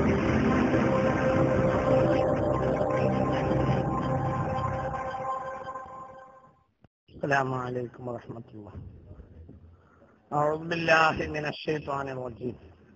السلام عليكم ورحمة الله أعوذ بالله من الشيطان الرجيم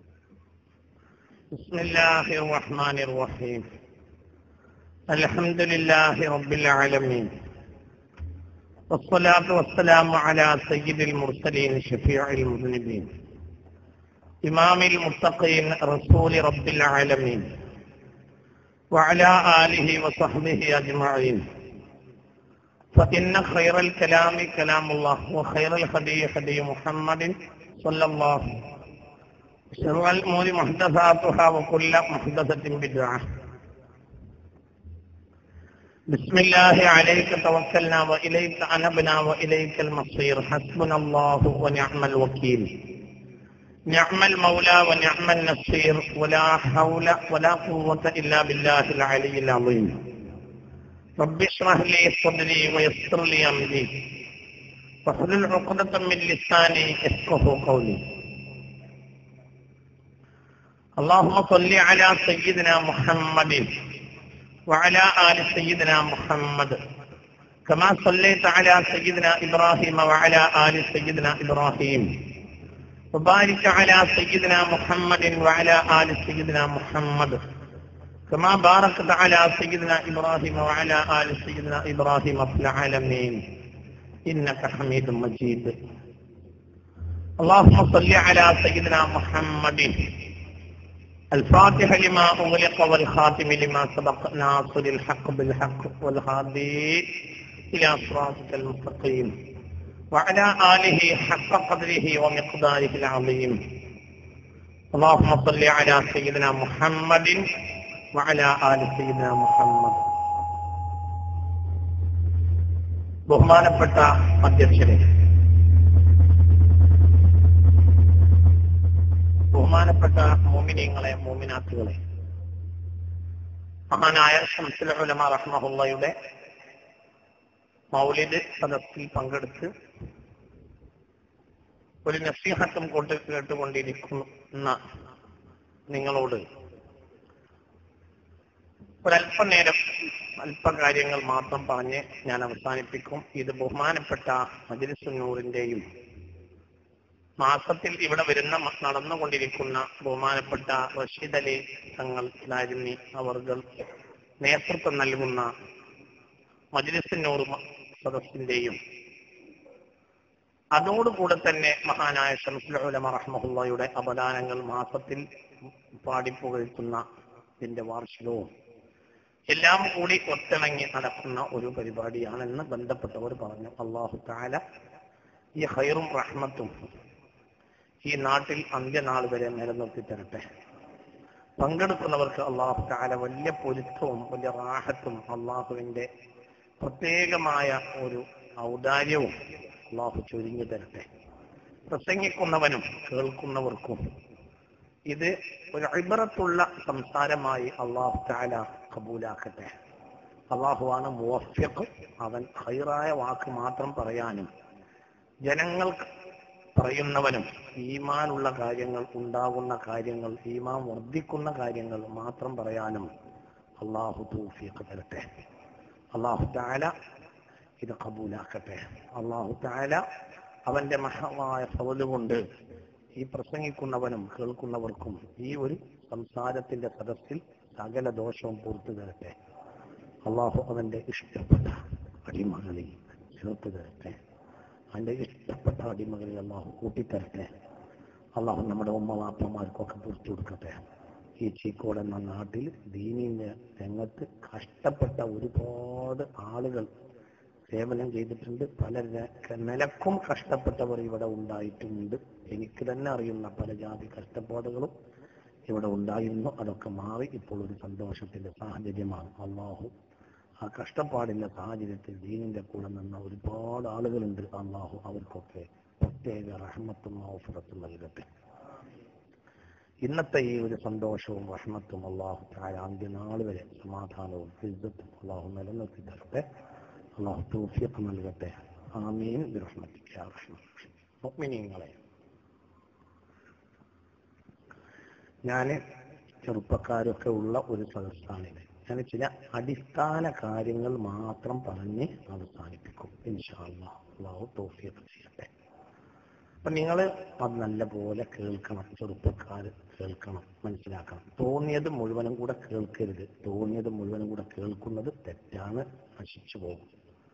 بسم الله الرحمن الرحيم الحمد لله رب العالمين والصلاة والسلام على سيد المرسلين شفيع المذنبين إمام المتقين رسول رب العالمين وعلى آله وصحبه أجمعين فإن خير الكلام كلام الله وخير الهدي هدي محمد صلى الله شر الأمور محدثاتها وكل محدثة بدعة بسم الله عليك توكلنا وإليك أنبنا وإليك المصير حسبنا الله ونعم الوكيل نعم المولى ونعم النصير ولا حول ولا قوة إلا بالله العلي العظيم رب اشرح لي صدري ويسر لي امري واحلل عقدة من لساني يفقه قولي اللهم صل على سيدنا محمد وعلى آل سيدنا محمد كما صليت على سيدنا إبراهيم وعلى آل سيدنا إبراهيم وبارك على سيدنا محمد وعلى آل سيدنا محمد كما باركت على سيدنا إبراهيم وعلى آل سيدنا إبراهيم في العالمين إنك حميد مجيد اللهم صل على سيدنا محمد الفاتح لما أغلق والخاتم لما سبق ناصر الحق بالحق والهادي إلى صراطك المستقيم وعلى آله حق قدره ومقداره العظيم اللهم صل على سيدنا محمد وعلى آل سيدنا മുഹമ്മദ് ബഹുമാനപ്പെട്ട അധ്യക്ഷനെ ബഹുമാനപ്പെട്ട മോമിനിയങ്ങളെ മോമിനാത്തുകളെ മഹാനായ ഷംസുൽ ഉലമ റഹ്മഹുള്ളയുടെ മൗലിദ് സദസ്സിൽ പങ്കെടുത്ത് ഒരു നസീഹത്തും കൊണ്ട് കേട്ടുകൊണ്ടിരിക്കുന്ന നിങ്ങളോട് ഒരല്പനേരം അല്പകാര്യങ്ങൾ മാത്രം പറഞ്ഞ് ഞാൻ അവസാനിപ്പിക്കും ഇത് ബഹുമാനപ്പെട്ട മജിലിസുന്നൂറിന്റെയും മാസത്തിൽ ഇവിടെ വരുന്ന നടന്നുകൊണ്ടിരിക്കുന്ന ബഹുമാനപ്പെട്ട റഷീദ് അലി തങ്ങൾ ലാജിനി അവർകൾ നേതൃത്വം നൽകുന്ന മജിലിസുന്നൂർ സദസ്സിന്റെയും അതോടുകൂടെ തന്നെ മഹാനായ ഷംസുൽ ഉലമ റഹ്മഹുള്ളയുടെ അപദാനങ്ങൾ മാസത്തിൽ പാടിപ്പുകഴ്ത്തുന്ന ഇതിന്റെ വാർഷികവും എല്ലാം കൂടി ഒത്തിണങ്ങി നടക്കുന്ന ഒരു പരിപാടിയാണെന്ന് ബന്ധപ്പെട്ടവർ പറഞ്ഞു അള്ളാഹു താല ഈ ഹൈറും റഹ്മത്തും ഈ നാട്ടിൽ അന്ത്യനാൾ വരെ നിലനിർത്തി തരട്ടെ പങ്കെടുക്കുന്നവർക്ക് അള്ളാഹു താല വലിയ പൊരുത്തവും വലിയ റാഹത്തും അള്ളാഹുവിന്റെ പ്രത്യേകമായ ഒരു ഔദാര്യവും അള്ളാഹു ചൊരിഞ്ഞു തരട്ടെ പ്രസംഗിക്കുന്നവനും കേൾക്കുന്നവർക്കും ഇത് ഒരു അഭിബറത്തുള്ള സംസാരമായി അള്ളാഹു താല കബൂലാക്കട്ടെ അള്ളാഹുവാണ് മുവഫ്യക്ക് അവൻ ഹൈറായ വാക്ക് മാത്രം പറയാനും ജനങ്ങൾക്ക് പറയുന്നവനും ഈമാനുള്ള കാര്യങ്ങൾ ഉണ്ടാകുന്ന കാര്യങ്ങൾ ഈമാൻ വർദ്ധിക്കുന്ന കാര്യങ്ങൾ മാത്രം പറയാനും അള്ളാഹു തൂഫിയൊക്കെ തരട്ടെ അള്ളാഹു താല ഇത് കബൂലാക്കട്ടെ അള്ളാഹു താല അവന്റെ മഹമായ സവല് കൊണ്ട് ഈ പ്രസംഗിക്കുന്നവനും കേൾക്കുന്നവർക്കും ഈ ഒരു സംസാരത്തിന്റെ സദസ്സിൽ സകല ദോഷവും പൂർത്തു തരട്ടെ അള്ളാഹു അവന്റെ ഇഷ്ടപ്പെട്ട അടിമകളിൽ ചേർത്ത് തരട്ടെ അവന്റെ ഇഷ്ടപ്പെട്ട അടിമകളിൽ അള്ളാഹു കൂട്ടിത്തരട്ടെ അള്ളാഹു നമ്മുടെ ഉമ്മ വാപ്പമാർക്കൊക്കെ പൂർത്തു കൊടുക്കട്ടെ ഈ ചീക്കോട് എന്ന നാട്ടിൽ ദീനിന്റെ രംഗത്ത് കഷ്ടപ്പെട്ട ഒരുപാട് ആളുകൾ സേവനം ചെയ്തിട്ടുണ്ട് പല ര- നിലക്കും കഷ്ടപ്പെട്ടവർ ഇവിടെ ഉണ്ടായിട്ടുണ്ട് എനിക്ക് തന്നെ അറിയുന്ന പല ജാതി കഷ്ടപ്പാടുകളും ഇവിടെ ഉണ്ടായിരുന്നു അതൊക്കെ മാറി ഇപ്പോൾ ഒരു സന്തോഷത്തിന്റെ സാഹചര്യമാണ് അള്ളാഹു ആ കഷ്ടപ്പാടിന്റെ സാഹചര്യത്തിൽ ദീനിന്റെ കൂടെ നിന്ന ഒരുപാട് ആളുകളുണ്ട് അള്ളാഹു അവർക്കൊക്കെ പ്രത്യേക റഹ്മത്തും ഔഫറത്തും നൽകട്ടെ ഇന്നത്തെ ഈ ഒരു സന്തോഷവും റഹ്മത്തും അള്ളാഹു താഴെ അന്ത്യനാൾ വരെ സമാധാനവും ഇജ്ജത്തും അള്ളാഹു നിലനിർത്തി തരട്ടെ അള്ളാഹു തൗഫീഖ് നൽകട്ടെ ആമീൻ ബിറഹ്മതിക യാ റഹ്മാൻ മുഅ്മിനീങ്ങളെ ഞാൻ ചെറുപ്പക്കാരൊക്കെ ഉള്ള ഒരു സദസ്സാണിത് ഞാൻ ചില അടിസ്ഥാന കാര്യങ്ങൾ മാത്രം പറഞ്ഞ് അവസാനിപ്പിക്കും ഇൻഷാല്ല അള്ളാഹു തോഫിയൊക്കെ ചെയ്യട്ടെ അപ്പൊ നിങ്ങൾ അത് നല്ലപോലെ കേൾക്കണം ചെറുപ്പക്കാർ കേൾക്കണം മനസ്സിലാക്കണം തോന്നിയത് മുഴുവനും കൂടെ കേൾക്കരുത് തോന്നിയത് മുഴുവനും കൂടെ കേൾക്കുന്നത് തെറ്റാണ് നശിച്ചു പോകും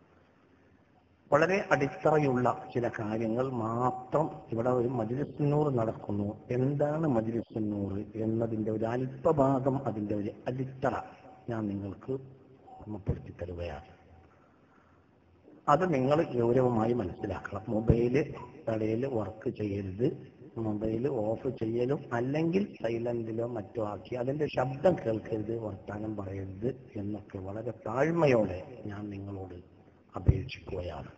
വളരെ അടിത്തറയുള്ള ചില കാര്യങ്ങൾ മാത്രം ഇവിടെ ഒരു മജിലിസുന്നൂർ നടക്കുന്നു എന്താണ് മജിലിസുന്നൂർ എന്നതിന്റെ ഒരു അല്പഭാഗം അതിന്റെ ഒരു അടിത്തറ ഞാൻ നിങ്ങൾക്ക് ഓർമ്മപ്പെടുത്തി തരുകയാണ് അത് നിങ്ങൾ ഗൗരവമായി മനസ്സിലാക്കണം മൊബൈല് തടയിൽ വർക്ക് ചെയ്യരുത് മൊബൈൽ ഓഫ് ചെയ്യലും അല്ലെങ്കിൽ സൈലന്റിലോ മറ്റോ ആക്കി അതിന്റെ ശബ്ദം കേൾക്കരുത് വർത്താനം പറയരുത് എന്നൊക്കെ വളരെ താഴ്മയോടെ ഞാൻ നിങ്ങളോട് അപേക്ഷിക്കുകയാണ്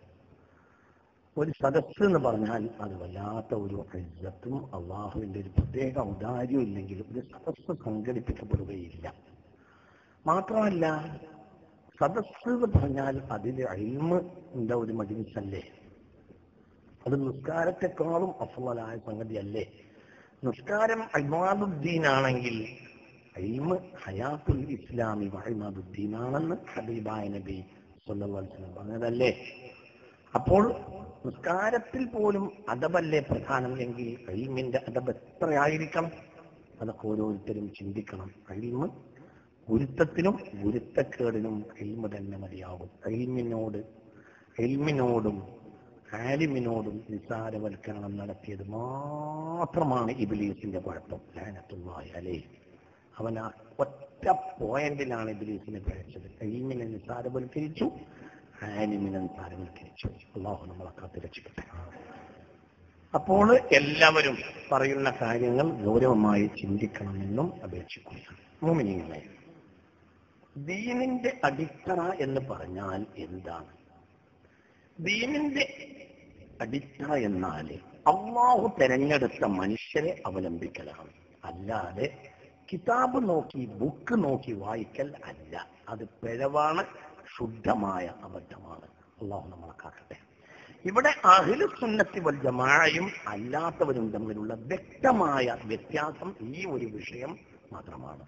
ഒരു സദസ്സ് എന്ന് പറഞ്ഞാൽ അത് വല്ലാത്ത ഒരു ഇജ്ജത്തും അള്ളാഹുവിന്റെ ഒരു പ്രത്യേക ഔദാര്യവും ഇല്ലെങ്കിൽ ഒരു സദസ്സ് സംഘടിപ്പിക്കപ്പെടുകയില്ല മാത്രമല്ല സദസ്സ് എന്ന് പറഞ്ഞാൽ അതിൽ അയിമന്റെ ഒരു മജിലിസല്ലേ അത് നിസ്കാരത്തെക്കാളും അഫലായ സംഗതിയല്ലേ നിസ്കാരം അയ്മാദുദ്ദീനാണെങ്കിൽ അയിമ് ഹയാത്തുൽ ഇസ്ലാമി വഹിമാദുദ്ദീനാണെന്ന് ഹബീബായ നബി സല്ലല്ലാഹു പറഞ്ഞതല്ലേ അപ്പോൾ നിസ്കാരത്തിൽ പോലും അദബല്ലേ പ്രധാനം എങ്കിൽ അയിമിന്റെ അദബ് എത്രയായിരിക്കണം അതൊക്കെ ഓരോരുത്തരും ചിന്തിക്കണം അയിമ് ഗുരുത്തത്തിനും ഗുരുത്തക്കേടിനും എൽമ തന്നെ മതിയാകും എൽമിനോട് എൽമിനോടും ആലിമിനോടും നിസാരവൽക്കരണം നടത്തിയത് മാത്രമാണ് ഇബിലീസിന്റെ കുഴപ്പം ലാനത്തുള്ളായി അലേ അവൻ ആ ഒറ്റ പോയിന്റിലാണ് ഇബിലീസിനെ പിഴച്ചത് എൽമിനെ നിസാരവൽക്കരിച്ചു ആലിമിനെ നിസാരവൽക്കരിച്ചു അള്ളാഹു നമ്മളെ കാത്ത് രക്ഷിക്കട്ടെ അപ്പോൾ എല്ലാവരും പറയുന്ന കാര്യങ്ങൾ ഗൗരവമായി ചിന്തിക്കണമെന്നും അപേക്ഷിക്കുകയാണ് മോമിനിങ്ങളെ ദീനിന്റെ അടിത്തറ എന്ന് പറഞ്ഞാൽ എന്താണ് ദീനിന്റെ അടിത്തറ എന്നാൽ അള്ളാഹു തെരഞ്ഞെടുത്ത മനുഷ്യരെ അവലംബിക്കലാണ് അല്ലാതെ കിതാബ് നോക്കി ബുക്ക് നോക്കി വായിക്കൽ അല്ല അത് പിഴവാണ് ശുദ്ധമായ അബദ്ധമാണ് അള്ളാഹു നമ്മളെ കാക്കട്ടെ ഇവിടെ അഹിലു സുന്നത്തി വൽ ജമാഅയും അല്ലാത്തവരും തമ്മിലുള്ള വ്യക്തമായ വ്യത്യാസം ഈ ഒരു വിഷയം മാത്രമാണ്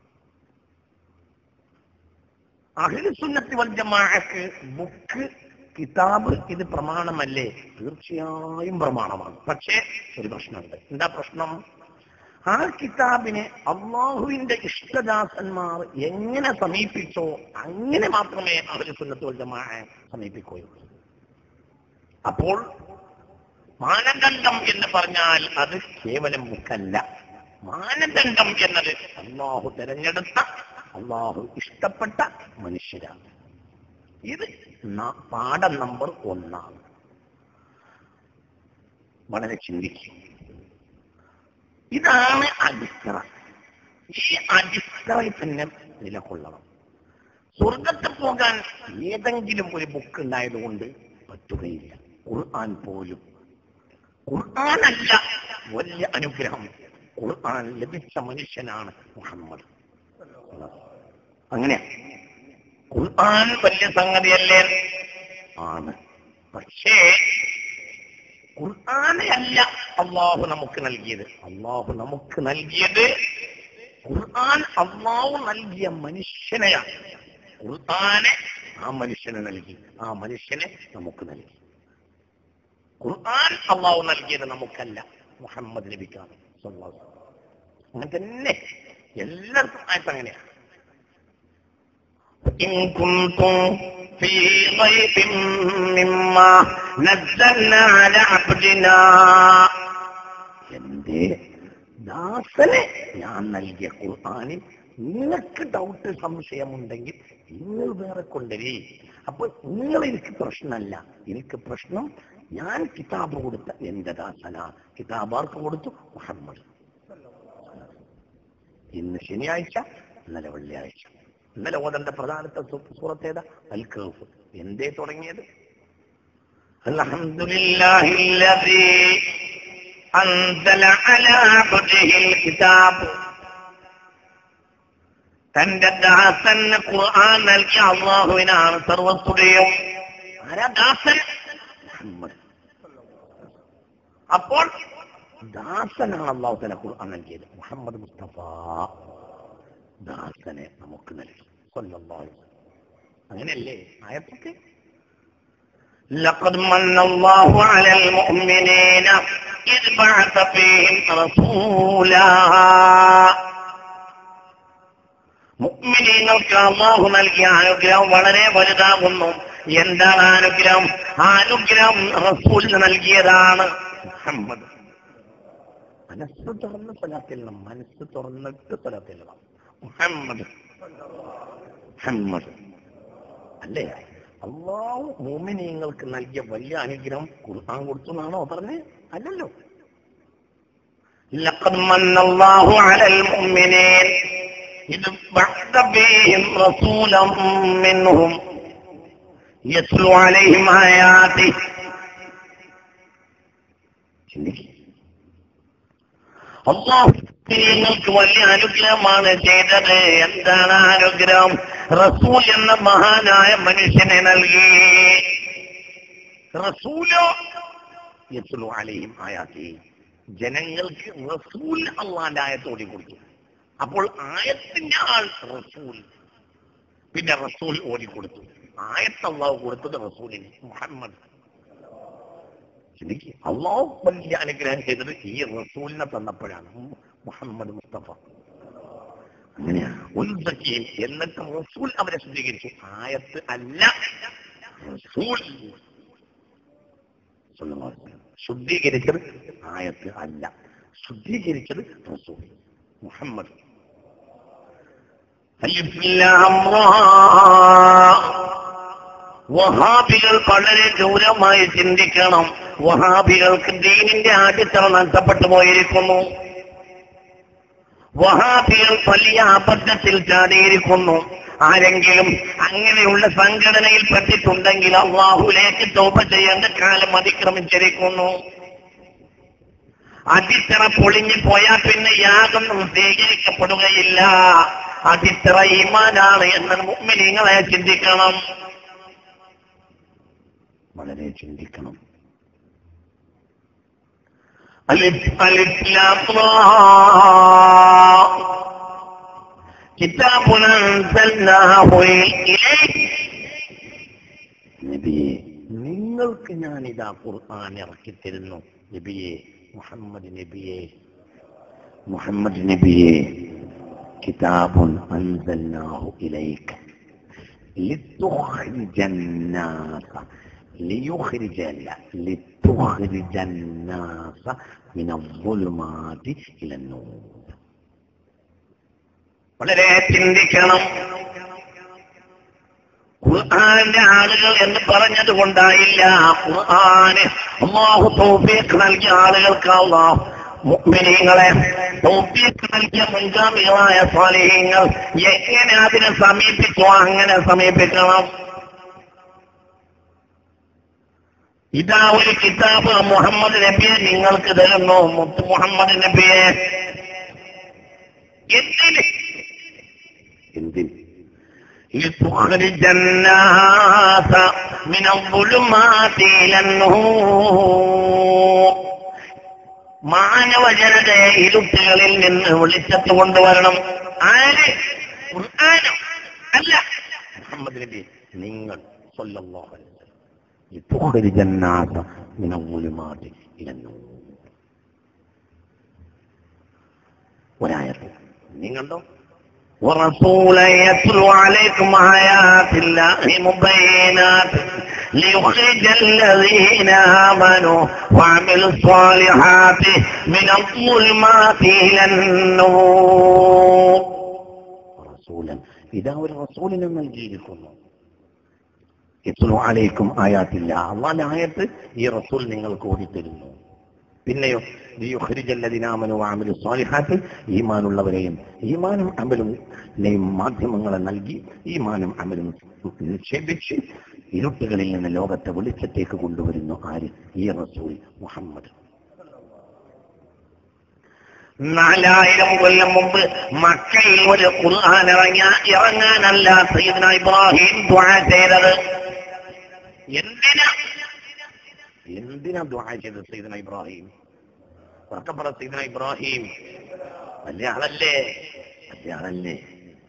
അഹിലു സുന്നത്തി വൽ ജമാഅക്ക് ബുക്ക് കിതാബ് ഇത് പ്രമാണമല്ലേ തീർച്ചയായും പ്രമാണമാണ് പക്ഷേ ഒരു പ്രശ്നമുണ്ട് എന്താ പ്രശ്നം ആ കിതാബിനെ അള്ളാഹുവിന്റെ ഇഷ്ടദാസന്മാർ എങ്ങനെ സമീപിച്ചോ അങ്ങനെ മാത്രമേ അഹിലു സുന്നത്ത് വൽ ജമാഅ സമീപിക്കുകയുള്ളൂ അപ്പോൾ മാനദണ്ഡം എന്ന് പറഞ്ഞാൽ അത് കേവലം ബുക്കല്ല മാനദണ്ഡം എന്നത് അള്ളാഹു തെരഞ്ഞെടുത്ത അള്ളാഹു ഇഷ്ടപ്പെട്ട മനുഷ്യരാണ് ഇത് ന- പാഠം നമ്പർ ഒന്നാണ് വളരെ ചിന്തിക്കും ഇതാണ് അടിത്തറ ഈ അടിത്തറയിൽ തന്നെ നിലകൊള്ളണം സ്വർഗത്തിൽ പോകാൻ ഏതെങ്കിലും ഒരു ബുക്ക് ഉണ്ടായതുകൊണ്ട് പറ്റുകയില്ല ഖുർആൻ പോലും ഖുർആനല്ല വലിയ അനുഗ്രഹം ഖുർആൻ ലഭിച്ച മനുഷ്യനാണ് മുഹമ്മദ് അങ്ങനെ ഖുർആൻ വലിയ സംഗതിയല്ലേ ആണ് പക്ഷേ ഖുർആനല്ല അള്ളാഹു നമുക്ക് നൽകിയത് അള്ളാഹു നമുക്ക് നൽകിയത് ഖുർആൻ അള്ളാഹു നൽകിയ മനുഷ്യനെയാണ് ഖുർആനെ ആ മനുഷ്യനെ നൽകി ആ മനുഷ്യനെ നമുക്ക് നൽകി ഖുർആൻ അള്ളാഹു നൽകിയത് നമുക്കല്ല മുഹമ്മദ് നബിക്കാണ് സ്വല്ലല്ലാഹു അലൈഹി വസല്ലം. അങ്ങനെ തന്നെ എല്ലാവർക്കും ആയിട്ട് അങ്ങനെയാണ് إن كنتم في ضيق مما نزلنا على عبدنا എന്റെ ദാസനെ ഞാൻ നൽകിയ ഖുർആാനിൽ നിങ്ങൾക്ക് ഡൗട്ട് സംശയമുണ്ടെങ്കിൽ നിങ്ങൾ വേറെ കൊണ്ടുവരി അപ്പൊ നിങ്ങൾ എനിക്ക് പ്രശ്നമല്ല എനിക്ക് പ്രശ്നം ഞാൻ കിതാബ് കൊടുത്ത എന്റെ ദാസന കിതാബ് ആർക്ക് കൊടുത്തു മുഹമ്മദ് ഇന്ന് ശനിയാഴ്ച ഇന്നലെ വെള്ളിയാഴ്ച ഇന്നലെ ഓതന്റെ പ്രധാനത്തെ സൂ- സൂറത്ത് ഏതാ അൽ കഹഫ് എന്തേ തുടങ്ങിയത് അൽഹംദുലില്ലാഹില്ലദീ അൻസല അലാ അബ്ദിഹിൽ കിതാബ് തന്റെ ദാസന് ഖുർആൻ നൽകിയ അള്ളാഹുവിനാണ് സർവസ്തുതയും ആരാ ദാസൻ മുഹമ്മദ് അപ്പോൾ ദാസനാണ് അള്ളാഹു തല ഖുർആൻ നൽകിയത് മുഹമ്മദ് മുസ്തഫ ദാസനെ നമുക്ക് നൽകി സല്ലല്ലാഹു അലൈഹി വസല്ലം. അങ്ങനെയല്ലേ ആയത്തൊക്കെ لقد من الله على المؤمنين إذ بعث فيهم رسولا മുഅ്മിനീങ്ങൾക്ക് അള്ളാഹു നൽകിയ അനുഗ്രഹം വളരെ വലുതാകുന്നു എന്താണ് ആ അനുഗ്രഹം ആ അനുഗ്രഹം റസൂലിന് നൽകിയതാണ് മുഹമ്മദ് മനസ്സ് തുറന്ന് സ്വലാത്തില്ലണം മനസ്സ് തുറന്നിട്ട് സ്വലാത്തില്ലണം മുഹമ്മദ് മുഹമ്മദ് അല്ലേ അള്ളാഹു മോമിനീങ്ങൾക്ക് നൽകിയ വലിയ അനുഗ്രഹം ഖുർആൻ കൊടുത്തു എന്നാണോ പറഞ്ഞത് അല്ലല്ലോ لقد من الله على المؤمنين إذ بعث فيهم رسولا منهم يتلو عليهم آياته ചിന്തിക്കും അള്ളാഹു നിങ്ങൾക്ക് വലിയ അനുഗ്രഹമാണ് ചെയ്തത് എന്താണ് ആ അനുഗ്രഹം റസൂൽ എന്ന മഹാനായ മനുഷ്യനെ നൽകി റസൂലോ യത്ലു അലൈഹിം ആയാത്തി ജനങ്ങൾക്ക് റസൂൽ അള്ളാന്റെ ആയത്ത് ഓടി കൊടുത്തു അപ്പോൾ ആയത്തിന്റെ ആൾ റസൂൽ പിന്നെ റസൂൽ ഓടി കൊടുത്തു ആയത്ത് അള്ളാഹു കൊടുത്തത് റസൂലിന് മുഹമ്മദ് ശരിക്ക് അള്ളാഹു വലിയ അനുഗ്രഹം ചെയ്തത് ഈ റസൂലിനെ തന്നപ്പോഴാണ് മുഹമ്മദ് മുസ്തഫ അങ്ങനെയാ ഉൽസക്കിയും എന്നിട്ട് റസൂൽ അവരെ ശുദ്ധീകരിച്ചു ആയത്ത് അല്ല റസൂൽ സ്വല്ലല്ലാഹു അലൈഹി വസല്ലം. ശുദ്ധീകരിച്ചത് ആയത്ത് അല്ല ശുദ്ധീകരിച്ചത് റസൂൽ മുഹമ്മദ് അലിഫ് ലാം റാ. വഹാബികൾ വളരെ ഗൗരവമായി ചിന്തിക്കണം വഹാബികൾക്ക് ദീനിന്റെ ആദ്യത്തറ നഷ്ടപ്പെട്ടു പോയിരിക്കുന്നു വഹാബികൾ വലിയ അബദ്ധത്തിൽ ചാടിയിരിക്കുന്നു ആരെങ്കിലും അങ്ങനെയുള്ള സംഘടനയിൽ പെട്ടിട്ടുണ്ടെങ്കിൽ അള്ളാഹുലേക്ക് തോപ ചെയ്യേണ്ട കാലം അതിക്രമിച്ചിരിക്കുന്നു അടിത്തറ പൊളിഞ്ഞു പോയാൽ പിന്നെ യാതൊന്നും സ്വീകരിക്കപ്പെടുകയില്ല അടിത്തറ ഈമാനാണ് എന്ന് മുമ്മിനിങ്ങളെ ചിന്തിക്കണം വളരെ ചിന്തിക്കണം അലിഫ് അലിഫ് ലാം റാ. കിതാബുൻ അൻസൽനാഹു ഇലൈക് നബിയെ നിങ്ങൾക്ക് ഞാൻ ഇതാ ഖുർആൻ ഇറക്കി തരുന്നു നബിയെ മുഹമ്മദ് നബിയെ മുഹമ്മദ് നബിയെ കിതാബുൻ അൻസൽനാഹു ഇലൈക لتخرج الناس ليخرج لا لتخرج الناس من الظلمات إلى النور വളരെ ചിന്തിക്കണം ഖുർആന്റെ ആളുകൾ എന്ന് പറഞ്ഞത് കൊണ്ടായില്ല ഖുർആന് അള്ളാഹു തൗഫീഖ് നൽകിയ ആളുകൾക്ക് അള്ളാഹു മുഅ്മിനീങ്ങളെ തൗഫീഖ് നൽകിയ മുൻഗാമികളായ സ്വാലിഹീങ്ങൾ എങ്ങനെ അതിനെ സമീപിച്ചോ അങ്ങനെ സമീപിക്കണം ഇതാ ഒരു കിതാബ് മുഹമ്മദ് നബിയെ നിങ്ങൾക്ക് തരുന്നു മുത്ത് മുഹമ്മദ് നബിയെ എന്തിന് എന്തിന് لتخرج الناس من الظلمات إلى النور മാനവ ജനതയെ ഇരുട്ടുകളിൽ നിന്ന് വിളിച്ചത്ത് കൊണ്ടുവരണം ആര് ഖുർആനോ അല്ല മുഹമ്മദ് നബി നിങ്ങൾ സല്ലല്ലാഹു അലൈഹി വസല്ലം لتخرج الناس من الظلمات إلى النور ഒരായത്ത് നിങ്ങളുണ്ടോ ورسولا يتلو عليكم آيات الله مبينات ليخرج الذين آمنوا وعملوا الصالحات من الظلمات إلى النور റസൂലൻ ഇതാ ഒരു റസൂലിനെ നൽകിയിരിക്കുന്നു ഇത്ലു അലൈക്കും ആയാത്തില്ല അള്ളാന്റെ ആയത്ത് ഈ റസൂൽ നിങ്ങൾക്ക് ഓടിത്തരുന്നു പിന്നെയോ ലിയുഖ്രിജല്ലദിനാമനു വഅമിലു സ്വാലിഹാത്ത് ഈമാനുള്ളവരെയും ഈമാനും അമലും നെയും മാധ്യമങ്ങളെ നൽകി ഈമാനും അമലും നിക്ഷേപിച്ച് ഇരുട്ടുകളിൽ നിന്ന് ലോകത്തെ വെളിച്ചത്തേക്ക് കൊണ്ടുവരുന്നു ആര് ഈ റസൂൽ മുഹമ്മദ് നാലായിരം കൊല്ലം മുമ്പ് മക്കയിൽ ഒരു ഖുർആൻ ഇറങ്ങിയ ഇറങ്ങാനല്ല സയ്യിദ്ന ഇബ്രാഹിം ദുആ ചെയ്തത് എന്തിനാ എന്തിനാ ദുആ ചെയ്തത് സയ്യിദന ഇബ്രാഹിം ഉറക്കപ്പറ സയ്യിദന ഇബ്രാഹിം വലിയ ആളല്ലേ വലിയ ആളല്ലേ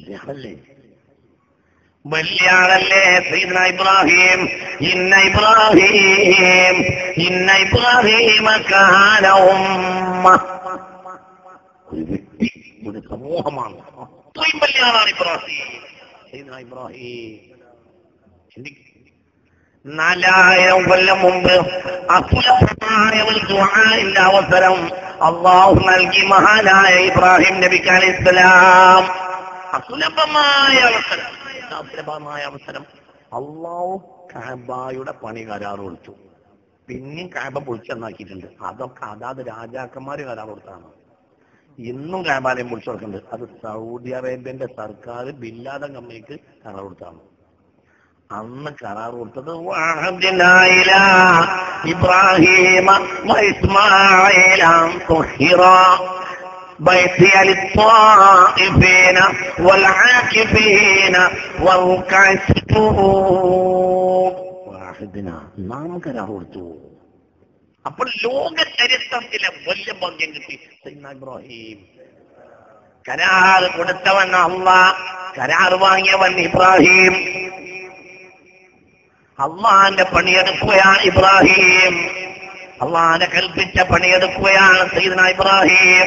വലിയ ആളല്ലേ വലിയ ആളല്ലേ സീദന ഇബ്രാഹിം ഇന്ന ഇബ്രാഹിം ഇന്ന ഇബ്രാഹിം കാന ഉമ്മ ഒരു വ്യക്തി ഒരു സമൂഹമാണ് അത്രയും വലിയ ആളാണ് ഇബ്രാഹിം സീദന ഇബ്രാഹിം ചിന്തിക്കും നാലായിരം കൊല്ലം മുമ്പ് അസുലഭമായ ഒരു ദുആഇന്റെ അവസരം അള്ളാഹു നൽകി മഹാനായ ഇബ്രാഹിം നബിക്ക് അലൈഹിസ്സലാം അസുലഭമായ അവസരം എന്താ അസുലഭമായ അവസരം അള്ളാഹു കാബായുടെ പണി കരാർ കൊടുത്തു പിന്നെയും കാബ പൊളിച്ചെന്നാക്കിയിട്ടുണ്ട് അതൊക്കെ അതാത് രാജാക്കന്മാര് കരാർ കൊടുത്താണ് ഇന്നും കാബാലയം പൊളിച്ചു കൊടുക്കുന്നുണ്ട് അത് സൗദി അറേബ്യന്റെ സർക്കാർ ബില്ലാദ കമ്പനിക്ക് കരാർ കൊടുത്താണ് അന്ന് കരാർ കൊടുത്തത് വാഹദിനായില ഇബ്രാഹിമ വഇസ്മായില തുഹിറ بيتي للطائفين والعاكفين والركع السجود واحدنا നാം കരാർ കൊടുത്തു അപ്പോൾ ലോക ചരിത്രത്തിലെ വലിയ ഭാഗ്യം കിട്ടി സയ്യിദ്ന ഇബ്രാഹിം കരാർ കൊടുത്തവൻ അല്ല കരാർ വാങ്ങിയവൻ ഇബ്രാഹിം അള്ളാന്റെ പണിയെടുക്കുകയാണ് ഇബ്രാഹിം അള്ളാന്റെ കൽപ്പിച്ച പണിയെടുക്കുകയാണ് സീദന ഇബ്രാഹിം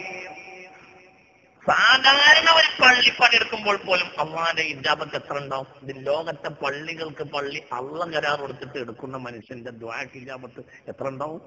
സാധാരണ ഒരു പള്ളി പണിയെടുക്കുമ്പോൾ പോലും അള്ളാന്റെ ഇജാബത്ത് എത്ര ഉണ്ടാവും ഇത് ലോകത്തെ പള്ളികൾക്ക് പള്ളി അള്ള കരാർ കൊടുത്തിട്ട് എടുക്കുന്ന മനുഷ്യന്റെ ദ്വാക്ക് ഇജാബത്ത് എത്ര ഉണ്ടാവും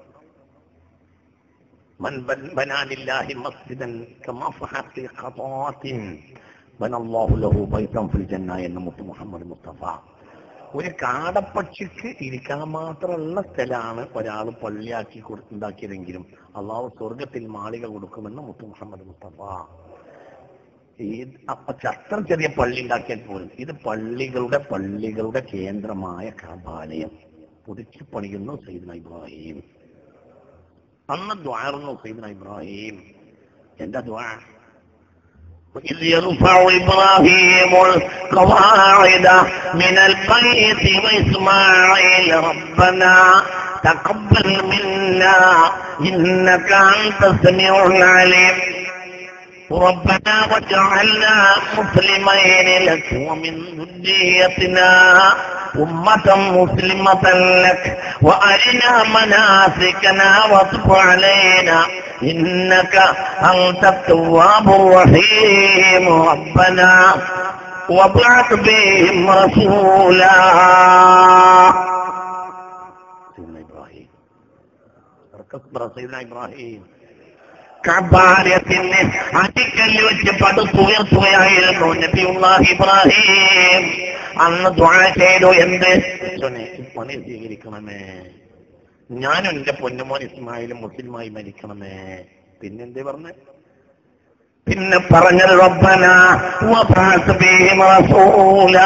من بن- بنى لله مسجدا كمفحة خطوات بنى الله له بيتا في الجنة എന്ന് മുത്ത് മുഹമ്മദ് മുസ്തഫ ഒരു കാടപ്പക്ഷിക്ക് ഇരിക്കാൻ മാത്രമുള്ള സ്ഥലമാണ് ഒരാൾ പള്ളിയാക്കി കൊടു- ഉണ്ടാക്കിയതെങ്കിലും അള്ളാഹു സ്വർഗത്തിൽ മാളിക കൊടുക്കുമെന്ന് മുത്ത് മുഹമ്മദ് മുസ്തഫ ഈ അപ്പൊ അത്ര ചെറിയ പള്ളി ഉണ്ടാക്കിയാൽ പോലും ഇത് പള്ളികളുടെ പള്ളികളുടെ കേന്ദ്രമായ കാബാലയം പുതുക്കി പണിയുന്നു സൈദന ഇബ്രാഹിം അന്ന് ദ്വാരുന്നു സൈദന ഇബ്രാഹിം എന്താ ദ്വാ وإذ يرفع إبراهيم القواعد من البيت وإسماعيل ربنا تقبل منا إنك أنت السميع العليم ربنا واجعلنا مسلمين لك ومن ذريتنا أمة مسلمة لك وأرنا مناسكنا وتب علينا إنك أنت التواب الرحيم ربنا وابعث بهم رسولا سيدنا إبراهيم سيدنا إبراهيم കബാലയത്തിന് അടിക്കല്ല് വെച്ച് പടുത്തുയർത്തുകയായിരുന്നു നബിയുള്ളാഹി ഇബ്രാഹിം അന്ന് ദ്വാ ചെയ്തു എന്ത് ചൊന്നെ, ഈ പണി സ്വീകരിക്കണമേ ഞാനും എന്റെ പൊന്നുമോൻ ഇസ്മായിലും മുസ്ലിമായി മരിക്കണമേ പിന്നെന്തേ പറഞ്ഞ പിന്നെ പറഞ്ഞത് റബ്ബന വബഅസ് ബിഹിം റസൂലാ.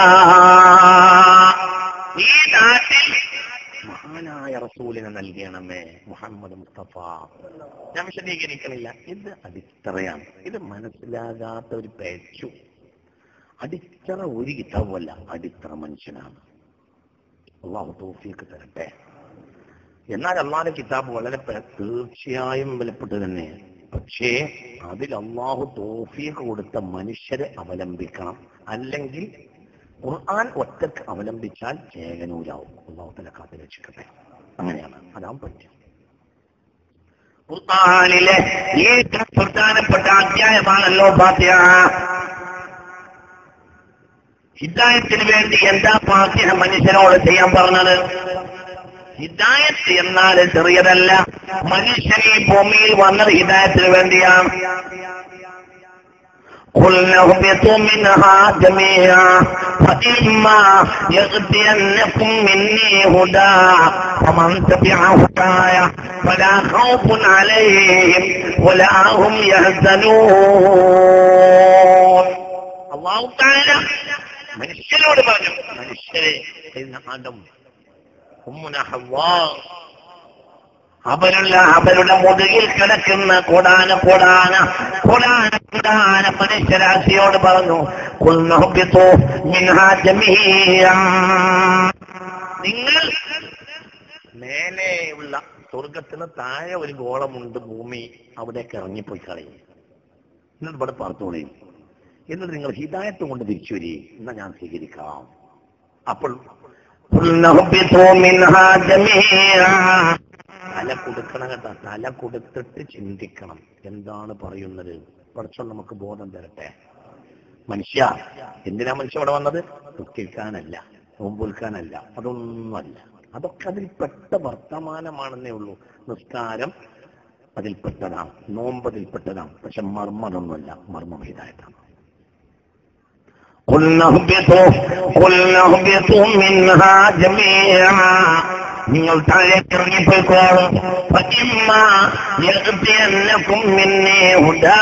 ഈ നാട്ടിൽ മഹാനായ റസൂലിനെ നൽകണമേ മുഹമ്മദ് മുസ്തഫ ഞാൻ വിശദീകരിക്കണില്ല ഇത് അടിത്തറയാണ് ഇത് മനസ്സിലാകാത്ത ഒരു പേച്ചു അടിത്തറ ഒരു കിതാബല്ല അടിത്തറ മനുഷ്യനാണ് അള്ളാഹു തോഫിയൊക്കെ തരട്ടെ എന്നാൽ അള്ളാഹിന്റെ കിതാബ് വളരെ പെ- തീർച്ചയായും വിലപ്പെട്ടത് തന്നെ പക്ഷേ അതിൽ അള്ളാഹു തോഫിയൊക്കെ കൊടുത്ത മനുഷ്യരെ അവലംബിക്കണം അല്ലെങ്കിൽ ഖുർആൻ ഒറ്റക്ക് അവലംബിച്ചാൽ ചേകനൂരാവും അള്ളാഹു തല കാത്തു രക്ഷിക്കട്ടെ അങ്ങനെയാണ് അതാവും പറ്റും ഖുർആനിലെ ഏറ്റവും പ്രധാനപ്പെട്ട അധ്യായമാണല്ലോ ഫാത്തിഹ ഹിദായത്തിന് വേണ്ടി എന്താ ഫാത്തിഹ മനുഷ്യനോട് ചെയ്യാൻ പറഞ്ഞത് ഹിദായത്ത് എന്നാൽ ചെറിയതല്ല മനുഷ്യൻ ഈ ഭൂമിയിൽ വന്നത് ഹിദായത്തിന് വേണ്ടിയാണ് قلنا اهبطوا منها جميعا فإما يغتينكم مني هدى فمن تبع هداي فلا خوف عليهم ولا هم يحزنون الله تعالى മനുഷ്യരോട് പറഞ്ഞു മനുഷ്യരെ സയ്യിദ്ന ആദം ഉമ്മുന ഹവ്വാ അവരുള്ള അവരുടെ മുതുകിൽ കിടക്കുന്ന കൊടാന കൊടാന കൊടാന കൊടാന മനുഷ്യരാശിയോട് പറഞ്ഞു "കുൽനഹ്ബിതു മിൻഹാ ജമീഅ." നിങ്ങൾ മേലെയുള്ള സ്വർഗത്തിന് താഴെ ഒരു ഗോളമുണ്ട് ഭൂമി അവിടേക്ക് ഇറങ്ങിപ്പോയി കളയും എന്നിട്ട് ഇവിടെ പാർത്തോളി എന്നിട്ട് നിങ്ങൾ ഹിദായത്ത് കൊണ്ട് തിരിച്ചു വരി എന്നാ ഞാൻ സ്വീകരിക്കാം അപ്പോൾ قلنا اهبطوا منها جميعا തല കൊടുക്കണം കേട്ടോ തല കൊടുത്തിട്ട് ചിന്തിക്കണം എന്താണ് പറയുന്നത് കുറച്ചും നമുക്ക് ബോധം തരട്ടെ മനുഷ്യ എന്തിനാ മനുഷ്യ ഇവിടെ വന്നത് നിസ്കരിക്കാനല്ല നോമ്പൊൽക്കാനല്ല അതൊന്നുമല്ല അതൊക്കെ അതിൽപ്പെട്ട വർത്തമാനമാണെന്നേ ഉള്ളൂ നിസ്കാരം അതിൽപ്പെട്ടതാണ് നോമ്പ് അതിൽപ്പെട്ടതാണ് പക്ഷെ മർമ്മ അതൊന്നുമല്ല മർമ്മം ഹിതായത്താണ് قلنا اهبطوا قلنا اهبطوا منها جميعا നിങ്ങൾ താഴേക്ക് ഇറങ്ങിപ്പോയിക്കോളും فإما يأتينكم مني هدى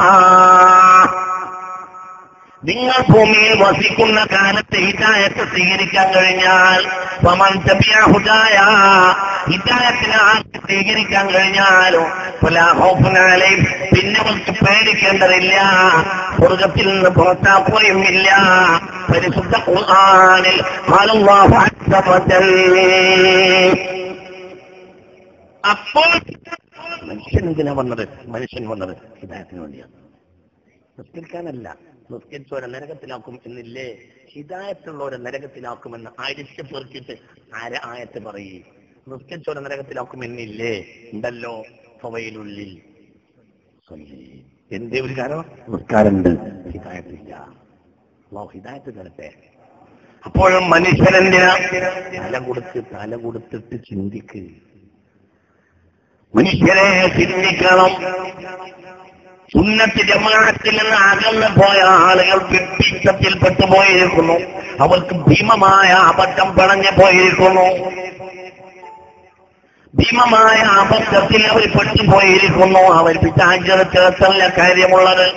നിങ്ങൾ ഭൂമിയിൽ വസിക്കുന്ന കാലത്ത് ഹിദായത്ത് സ്വീകരിക്കാൻ കഴിഞ്ഞാൽ ഫമൻ തബിഅ ഹുദായ ഹിദായത്തിനെ ആർക്ക് സ്വീകരിക്കാൻ കഴിഞ്ഞാലോ ഫലാ ഖൗഫുൻ അലൈഹിം പിന്നെ അവർക്ക് പേടിക്കേണ്ടതില്ല സ്വർഗത്തിൽ നിന്ന് പുറത്താക്കുകയും ഇല്ല പരിശുദ്ധ ഖുർആനിൽ ഖാലല്ലാഹു അസ്സ വജൽ അപ്പോൾ മനുഷ്യൻ എന്തിനാ വന്നത് മനുഷ്യൻ വന്നത് ഹിദായത്തിന് വേണ്ടിയാണ് നിസ്കരിക്കാനല്ല നിസ്കരിച്ചവരെ നരകത്തിലാക്കും എന്നില്ലേ ഹിദായത്തുള്ളവരെ നരകത്തിലാക്കുമെന്ന് ആയിരത്തി പേർക്കിട്ട് ആര ആയത്ത് പറയേ നിസ്കരിച്ചവരെ നരകത്തിലാക്കും എന്നില്ലേ ഉണ്ടല്ലോ ഫവയിലുള്ളിൽ സ്വല്ലി. എന്തേ ഒരു കാരണം നിസ്കാരമുണ്ട് ഹിദായത്തില്ല അള്ളാഹു ഹിദായത്ത് തരട്ടെ അപ്പോഴും മനുഷ്യനെന്തിനാ തല കൊടുത്ത് തല കൊടുത്തിട്ട് ചിന്തിക്ക് മനുഷ്യരെ ചിന്തിക്കണം സുന്നത്ത് ജമാഅത്തിൽ നിന്ന് അകന്നു പോയ ആളുകൾ വിപ്പിച്ചത്തിൽ പെട്ടുപോയിരിക്കുന്നു അവർക്ക് ഭീമമായ അബദ്ധം പിണഞ്ഞു പോയിരിക്കുന്നു ഭീമമായ അബദ്ധത്തിൽ അവർ പെട്ടുപോയിരിക്കുന്നു അവർ പിറ്റാഞ്ചത് ചേർത്തല്ല കാര്യമുള്ളത്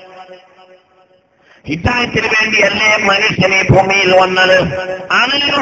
ഹിതായത്തിന് വേണ്ടിയല്ലേ മനുഷ്യൻ ഈ ഭൂമിയിൽ വന്നത് ആണല്ലോ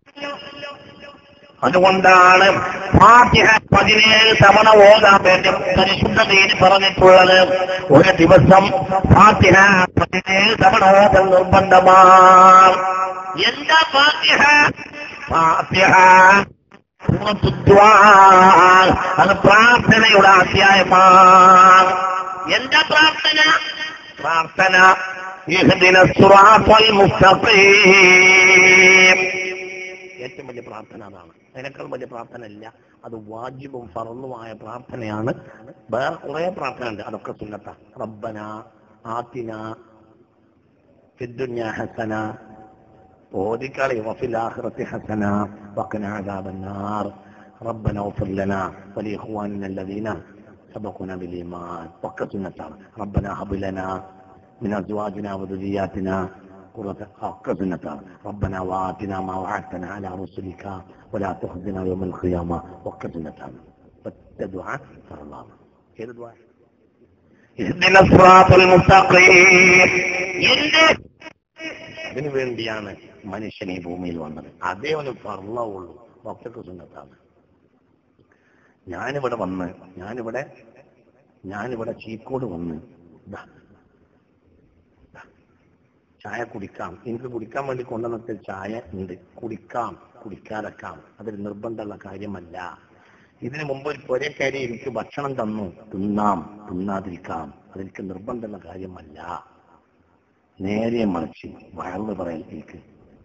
അതുകൊണ്ടാണ് ഫാത്തിഹ പതിനേഴ് തവണ ഓതാൻ വേണ്ടി പരിശുദ്ധതയിൽ പറഞ്ഞിട്ടുള്ളത് ഒരു ദിവസം ഫാത്തിഹ പതിനേഴ് തവണ ഓതൽ നിർബന്ധമാണ് എന്താ ഫാത്തിഹ ഫാത്തിഹ സൂറത്തു ദുആ. അത് പ്രാർത്ഥനയുടെ അധ്യായമാണ് എന്താ പ്രാർത്ഥന പ്രാർത്ഥന ഇഹ്ദിന സിറാത്തൽ മുസ്തഖീം ഏറ്റവും വലിയ പ്രാർത്ഥന അതാണ് അതിനേക്കാൾ വലിയ പ്രാർത്ഥന ഇല്ല അത് വാജിബും ഫറന്നുമായ പ്രാർത്ഥനയാണ് വേറെ കുറെ പ്രാർത്ഥന ഉണ്ട് അതൊക്കെ സുന്നത്ത റബ്ബന ആത്തിന ഫിദ്ദുന്യ ഹസന ഓദിക്കളി വഫിൽ ആഖിറത്തി ഹസന വഖന അദാബന്നാർ ربنا اغفر لنا ولإخواننا الذين سبقونا بالإيمان ഒക്കെ സുന്നത്താണ് ربنا هب لنا من أزواجنا وذرياتنا قرة ഒക്കെ സുന്നത്താണ് ربنا وآتنا ما وعدتنا على رسلك ولا تخزنا يوم القيامة ഒക്കെ സുന്നത്താണ് ഒറ്റ ദുആ ഫറളാണ് ഏത് ദുആ ഇഹ്ദിന സിറാത്തൽ മുസ്തഖീം എന്റെ അതിനു വേണ്ടിയാണ് മനുഷ്യൻ ഈ ഭൂമിയിൽ വന്നത് അതേ ഒരു ഫർളവുള്ളൂ ഒക്കെ സുന്നത്താണ് ഞാനിവിടെ വന്ന് ഞാനിവിടെ ഞാനിവിടെ ചീക്കോട് വന്ന് ദാ, ദാ, ചായ കുടിക്കാം എനിക്ക് കുടിക്കാൻ വേണ്ടി കൊണ്ടുവന്നിട്ട് ചായ ഉണ്ട് കുടിക്കാം കുടിക്കാതെക്കാം അതൊരു നിർബന്ധമുള്ള കാര്യമല്ല ഇതിനു മുമ്പ് ഒരു പൊരക്കാരി എനിക്ക് ഭക്ഷണം തന്നു തിന്നാം തിന്നാതിരിക്കാം അതെനിക്ക് നിർബന്ധമുള്ള കാര്യമല്ല നേരെ മറിച്ച് വയറ് പറയാൻ എനിക്ക്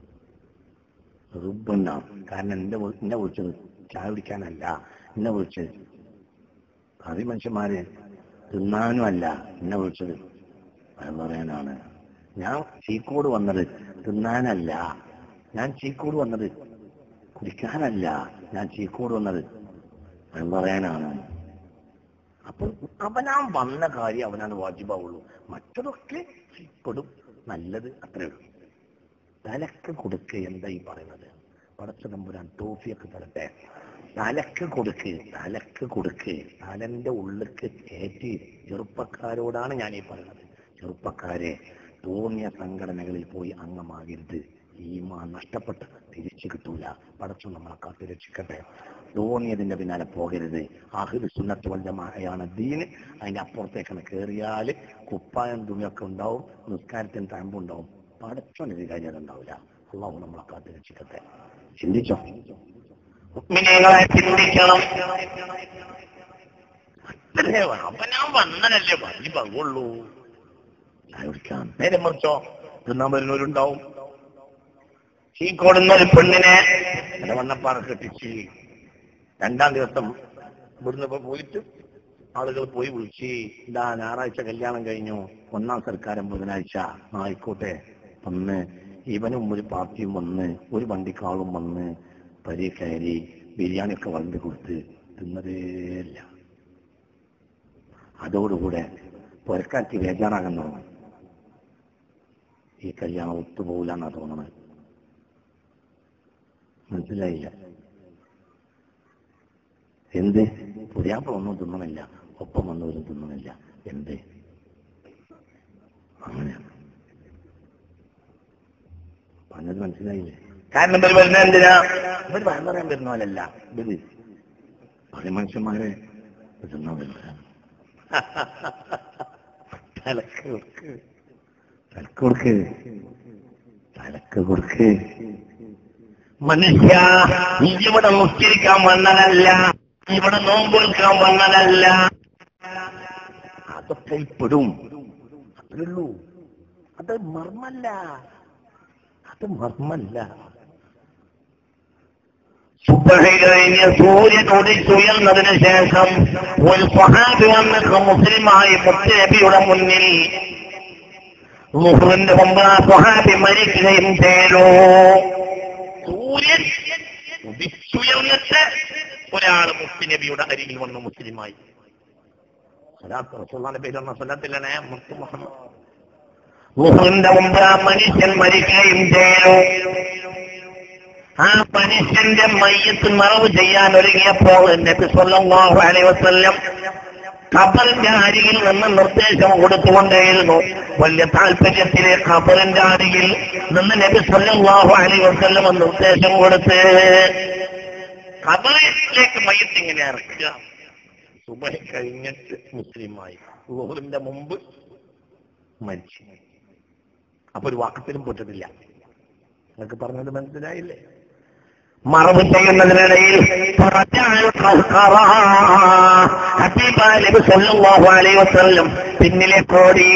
നിർബന്ധം കാരണം എന്റെ വി- എന്നെ വിളിച്ചത് ചായ കുടിക്കാനല്ല എന്നെ വിളിച്ചത് അതി മനുഷ്യന്മാര് തിന്നാനും അല്ല എന്നെ വിളിച്ചത് വയറ് പറയാനാണ് ഞാൻ ചീക്കോട് വന്നത് തിന്നാനല്ല ഞാൻ ചീക്കോട് വന്നത് കുടിക്കാനല്ല ഞാൻ ചീക്കോട് വന്നത് വയറ് പറയാനാണ് അപ്പോൾ അവനാ വന്ന കാര്യം അവനാണ് വാജിബാവുള്ളൂ മറ്റതൊക്കെ പെടും നല്ലത് അത്രേ ഉള്ളൂ തലക്ക് കൊടുക്ക് എന്താ ഈ പറയുന്നത് പടച്ച തമ്പുരാൻ ടോഫിയൊക്കെ തരട്ടെ തലക്ക് കൊടുക്ക് തലക്ക് കൊടുക്ക് തലന്റെ ഉള്ളിക്ക് കയറ്റി ചെറുപ്പക്കാരോടാണ് ഞാൻ ഈ പറയുന്നത് ചെറുപ്പക്കാരെ തോന്നിയ സംഘടനകളിൽ പോയി അംഗമാകരുത് ഈമാ നഷ്ടപ്പെട്ട് തിരിച്ചു കിട്ടൂല പടച്ചു നമ്മളെ കാത്തു രക്ഷിക്കട്ടെ തോന്നിയതിന്റെ പിന്നാലെ പോകരുത് ആഹിദ് സുന്നത്ത് വല്ലമായാണ് ദീന് അതിന്റെ അപ്പുറത്തേക്കാണ് കയറിയാൽ കുപ്പായം തുണിയൊക്കെ ഉണ്ടാവും നിസ്കാരത്തിന് തഴമ്പുണ്ടാവും പടച്ചോന്റെ കാര്യം അതുണ്ടാവില്ല അള്ളാഹു നമ്മളെ കാത്തു രക്ഷിക്കട്ടെ ചിന്തിച്ചോ മുഅ്മിനീങ്ങളെ ചിന്തിക്കണം അത്രേ വേണം. അപ്പൊ ഞാൻ വന്നതല്ലേ വലിയ പകുള്ളൂ ചായ കുടിക്കാം നേരെ മറിച്ചോ തിന്നാൻ വരുന്നവരുണ്ടാവും ഈ കൊടുന്ന ഒരു പെണ്ണിനെ എന്റെ വണ്ണപ്പാറ കെട്ടിച്ച് രണ്ടാം ദിവസം ഇവിടുന്ന് ഇപ്പൊ പോയിട്ട് ആളുകൾ പോയി വിളിച്ച് ഇതാ ഞായറാഴ്ച കല്യാണം കഴിഞ്ഞു ഒന്നാം സർക്കാരം ബുധനാഴ്ച ആ, ആയിക്കോട്ടെ വന്ന് ഇവനും ഒരു പാർട്ടിയും വന്ന് ഒരു വണ്ടിക്കാളും വന്ന് പരി കയറി ബിരിയാണി ഒക്കെ വളർന്നു കൊടുത്ത് തിന്നതേയില്ല അതോടുകൂടെ പുരക്കാറ്റ് ബേജാറാകാൻ തുടങ്ങും ഈ കല്യാണം ഒത്തുപോകില്ല എന്നാ തോന്നണത് മനസ്സിലായില്ല എന്ത് പുതിയാപ്പ ഒന്നും തിന്നണില്ല ഒപ്പം വന്നവരും തിന്നണില്ല എന്ത് അങ്ങനെയാണ് പറഞ്ഞത് മനസ്സിലായില്ലേ കാരണം ഇവർ വരുന്നത് എന്തിനാ ഇവർ പറയാൻ വരുന്നവരല്ല ഇവര് പല മനുഷ്യന്മാരെ തിന്നാൻ വരുന്നവരാണ് തലക്ക് കൊടുക്ക് തലക്ക് കൊടുക്ക് തലക്ക് കൊടുക്ക് മനുഷ്യ നീ ഇവിടെ മുസ്കരിക്കാൻ വന്നതല്ല ഇവിടെ നോമ്പെടുക്കാൻ വന്നതല്ല അതൊക്കെ ഇപ്പോഴും അത്രയുള്ളൂ അത് മർമ്മല്ല അത് മർമ്മല്ല സുബഹി കഴിഞ്ഞ് സൂര്യൻ ഉദിച്ചുയർന്നതിന് ശേഷം ഒരു സ്വഹാബി വന്ന് മുസ്ലിമായി മുത്തനബിയുടെ മുന്നിൽ മുഹറിന്റെ മുമ്പ് ആ സ്വഹാബി മരിക്കുകയും ചെയ്തു സൂര്യൻ ഉദിച്ചുയർന്നിട്ട് ഒരാൾ മുസ്ലിനബിയുടെ അരികിൽ വന്നു മുസ്ലിമായി സലാത്ത് റസൂലുള്ളാഹിന്റെ പേര് സലാത്തിലാണ് മുത്തു മുഹമ്മദ് മുഹറിന്റെ മുമ്പ് ആ മനുഷ്യൻ മരിക്കുകയും ചെയ്തു ആ മനുഷ്യന്റെ മയ്യത്ത് മറവ് ചെയ്യാൻ ഒരുങ്ങിയപ്പോൾ നബി സല്ലല്ലാഹു അലൈഹി വസല്ലം ഖബറിന്റെ അരികിൽ നിന്ന് നിർദ്ദേശം കൊടുത്തുകൊണ്ടേയിരുന്നു വലിയ താല്പര്യത്തിലെ ഖബറിന്റെ അരികിൽ നിന്ന് നബി സല്ലല്ലാഹു അലൈഹി വസല്ലം നിർദ്ദേശം കൊടുത്ത് ഖബറിലേക്ക് മയ്യത്ത് ഇങ്ങനെ ഇറക്കുക സുബഹി കഴിഞ്ഞിട്ട് മുസ്ലിമായി ളുഹറിന്റെ മുമ്പ് മരിച്ചു അപ്പൊ ഒരു വാക്കത്തിലും പൊട്ടിട്ടില്ല നിങ്ങൾക്ക് പറഞ്ഞത് മനസ്സിലായില്ലേ മറവ് ചെയ്യുന്നതിനിടയിൽ പിന്നിലെ കോടി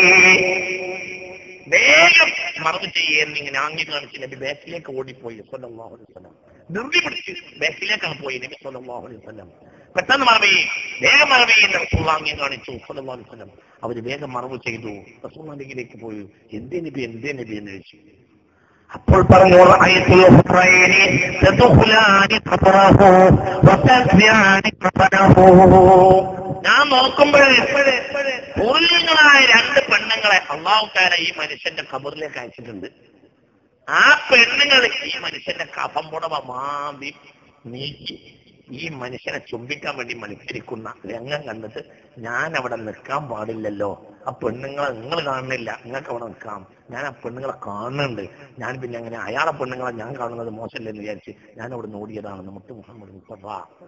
വേഗം മറവ് ചെയ്യുന്ന ഇങ്ങനെ ആംഗ്യം കാണിച്ച് നബി ബാക്കിലേക്ക് ഓടിപ്പോയി സല്ലല്ലാഹു അലൈഹി വസല്ലം ധൃതി പിടിച്ച് ബാക്കിലേക്കാണ് പോയി നബി സല്ലല്ലാഹു അലൈഹി വസല്ലം പെട്ടെന്ന് മറവ് ചെയ്യും വേഗം മറവ് ചെയ്യുന്ന റസൂൽ ആംഗ്യം കാണിച്ചു സല്ലല്ലാഹു അലൈഹി വസല്ലം അവര് വേഗം മറവ് ചെയ്തു റസൂലിലേക്ക് പോയി എന്തേ നബി എന്തേ നബി എന്ന് ചോദിച്ചു അപ്പോൾ പറഞ്ഞു റഅയ്തുൽ ഹുറൈനി തദ്ഖുലാനി ഖബറഹു വതസ്യാനി ഖബറഹു ഞാൻ നോക്കുമ്പോൾ പൂർണ്ണങ്ങളായ രണ്ട് പെണ്ണുങ്ങളെ അള്ളാഹുക്കാര ഈ മനുഷ്യന്റെ ഖബറിലേക്ക് അയച്ചിട്ടുണ്ട് ആ പെണ്ണുങ്ങൾ ഈ മനുഷ്യന്റെ കഫം പുടവ മാന്തി നീക്കി ഈ മനുഷ്യനെ ചുംബിക്കാൻ വേണ്ടി മത്സരിക്കുന്ന രംഗം കണ്ടിട്ട് ഞാൻ അവിടെ നിൽക്കാൻ പാടില്ലല്ലോ ആ പെണ്ണുങ്ങളെ നിങ്ങൾ കാണുന്നില്ല നിങ്ങൾക്ക് അവിടെ നിൽക്കാം ഞാൻ ആ പെണ്ണുങ്ങളെ കാണുന്നുണ്ട് ഞാൻ പിന്നെ അങ്ങനെ അയാളെ പെണ്ണുങ്ങളെ ഞാൻ കാണുന്നത് മോശമല്ലെന്ന് വിചാരിച്ച് ഞാൻ അവിടെ നോടിയതാണ് മുത്ത് മുഹമ്മദ് മുസ്തഫ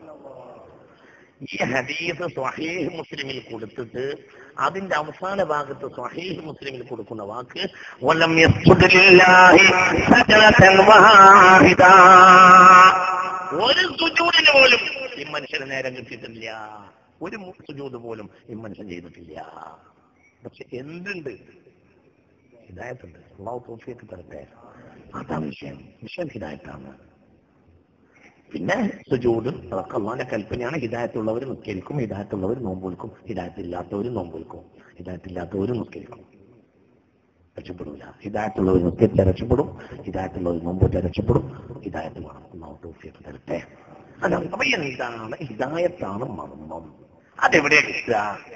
ഈ ഹദീസ് സ്വഹീഹ് മുസ്ലിമിൽ കൊടുത്തിട്ട് അതിന്റെ അവസാന ഭാഗത്ത് സ്വഹീഹ് മുസ്ലിമിൽ കൊടുക്കുന്ന വാക്ക് വലം യസ്ജുദ് ലില്ലാഹി സജദതൻ വാഹിദ ഒരു സുജൂദിന് പോലും ഈ മനുഷ്യന് നേരം കിട്ടിയിട്ടില്ല ഒരു മു- സുജൂദ് പോലും ഈ മനുഷ്യൻ ചെയ്തിട്ടില്ല പക്ഷെ എന്തുണ്ട് ഹിദായത്തുണ്ട് അള്ളാഹു തോഫിയൊക്കെ തരട്ടെ അതാണ് വിഷയം വിഷയം ഹിദായത്താണ് പിന്നെ സുജൂദ് അതൊക്കെ അള്ളാന്റെ കൽപ്പനയാണ് ഹിദായത്തുള്ളവർ നിസ്കരിക്കും ഹിദായത്തുള്ളവർ നോമ്പൊലിക്കും ഹിദായത്തില്ലാത്തവർ നോമ്പൊലിക്കും ഹിദായത്തില്ലാത്തവർ നിസ്കരിക്കും രക്ഷപ്പെടൂല ഹിദായത്തുള്ളവർ നിസ്കരിച്ചാൽ രക്ഷപ്പെടും ഹിദായത്തുള്ളവർ നോമ്പോറ്റാൽ രക്ഷപ്പെടും ഹിദായത്ത് വേണം അള്ളാഹു തോഫിയൊക്കെ തരട്ടെ അതാണ് അപ്പൊ എന്താണ് ഹിദായത്താണ് മർമ്മം അതെവിടെയാ കിട്ടുക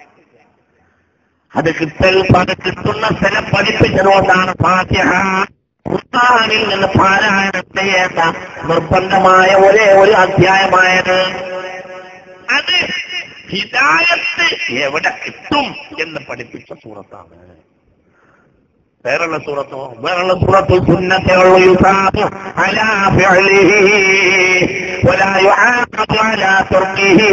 അത് കിട്ടൽ അത് കിട്ടുന്ന സ്ഥലം പഠിപ്പിച്ചതുകൊണ്ടാണ് ഫാത്തിഹ ഖുർആനിൽ നിന്ന് പാരായണം ചെയ്യേണ്ട നിർബന്ധമായ ഒരേ ഒരു അധ്യായമായത് അത് ഹിദായത്ത് എവിടെ കിട്ടും എന്ന് പഠിപ്പിച്ച സൂറത്താണ് വേറുള്ള സൂറത്തോ വേറുള്ള സൂറത്തിൽ സുന്നത്തുള്ള യുസാബു അലാ ഫിഅലിഹി വലാ യുആഖബു അലാ തർക്കിഹി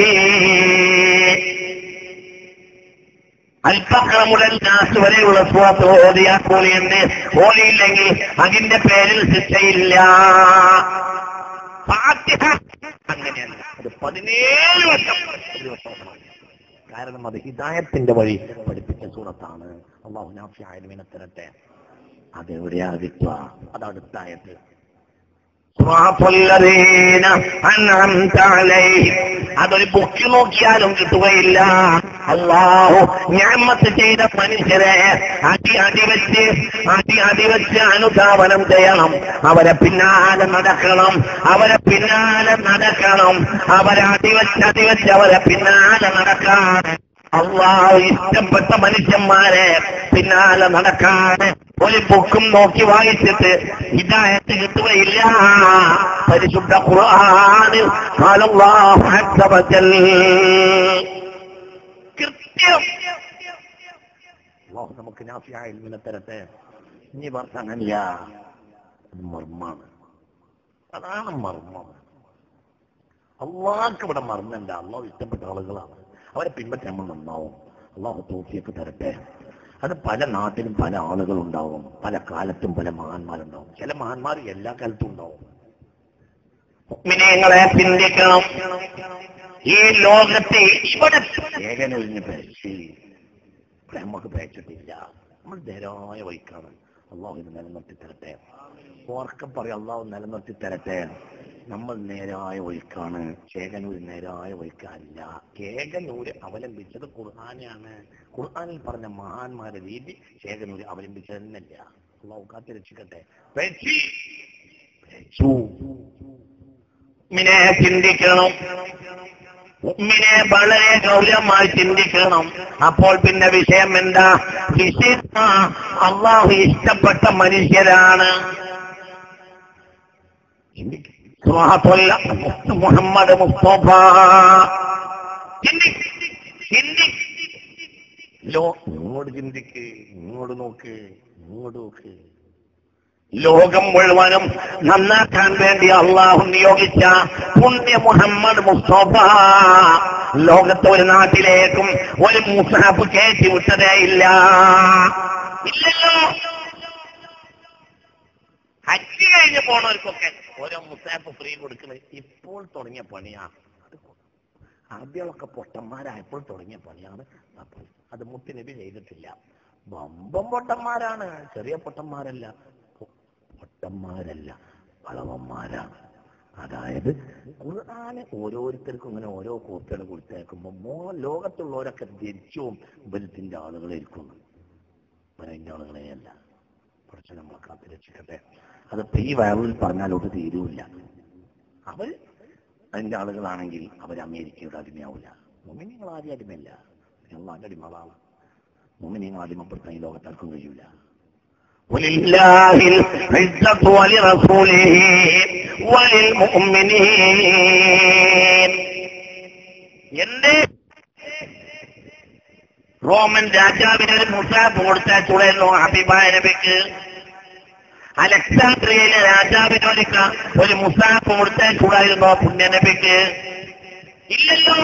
അൽപ്പക്ര മുതൽ നാസ് വരെയുള്ള സൂറത്ത് ഓതിയാ കൂലിയുണ്ട് ഓലിയില്ലെങ്കിൽ അതിന്റെ പേരിൽ ശിക്ഷയില്ല ഫാത്തിഹ അങ്ങനെയല്ല അത് പതിനേഴ് വർഷം ഒരു വർഷം ഓതണം. കാരണം അത് ഹിദായത്തിന്റെ വഴി പഠിപ്പിച്ച സൂറത്താണ് അള്ളാഹു നാഫി ആയതിനെ തരട്ടെ അതെവിടെയാ കിട്ടുക അത് അടുത്തായത് സ്വലാത്തുല്ലദീന അൻഅംത അലൈഹിം. അതൊരു ബുക്ക് നോക്കിയാലും കിട്ടുകയില്ല അള്ളാഹു ഞാമത്ത് ചെയ്ത മനുഷ്യരെ അടി അടിവെച്ച് അടി അടിവെച്ച് അനുധാവനം ചെയ്യണം അവരെ പിന്നാലെ നടക്കണം അവരെ പിന്നാലെ നടക്കണം അവരെ അടിവെച്ച് അടിവെച്ച് അവരെ പിന്നാലെ നടക്കാൻ അള്ളാഹു ഇഷ്ടപ്പെട്ട മനുഷ്യന്മാരെ പിന്നാലെ നടക്കാതെ ഒരു ബുക്കും നോക്കി വായിച്ചിട്ട് ഹിദായത്ത് കിട്ടുകയില്ല പരിശുദ്ധ ഖുർആൻ അല്ലാഹു അസ്സ വജൽ കൃത്യം അള്ളാഹു നമുക്ക് നാഫിയായ ഇൽമിനെ തരട്ടെ ഇനി പറഞ്ഞ അങ്ങനെയ അത് മർമ്മാണ് അതാണ് മർമ്മം അള്ളാഹ്ക്ക് ഇവിടെ മർമ്മല്ല അള്ളാഹു ഇഷ്ടപ്പെട്ട ആളുകളാണ് അവരെ പിൻപറ്റി നമ്മൾ നന്നാവും അള്ളാഹു തോഫിയൊക്കെ തരട്ടെ അത് പല നാട്ടിലും പല ആളുകളുണ്ടാവും പല കാലത്തും പല മഹാന്മാരുണ്ടാവും ചില മഹാന്മാർ എല്ലാ കാലത്തും ഉണ്ടാവും മുഅ്മിനീങ്ങളെ ചിന്തിക്കണം ഈ ലോകത്തെ ഇവിടെ ഏകനൊഴിഞ്ഞ് പേശി ഇവിടെ നമുക്ക് പേച്ചിട്ടില്ല നമ്മൾ നേരായ വഴിക്കാണ് അള്ളാഹു ഇത് നിലനിർത്തി തരട്ടെ ഓർക്കം പറയും അള്ളാഹു നിലനിർത്തി തരട്ടെ നമ്മൾ നേരായ വഴിക്കാണ് ചേകനൂര് നേരായ വഴിക്കല്ല ചേകനൂര് അവലംബിച്ചത് ഖുർആാനാണ് ഖുർആാനിൽ പറഞ്ഞ മഹാന്മാരുടെ രീതി ചേകനൂര് അവലംബിച്ചത് തന്നെയല്ല അള്ളാഹു കാത്തി രക്ഷിക്കട്ടെ പേച്ചി പേച്ചു മുഅ്മിനെ ചിന്തിക്കണം മുഅ്മിനെ വളരെ ഗൗരവമായി ചിന്തിക്കണം അപ്പോൾ പിന്നെ വിഷയം എന്താ വിഷയം ആ, അള്ളാഹു ഇഷ്ടപ്പെട്ട മനുഷ്യരാണ് ചിന്തിക്കും സുബ്ഹാനല്ല, മുത്ത് മുഹമ്മദ് മുസ്തഫ ചിന്തി ചിന്തി ലോ ഇങ്ങോട്ട് ചിന്തിക്ക് ഇങ്ങോട്ട് നോക്ക് ഇങ്ങോട്ട് നോക്ക് ലോകം മുഴുവനും നന്നാക്കാൻ വേണ്ടി അള്ളാഹു നിയോഗിച്ച പുണ്യ മുഹമ്മദ് മുസ്തഫ ലോകത്തെ ഒരു നാട്ടിലേക്കും ഒരു മുസാഫ് കയറ്റി വിട്ടതേ ഇല്ല ഇല്ലല്ലോ ഹജ്ജ് കഴിഞ്ഞ് പോണവർക്കൊക്കെ ഓരോ മുസാഫ് ഫ്രീ കൊടുക്കുന്നത് ഇപ്പോൾ തുടങ്ങിയ പണിയാ ആദ്യമൊക്കെ പൊട്ടന്മാരായപ്പോൾ തുടങ്ങിയ പണിയാണ് അപ്പോൾ അത് മുത്തുനബി ചെയ്തിട്ടില്ല ബമ്പം പൊട്ടന്മാരാണ് ചെറിയ പൊട്ടന്മാരല്ല പൊ- പൊട്ടന്മാരല്ല വളവന്മാരാണ് അതായത് ഖുർആന് ഓരോരുത്തർക്കും ഇങ്ങനെ ഓരോ കോപ്പികൾ കൊടുത്തേക്കുമ്പോൾ മോ ലോകത്തുള്ളവരൊക്കെ ധരിച്ചും ബലത്തിന്റെ ആളുകളായിരിക്കുന്നു ബലത്തിന്റെ ആളുകളെയല്ല കുറച്ച് നമ്മളെ കാത്തു രക്ഷിക്കട്ടെ അതിപ്പോ ഈ വയറിൽ പറഞ്ഞാലോട്ട് തീരുമില്ല അവർ അതിന്റെ ആളുകളാണെങ്കിൽ അവർ അമേരിക്കയുടെ അടിമയാവില്ല മുമിനിങ്ങൾ ആദ്യം അടിമയല്ല ഞങ്ങളാന്റെ അടിമകളാണ് മുമിനിങ്ങൾ അടിമപ്പെടുത്താൻ ഈ ലോകത്താർക്കും കഴിയൂല ولله العزة ولرسوله وللمؤمنين എന്റെ റോമൻ രാജാവിന് ഒരു മുസാഫ് കൊടുത്താച്ചുള്ളല്ലോ ഹബീബായ നബിക്ക് അലക്സാണ്ട്രിയയിലെ രാജാവിന് ഒരു ക- ഒരു മുസാഫ് കൊടുത്താച്ചുള്ളായിരുന്നോ പുണ്യനബിക്ക് ഇല്ലല്ലോ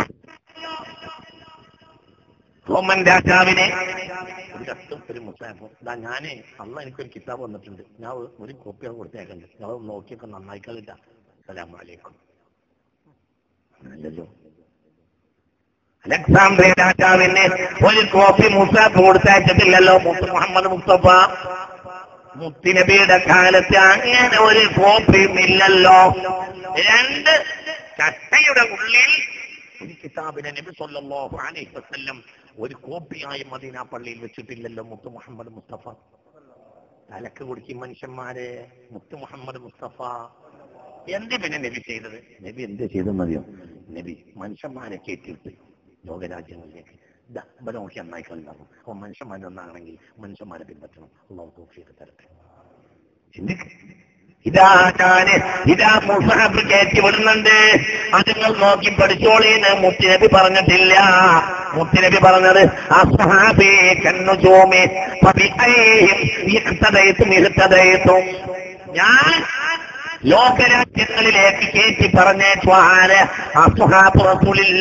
റോമൻ രാജാവിനെ ഒരു കത്തും ഒരു മുസാഫും ഇതാ ഞാനേ അന്ന് എനിക്കൊരു കിതാബ് വന്നിട്ടുണ്ട് ഞാൻ ഒരു- ഒരു കോപ്പി കൊടുത്തേക്കുണ്ട് ഞാൻ അത് നോക്കിയൊക്കെ നന്നായിക്കളില്ല സലാമലൈക്കും അല്ലല്ലോ അലക്സാണ്ട്രിയ രാജാവിന് ഒരു കോപ്പി മുസാഫ് കൊടുത്തയച്ചിട്ടില്ലല്ലോ മുത്ത് മുഹമ്മദ് മുസ്തഫ മുത്തിനബിയുടെ കാലത്ത് അങ്ങനെ ഒരു കോപ്പിയും ഇല്ലല്ലോ രണ്ട് ചട്ടയുടെ ഉള്ളിൽ ഒരു കിതാബിനെ നബി സല്ലല്ലാഹു അലൈഹി വസല്ലം ഒരു കോപ്പിയായി മദീന പള്ളിയിൽ വെച്ചിട്ടില്ലല്ലോ മുത്ത് മുഹമ്മദ് മുസ്തഫ തലക്ക് കുടുക്കി മനുഷ്യന്മാരെ മുത്ത് മുഹമ്മദ് മുസ്തഫ എന്ത് പിന്നെ നബി ചെയ്തത് നബി എന്ത് ചെയ്തെന്നറിയോ നബി മനുഷ്യന്മാരെ കയറ്റിയിട്ട് ലോകരാജ്യങ്ങളിലേക്ക് ഇതാ ഇവിടെ നോക്കി നന്നായി കളിണ്ടാവും അപ്പൊ മനുഷ്യന്മാരൊന്നാണെങ്കിൽ മനുഷ്യന്മാരെ പിൻപറ്റണം അള്ളാഹു തോഫിയൊക്കെ തരട്ടെ ചിന്തിക്ക് ഇതാ ഞാന് ഇതാ മുസാഫ് കയറ്റി വിടുന്നുണ്ട് അത് നിങ്ങൾ നോക്കി പഠിച്ചോളീന്ന് മുത്തിനബി പറഞ്ഞിട്ടില്ല മുത്തിനബി പറഞ്ഞത് അസ്ഹാബി കന്നുജോമി ഞാൻ ലോകരാജ്യങ്ങളിലേക്ക് കയറ്റി പറഞ്ഞേച്ചു ആര് അസ്ഹാബ് റസൂലില്ല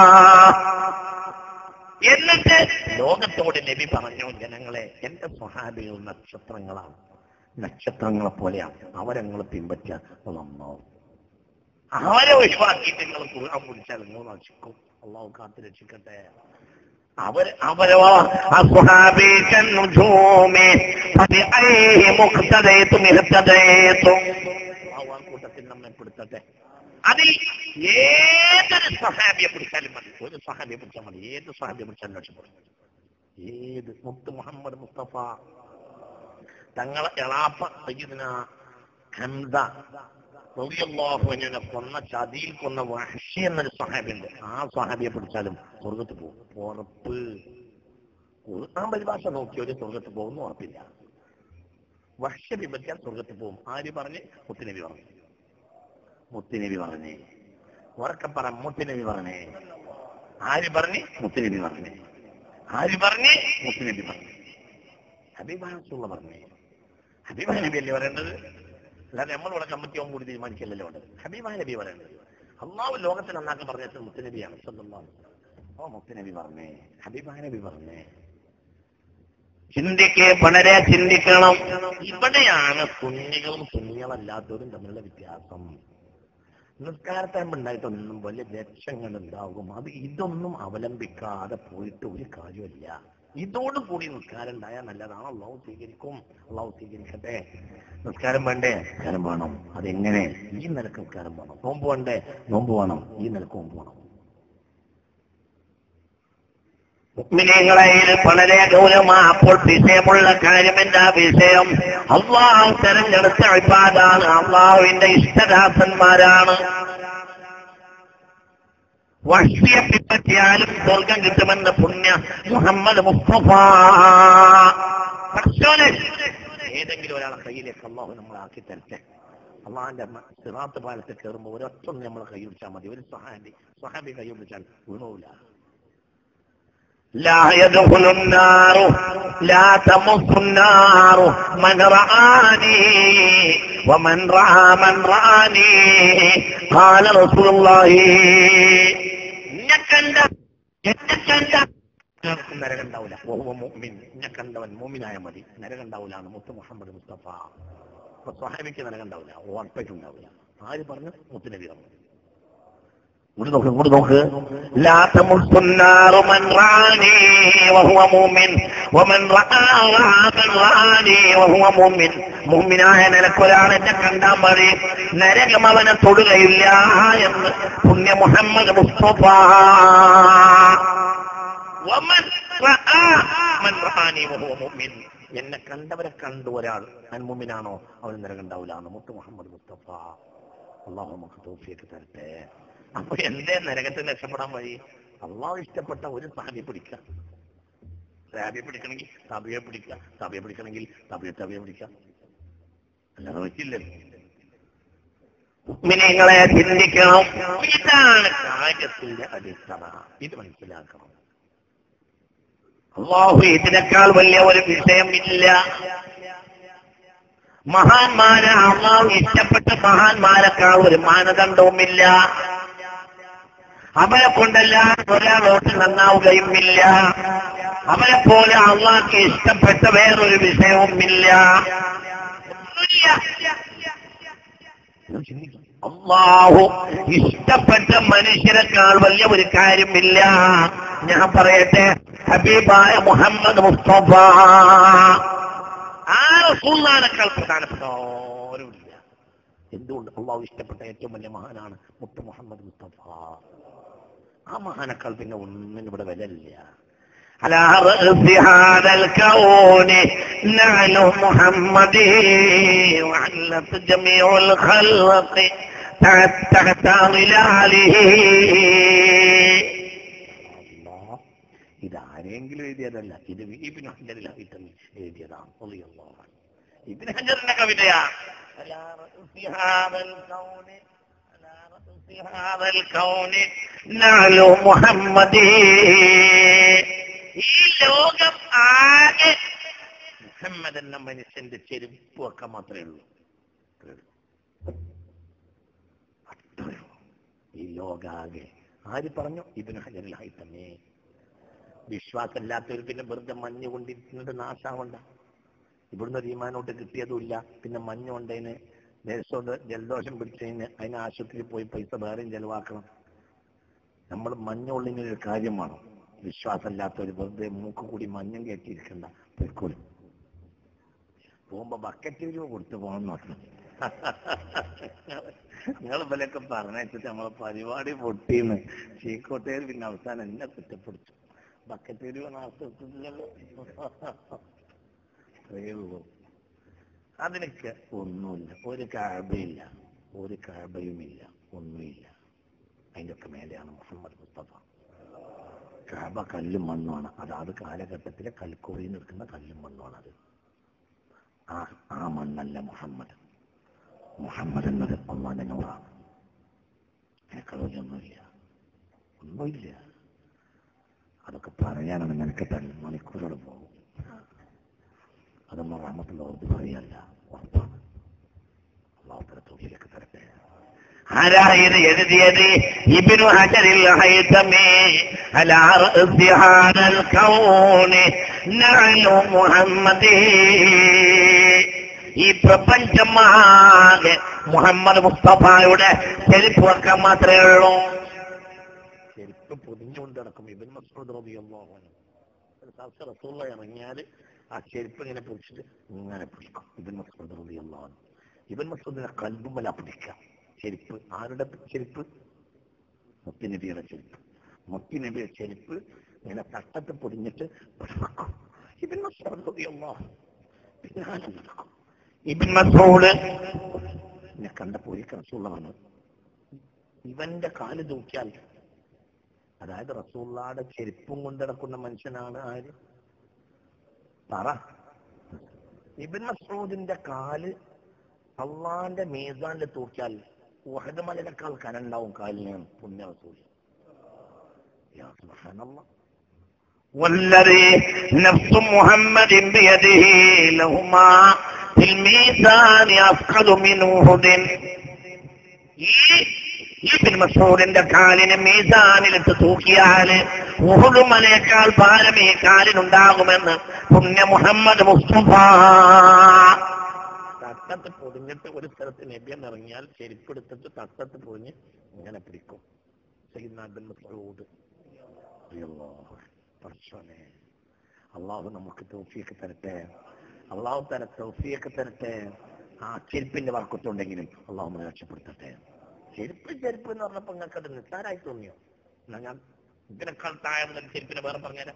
എന്നിട്ട് ലോകത്തോട് നബി പറഞ്ഞു ജനങ്ങളെ എന്റെ സ്വഹാബികൾ നക്ഷത്രങ്ങളാണ് നക്ഷത്രങ്ങളെ പോലെയാണ് അവരങ്ങൾ പിൻപറ്റാൻ നന്നാവും അവരെ ഒഴിവാക്കിയിട്ട് നിങ്ങൾ ഖുർആൻ പിടിച്ചാൽ നിങ്ങൾ നശിക്കും അള്ളാഹു കാത്തു രക്ഷിക്കട്ടെ അവർ അവരോ അസ്ഹാബീകൻ നുജൂമി ഫബിഅയ്ഹി മുഖ്തദൈതും ഇഹ്തദൈതും അള്ളാഹു ആ കൂട്ടത്തിൽ നമ്മെ പെടുത്തട്ടെ അതിൽ ഏതൊരു സഹാബിയെ പിടിച്ചാലും മതി ഒരു സഹാബിയെ പിടിച്ചാൽ മതി ഏത് സഹാബിയെ പിടിച്ചാലും രക്ഷപ്പെടും ഏത് മുത്ത് മുഹമ്മദ് മുസ്തഫ തങ്ങളെ എളാപ്പ സയ്യിദ്ന ഹംസ റളിയല്ലാഹുവിനെ കൊന്ന ചതിയിൽ കൊന്ന വഹഷി എന്നൊരു സഹാബിയുണ്ട് ആ സഹാബിയെ പിടിച്ചാലും സ്വർഗത്ത് പോകും ഉറപ്പ് ഖുർആൻ പരിഭാഷ നോക്കിയൊരു സ്വർഗത്ത് പോകുന്നു ഉറപ്പില്ല വഹഷ വിഭജിക്കാൻ സ്വർഗത്ത് പോകും ആര് പറഞ്ഞ് മുത്തുനബി പറഞ്ഞു മുത്തുനബി പറഞ്ഞേ ഉറക്കപ്പറ മുത്തുനബി പറഞ്ഞേ ആര് പറഞ്ഞ് മുത്തുനബി പറഞ്ഞേ ആര് പറഞ്ഞ് മുത്തുനബി പറഞ്ഞു ഹബീബാനുള്ള പറഞ്ഞേ ഹബീബ നബി അല്ലേ പറയേണ്ടത് അല്ലാതെ നമ്മളിവിടെ കമ്മിറ്റിയാവും കൂടി തീരുമാനിക്കല്ലോ വേണ്ടത് ഹബീബ നബി പറയേണ്ടത് അള്ളാഹു ലോകത്തിൽ നന്നാക്കാൻ പറഞ്ഞത് മുത്തുനബിയാണ് സ്വന്തം ഓ മുത്തുനബി പറഞ്ഞേ ഹബീബ നബി പറഞ്ഞേ ചിന്തിക്ക് വളരെ ചിന്തിക്കണം ഇവിടെയാണ് സുന്നികളും സുന്നികളല്ലാത്തവരും തമ്മിലുള്ള വ്യത്യാസം നിസ്കാരത്തമ്പ് ഉണ്ടായിട്ടൊന്നും വലിയ ലക്ഷ്യങ്ങൾ ഉണ്ടാകും അത് ഇതൊന്നും അവലംബിക്കാതെ പോയിട്ട് ഒരു കാര്യമില്ല ഇതോടുകൂടി നിസ്കാരം ഉണ്ടായാൽ നല്ലതാണ് അള്ളാഹു സ്വീകരിക്കും അള്ളാഹു സ്വീകരിക്കട്ടെ നിസ്കാരം വേണ്ടേ നിസ്കാരം വേണം അതെങ്ങനെ ഈ നിലക്ക് നിസ്കാരം വേണം നോമ്പ് വേണ്ടേ നോമ്പ് വേണം ഈ നിലക്ക് നോമ്പ് വേണം മുഗ്മിനീങ്ങളയിൽ വളരെ ഗൗരവമാ അപ്പോൾ വിഷയമുള്ള കാര്യം എന്താ വിഷയം അള്ളാഹു തെരഞ്ഞെടുത്ത അഴിപ്പാടാണ് അള്ളാഹുവിന്റെ ഇഷ്ടദാസന്മാരാണ് വഷിയെ പിൻപറ്റിയാലും സ്വർഗം കിട്ടുമെന്ന് പുണ്യ മുഹമ്മദ് മുസ്തഫ പഠിച്ചോനെ ഏതെങ്കിലും ഒരാളെ കയ്യിലേക്ക് അള്ളാഹു നമ്മളാക്കി തരട്ടെ അള്ളാഹിന്റെ സിറാത്ത് പാലത്തിൽ കയറുമ്പോൾ ഒരൊറ്റ നമ്മളെ കൈ പിടിച്ചാൽ മതി ഒരു സഹാബി സഹാബി കൈ പിടിച്ചാൽ ഗുണവുമില്ല لا يدخل النار لا تمص النار من رآني ومن رأى من رآني قال رسول الله എന്നെ കണ്ട എന്നെ കണ്ട നരകം ഉണ്ടാവില്ല ഓഹോ മോമിൻ എന്നെ കണ്ടവൻ മോമിനായ മതി നരകം ഉണ്ടാവില്ല മുത്ത് മുഹമ്മദ് മുസ്തഫ അപ്പൊ സ്വഹാബിക്ക് നരകം ഉണ്ടാവില്ല ഉറപ്പായിട്ടുണ്ടാവില്ല ആര് പറഞ്ഞു മുത്തുനബി പറഞ്ഞു ഇങ്ങോട്ട് നോക്ക് ഇങ്ങോട്ട് നോക്ക് لا تمس النار من رآني وهو مؤمن ومن رأى من رآني وهو مؤمن മുഅ്മിനായ നിലക്കൊരാൾ എന്നെ കണ്ടാൽ മതി നരകം അവനെ തൊടുകയില്ല എന്ന് പുണ്യ മുഹമ്മദ് മുസ്തഫ വമൻ റആ മൻ റആനി വഹുവ മുഅ്മിൻ എന്നെ കണ്ടവരെ കണ്ടു ഒരാൾ ഞാൻ മുഅ്മിനാണോ അവൻ നരകം ഉണ്ടാവില്ല എന്ന് മുത്ത് മുഹമ്മദ് മുസ്തഫ അള്ളാഹു നമുക്ക് തോഫിയൊക്കെ തരട്ടെ അപ്പൊ എന്തേ നരകത്തിൽ രക്ഷപ്പെടാൻ വഴി അള്ളാഹു ഇഷ്ടപ്പെട്ട ഒരു സാബിയെ പിടിക്കുക സാബിയെ പിടിക്കണമെങ്കിൽ സബിയെ പിടിക്കുക സബിയെ പിടിക്കണമെങ്കിൽ സബിയെ സബിയെ പിടിക്കുക അല്ലാതെ പറ്റില്ലല്ലോ മുഅ്മിനീങ്ങളെ ചിന്തിക്കണം ഇതാണ് കാര്യത്തിന്റെ അടിത്തറ ഇത് മനസ്സിലാക്കണം അള്ളാഹു ഇതിനേക്കാൾ വലിയ ഒരു വിഷയമില്ല മഹാന്മാരെ അള്ളാഹു ഇഷ്ടപ്പെട്ട മഹാന്മാരെക്കാൾ ഒരു മാനദണ്ഡവുമില്ല അവരെ കൊണ്ടെല്ലാം ഒരാളോട്ട് നന്നാവുകയുമില്ല അവരെ പോലെ അള്ളാഹ്ക്ക് ഇഷ്ടപ്പെട്ട വേറൊരു വിഷയവുമില്ല അള്ളാഹു ഇഷ്ടപ്പെട്ട മനുഷ്യരെക്കാൾ വലിയ ഒരു കാര്യമില്ല ഞാൻ പറയട്ടെ ഹബീബായ മുഹമ്മദ് മുസ്തഫ ആ റസൂലിനേക്കാൾ പ്രധാനപ്പെട്ട ആരുമില്ല എന്തുകൊണ്ട് അള്ളാഹു ഇഷ്ടപ്പെട്ട ഏറ്റവും വലിയ മഹാനാണ് മുത്ത് മുഹമ്മദ് മുസ്തഫ ആ മഹാനേക്കാൾ പിന്നെ ഒന്നിനും ഇവിടെ വിലയില്ല على رأس هذا الكون نعل محمد وعلت جميع الخلق تحت ظلاله ഇത് ആരെങ്കിലും എഴുതിയതല്ല ഇത് ഇബിൻ ഹജറിൽ ഹൈത്തമി എഴുതിയതാണ് റളിയല്ലാഹു അൻഹു. ഇബിൻ ഹജറിന്റെ കവിതയാ على رأس هذا الكون على رأس هذا الكون نعل محمد ഈ ലോകം ആകെ മുഹമ്മദ് എന്ന മനുഷ്യന്റെ ചെരുപ്പ് ഒക്കെ മാത്രമേ ഉള്ളൂ അത്രയേ ഉള്ളൂ. ഈ ലോകാകെ ആര് പറഞ്ഞു ഇബിൻ ഹജറിൽ ഹൈത്തമേ വിശ്വാസമില്ലാത്തവർ പിന്നെ വെറുതെ മഞ്ഞ് കൊണ്ടിരുന്നിട്ട് നാശാവണ്ട ഇവിടുന്ന് ഒരു ഈമാനോട്ട് കിട്ടിയതുമില്ല പിന്നെ മഞ്ഞ് കൊണ്ടതിന് ദേശോട് ജലദോഷം പിടിച്ചതിന് അതിന് ആശുപത്രിയിൽ പോയി പൈസ വേറെയും ചെലവാക്കണം നമ്മൾ മഞ്ഞുള്ളിന് ഒരു കാര്യം വേണം വിശ്വാസമില്ലാത്തവർ വെറുതെ മൂക്ക് കൂടി മഞ്ഞം കയറ്റിയിരിക്കണ്ട പൊയ്ക്കോളി പോകുമ്പോ ബക്കറ്റ് രൂപ കൊടുത്തു പോകാൻ നോക്കണം നിങ്ങൾ ഇവരൊക്കെ പറഞ്ഞിട്ട് നമ്മളെ പരിപാടി പൊട്ടിന്ന് ചീക്കോട്ടയിൽ പിന്നെ അവസാനം എന്നെ കുറ്റപ്പെടുത്തു ബക്കറ്റ് രൂപ നാശത്തില്ലല്ലോ അത്രയേ ഉള്ളൂ അതിനൊക്കെ ഒന്നുമില്ല ഒരു കാബയില്ല ഒരു കാബയുമില്ല ഒന്നുമില്ല അതിൻ്റെ ഒക്കെ മേലെയാണ് മുഹമ്മദ് മുസ്തഫ കാബ കല്ലും മണ്ണുമാണ് അതാത് കാലഘട്ടത്തിലെ കൽക്കോറിയിൽ നിൽക്കുന്ന കല്ലും മണ്ണുമാണ് അത് ആ ആ മണ്ണല്ല മുഹമ്മദ് മുഹമ്മദ് എന്നത് അള്ളാന്റെ നൂറാണ് എനിക്കതൊന്നുമില്ല ഒന്നുമില്ല അതൊക്കെ പറയാനാണ് നിനക്ക് തന്നെ മണിക്കൂറോട് പോകും അതൊന്നും റഹമത്തുള്ള ഓർത്ത് പറയല്ല ഉറപ്പാണ് അള്ളാഹുത്തര തൊഴിലേക്ക് തരട്ടെ ആരാ ഇത് എഴുതിയത് ഇബിനു ഹജറിൽ ഹൈതമേ അലാ റഅസി ഹാദൽ കൗനി നഅലു മുഹമ്മദി ഈ പ്രപഞ്ചമാകെ മുഹമ്മദ് മുസ്തഫായുടെ ചെരുപ്പ് വെക്കാൻ മാത്രമേ ഉള്ളൂ ചെരുപ്പ് പൊതിഞ്ഞുകൊണ്ട് നടക്കും ഇബൻ മസൂദ് റളിയല്ലാഹു അൻഹു ഒരു സ്ഥലത്ത് റസൂള്ള ഇറങ്ങിയാൽ ആ ചെരുപ്പ് ഇങ്ങനെ പിടിച്ചിട്ട് ഇങ്ങനെ പിടിക്കും ഇബൻ മസൂദ് റളിയല്ലാഹു അൻഹു ഇബൻ മസൂദിനെ കൽബുമല പിടിക്കാം ചെരുപ്പ് ആരുടെ ചെരുപ്പ് മുത്തിനബിയുടെ ചെരുപ്പ് മുത്തിനബിയുടെ ചെരുപ്പ് ഇങ്ങനെ തട്ടത്ത് പൊടിഞ്ഞിട്ട് വെക്കും ഇബൻ മസൂദ് റളിയല്ലാഹു പിന്നാലെ നടക്കും ഇബിൻ മസൂദ് എന്നെ കണ്ടപ്പോൾ ഒരിക്കൽ റസൂള്ള വന്നു ഇവന്റെ കാല് തൂക്കിയാൽ അതായത് റസൂള്ളാടെ ചെരുപ്പും കൊണ്ട് നടക്കുന്ന മനുഷ്യനാണ് ആര് പറ ഇബിൻ മസൂദിന്റെ കാല് അള്ളാന്റെ മീസാനിൽ തൂക്കിയാൽ ഉഹദ് മലനേക്കാൾ കനുണ്ടാവും കാലിന് പുണ്യ റസൂൽ യാ സുബ്ഹാനല്ലാഹ് والذي نفس محمد بيده لهما في الميزان أثقل من أحد ഈ ഇബിൻ മസൂദിന്റെ കാലിന് മീസാനിലിട്ട് തൂക്കിയാല് ഉഹുദുമലേക്കാൾ ഭാരം ഈ കാലിനുണ്ടാകുമെന്ന് പുണ്യ മുഹമ്മദ് മുസ്തഫ തട്ടത്ത് പൊതിഞ്ഞിട്ട് ഒരു സ്ഥലത്ത് നബിയൻ ഇറങ്ങിയാൽ ചെരുപ്പെടുത്തിട്ട് തട്ടത്ത് പൊതിഞ്ഞ് ഇങ്ങനെ പിടിക്കും സയ്യിദ്ന ഇബ്ൻ മസ്ഊദ് റളിയല്ലാഹു അൻഹു. പടച്ചോനെ അള്ളാഹു നമുക്ക് തൗഫീക്ക് തരട്ടെ അള്ളാഹു തര തൗഫീക്ക് തരട്ടെ ആ ചെരുപ്പിന്റെ വർക്കത്തുണ്ടെങ്കിലും അള്ളാഹു നമ്മളെ രക്ഷപ്പെടുത്തട്ടെ ചെരുപ്പ് ചെരുപ്പ് എന്ന് പറഞ്ഞപ്പോ നിങ്ങൾക്ക് അത് നിസ്സാരായി തോന്നിയോ എന്നാ ഞാൻ ഇതിനേക്കാൾ താഴെ ചെരുപ്പിനെ വേറെ പറഞ്ഞുതരാം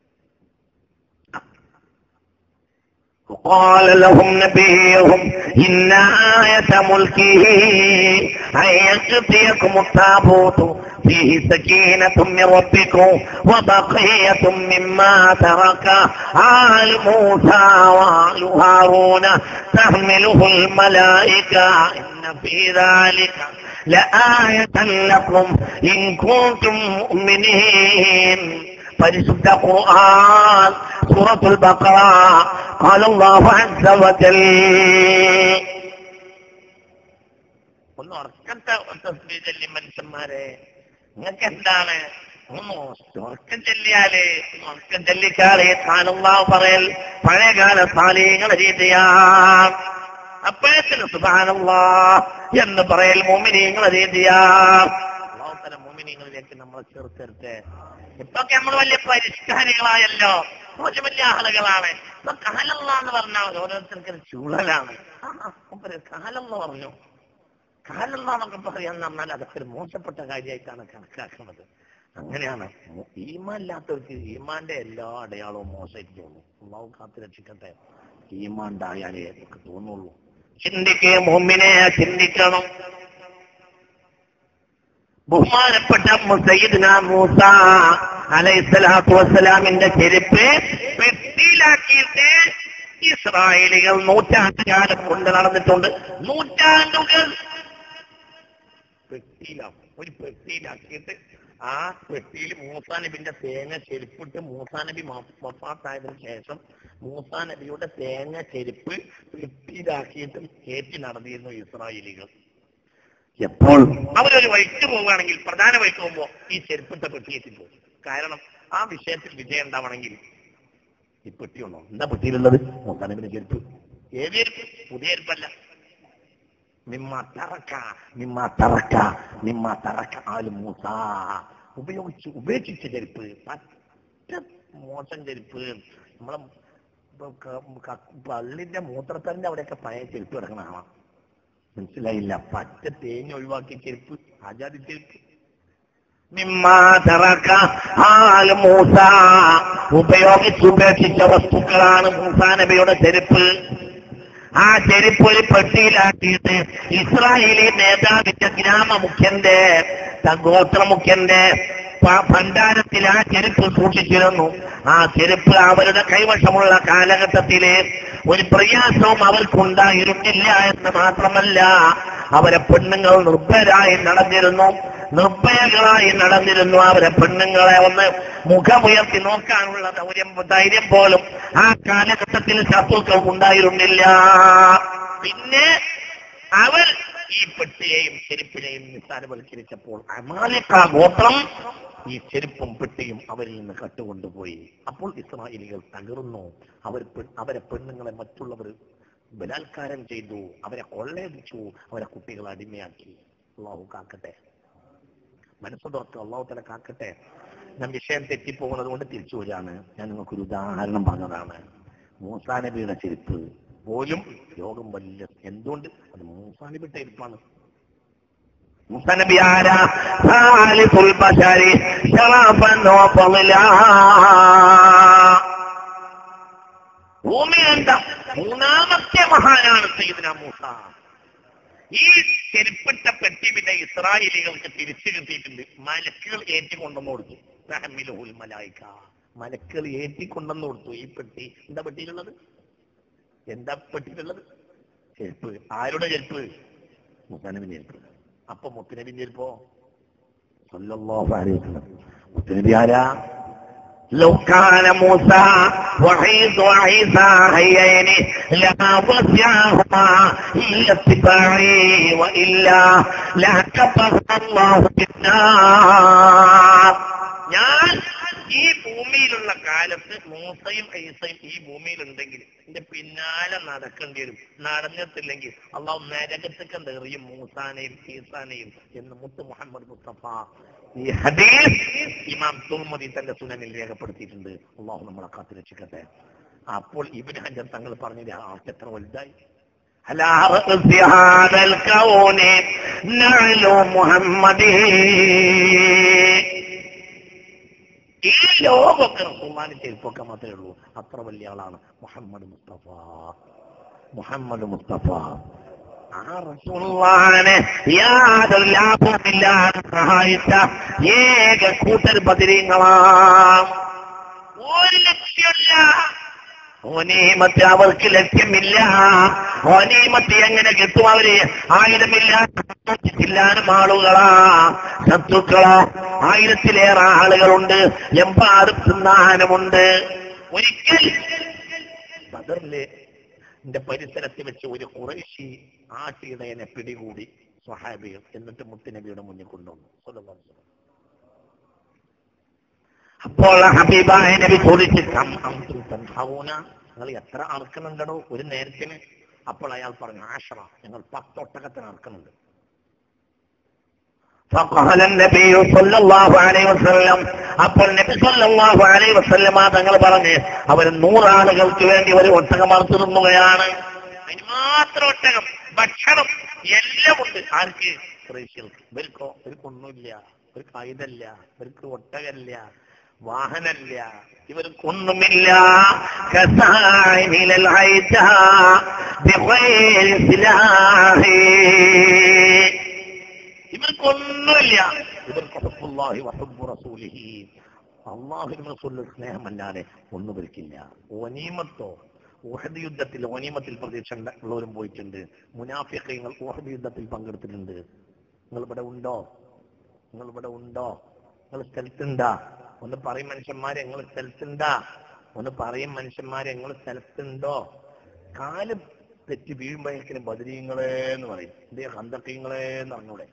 وقال لهم نبيهم إن آية ملكه أن يأتيكم التابوت فيه سكينة من ربكم وبقية مما ترك آل موسى وآل هارون تحمله الملائكة إن في ذلك لآية لكم إن كنتم مؤمنين പരിശുദ്ധ ഖുർആൻ സൂറത്തുൽ ബഖറ قال الله عز وجل ഒന്ന് ഉറക്കത്തെ തസ്ബീഹ് ചൊല്ലി മനുഷ്യന്മാരെ നിങ്ങൾക്ക് എന്താണ് ഒന്ന് ഉറക്കം ചൊല്ലിയാല് ഉറക്കം ചൊല്ലിക്കാളെ ഖാനുള്ളാഹു പറയൽ പഴയകാല സാലിഹ്യങ്ങളെ രീതിയാണ് അപ്പോഴത്തിന് സുബ്ഹാനല്ലാഹ് എന്ന് പറയൽ മുഅ്മിനീങ്ങളെ രീതിയാണ് അള്ളാഹുത്തല മോമിനികളിലേക്ക് നമ്മളെ ചേർത്തരട്ടെ ഇപ്പൊക്കെ നമ്മൾ വലിയ പരിഷ്കാരികളായല്ലോ വലിയ വലിയ ആളുകളാണ് ഇപ്പൊ കാലല്ല എന്ന് പറഞ്ഞാൽ ഓരോരുത്തർക്ക് ഒരു ചൂളലാണ് ആ, ആ, മൂപ്പര് കാലല്ല പറഞ്ഞു കാലല്ല എന്നൊക്കെ പറയാന്ന് പറഞ്ഞാൽ അതൊക്കെ ഒരു മോശപ്പെട്ട കാര്യമായിട്ടാണ് കണക്കാക്കുന്നത് അങ്ങനെയാണ് ഈമാനില്ലാത്തവർക്ക് ഈമാന്റെ എല്ലാ അടയാളവും മോശമായിട്ട് തോന്നും അള്ളാഹു കാത്തു രക്ഷിക്കട്ടെ ഈമാണ്ടായാലേ ഒക്കെ തോന്നുള്ളൂ ചിന്തിക്കുക മുമ്പിനെ ചിന്തിക്കണം ബഹുമാനപ്പെട്ട സയ്യിദ്ന മൂസ അലൈഹിസ്സലാത്തു വസ്സലാമിന്റെ ചെരുപ്പ് പെട്ടിയിലാക്കിയിട്ട് ഇസ്രായേലികൾ നൂറ്റാണ്ടുകാലം കൊണ്ട് നടന്നിട്ടുണ്ട് നൂറ്റാണ്ടുകൾ പെട്ടിയിലാവും ഒരു പെട്ടിയിലാക്കിയിട്ട് ആ പെട്ടിയിൽ മൂസാ നബിന്റെ തേങ്ങ ചെരുപ്പിട്ട് മൂസാ നബി വഫാത്തായതിനു ശേഷം മൂസാ നബിയുടെ തേങ്ങ ചെരുപ്പ് പെട്ടിയിലാക്കിയിട്ട് കയറ്റി നടന്നിരുന്നു ഇസ്രായേലികൾ എപ്പോൾ അവരൊരു വഴിക്ക് പോവുകയാണെങ്കിൽ പ്രധാന വഴിക്ക് പോകുമ്പോ ഈ ചെരുപ്പിട്ട പെട്ടിയെത്തി പോകും കാരണം ആ വിഷയത്തിൽ വിജയം ഉണ്ടാവണമെങ്കിൽ ഈ പെട്ടിയുണ്ടോ എന്താ പെട്ടിയിലുള്ളത് മൂസാ നബിന്റെ ചെരുപ്പ് ഏത് ചെരുപ്പ് പുതിയ ചെരുപ്പല്ല നിമ്മ തറക്ക നിമ്മ തറക്ക നിമ്മ തറക്ക ആല് മൂസ ഉപയോഗിച്ച് ഉപേക്ഷിച്ച ചെരുപ്പ് പ- പറ്റ മോശം ചെരുപ്പ് നമ്മളെ ഇപ്പൊ ക- ക- പള്ളിന്റെ മൂത്രത്തറിന്റെ അവിടെയൊക്കെ പഴയ ചെരുപ്പ് കിടക്കണ കാണാം മനസ്സിലായില്ല പറ്റ തേഞ്ഞ് ഒഴിവാക്കിയ ചെരുപ്പ് ആജാതി ചെരുപ്പ് മിമ്മാ തറക്ക ആല് മൂസ ഉപയോഗിച്ചുപേക്ഷിച്ച വസ്തുക്കളാണ് മൂസാ നബിയുടെ ചെരുപ്പ് ആ ചെരുപ്പ് ഒരു പെട്ടിയിലാക്കിയിട്ട് ഇസ്രായേലി നേതാവിന്റെ ഗ്രാമമുഖ്യന്റെ ത- ഗോത്രമുഖ്യന്റെ പ- ഭണ്ഡാരത്തിൽ ആ ചെരുപ്പ് സൂക്ഷിച്ചിരുന്നു ആ ചെരുപ്പ് അവരുടെ കൈവശമുള്ള കാലഘട്ടത്തില് ഒരു പ്രയാസവും അവർക്കുണ്ടായിരുന്നില്ല എന്ന് മാത്രമല്ല അവരെ പെണ്ണുങ്ങൾ നിർഭരായി നടന്നിരുന്നു നിർഭയകളായി നടന്നിരുന്നു അവരെ പെണ്ണുങ്ങളെ ഒന്ന് മുഖമുയർത്തി നോക്കാനുള്ള ധൈര്യം ധൈര്യം പോലും ആ കാലഘട്ടത്തിൽ ശത്രുക്കൾക്ക് ഉണ്ടായിരുന്നില്ല പിന്നെ അവർ ഈ പെട്ടിയെയും ചെരുപ്പിനെയും നിസ്സാരവൽക്കരിച്ചപ്പോൾ അമാലിക്ക ഗോത്രം ഈ ചെരുപ്പും പെട്ടിയും അവരിൽ നിന്ന് കട്ടുകൊണ്ടുപോയി അപ്പോൾ ഇസ്രായേലികൾ തകർന്നു അവർ പെ- അവരെ പെണ്ണുങ്ങളെ മറ്റുള്ളവർ ബലാത്കാരം ചെയ്തു അവരെ കൊള്ളയടിച്ചു അവരെ കുട്ടികളെ അടിമയാക്കി അള്ളാഹു കാക്കട്ടെ മനസ്സ് തുറക്കുക അള്ളാഹു തല കാക്കട്ടെ ഞാൻ വിഷയം തെറ്റിപ്പോകുന്നത് കൊണ്ട് തിരിച്ചു വരികയാണ് ഞാൻ നിങ്ങൾക്കൊരു ഉദാഹരണം പറഞ്ഞതാണ് മൂസാ നബിയുടെ ചെരുപ്പ് പോലും രോഗം വലിയ എന്തുകൊണ്ട് അത് മൂസാ നബിയുടെ ചെരുപ്പാണ് മൂസാ നബി ആരാ ഖാലിഖുൽ ബശരി ശറഫൻ വഫളലാ. ഭൂമിയണ്ട മൂന്നാമത്തെ മഹാനാണ് സയ്യിദ്ന മൂസ ഈ ചെരുപ്പിട്ട പെട്ടി പിന്നെ ഇസ്രായേലികൾക്ക് തിരിച്ചു കിട്ടിയിട്ടുണ്ട് മലക്കുകൾ ഏറ്റിക്കൊണ്ടെന്ന് കൊടുത്തു റഹമിലുൽ മലായിക്ക മലക്കുകൾ ഏറ്റിക്കൊണ്ടെന്ന് കൊടുത്തു ഈ പെട്ടി എന്താ പെട്ടിയിലുള്ളത് എന്താ പെട്ടിയിലുള്ളത് ചെരുപ്പ് ആരുടെ ചെരുപ്പ് മുത്തനബി ചെരുപ്പ് അപ്പൊ മുത്തനബി ചെരുപ്പോ സല്ലല്ലാഹു അലൈഹി വസല്ലം മുത്തനബി ആരാ لو كان موسى وعيسى وعيسى هيين لما وسعهما إلا اتباعي وإلا لكفر الله بالنار ഞാൻ ഈ ഭൂമിയിലുള്ള കാലത്ത് മൂസയും ഐസയും ഈ ഭൂമിയിൽ ഉണ്ടെങ്കിൽ എന്റെ പിന്നാലെ നടക്കേണ്ടി വരും നടന്നിട്ടില്ലെങ്കിൽ അള്ളാഹു നരകത്തേക്ക് എറിയും മൂസാനെയും ഈസാനെയും എന്ന് മുത്ത് മുഹമ്മദ് മുസ്തഫ ഈ ഹദീസ് ഇമാം തുർമതി തന്റെ സുനനിൽ രേഖപ്പെടുത്തിയിട്ടുണ്ട് അള്ളാഹു നമ്മളെ കാത്തു രക്ഷിക്കട്ടെ അപ്പോൾ ഇബിൻ ഹജർ തങ്ങൾ പറഞ്ഞത് ആൾക്ക് എത്ര വലുതായി على رأس هذا الكون نعل محمد ഈ ലോകമൊക്കെ റസൂള്ളാന്റെ ചെരുപ്പൊക്കെ മാത്രമേ ഉള്ളൂ അത്ര വലിയ ആളാണ് മുഹമ്മദ് മുസ്തഫ മുഹമ്മദ് മുസ്തഫ ആ റസൂള്ളാനെ യാതൊരു ലാഭമില്ലാതെ സഹായിച്ച ഏക കൂട്ടർ ബദിരീങ്ങളാം ഒരു ലക്ഷ്യമില്ല ഓനീമത്ത് അവർക്ക് ലക്ഷ്യമില്ല ഓനീമത്ത് എങ്ങനെ കിട്ടും അവര് ആയിരമില്ല ചില്ലാനും ആളുകളാ ശത്രുക്കളാ ആയിരത്തിലേറെ ആളുകളുണ്ട് എമ്പാടും തിന്നാനുമുണ്ട് ഒരിക്കൽ ബദറിലെ എന്റെ പരിസരത്ത് വെച്ച് ഒരു കുറേശി ആട്ടിയിടയനെ പിടികൂടി സ്വഹാബികൾ എന്നിട്ട് മുത്തുനബിയുടെ മുന്നിൽ കൊണ്ടുവന്നു സ്വല്ലല്ലാഹു അലൈഹി വസല്ലം. അപ്പോൾ ഹബീബായ നബി ചോദിച്ചു "കം അൻതും തൻഹൗന?" നിങ്ങൾ എത്ര അറക്കുന്നുണ്ടോ ഒരു നേരത്തിന് അപ്പോൾ അയാൾ പറഞ്ഞു ആഷറ ഞങ്ങൾ പത്തൊട്ടകത്തിന് അറക്കുന്നുണ്ട് فقال النبي صلى الله عليه وسلم അപ്പോൾ നബി സല്ലല്ലാഹു അലൈഹി വസല്ലമ തങ്ങൾ പറഞ്ഞു അവർ നൂറാളുകൾക്ക് വേണ്ടി ഒരു ഒട്ടകം അറുത്തു തിന്നുകയാണ് അതിന് മാത്രം ഒട്ടകം ഭക്ഷണം എല്ലാം ഉണ്ട് ആർക്ക് ക്രൈസ്യർക്ക് ഇവർക്കോ ഇവർക്കൊന്നുമില്ല ഇവർക്ക് ആയുധല്ല ഇവർക്ക് ഒട്ടകല്ല വാഹനല്ല ഇവർക്കൊന്നുമില്ല കസായിനിലൽ ഹൈജ ബിഗൈരി സിലാഹി ഇവർക്കൊന്നുമില്ല ഇവർക്ക് ഹുബ്ബുല്ലാഹി വഹുബ്ബു റസൂലിഹി അള്ളാഹുവിന്റെ റസൂലിന്റെ സ്നേഹമല്ലാതെ ഒന്നും ഇവർക്കില്ല ഒനീമത്തോ ഊഹദ് യുദ്ധത്തിൽ ഒനീമത്തിൽ പ്രതീക്ഷ ഉണ്ട- ഉള്ളവരും പോയിട്ടുണ്ട് മുനാഫിഖങ്ങൾ ഊഹദ് യുദ്ധത്തിൽ പങ്കെടുത്തിട്ടുണ്ട് നിങ്ങൾ ഇവിടെ ഉണ്ടോ നിങ്ങൾ ഇവിടെ ഉണ്ടോ നിങ്ങൾ സ്ഥലത്തുണ്ടാ ഒന്ന് പറയും മനുഷ്യന്മാരെ നിങ്ങൾ സ്ഥലത്തുണ്ടാ ഒന്ന് പറയും മനുഷ്യന്മാരെ നിങ്ങൾ സ്ഥലത്തുണ്ടോ കാല് തെറ്റി വീഴുമ്പോഴേക്കിനും ബദരീങ്ങളെ എന്ന് പറയും എന്തേ ഹന്തക്കീങ്ങളെ എന്ന് പറഞ്ഞൂടെ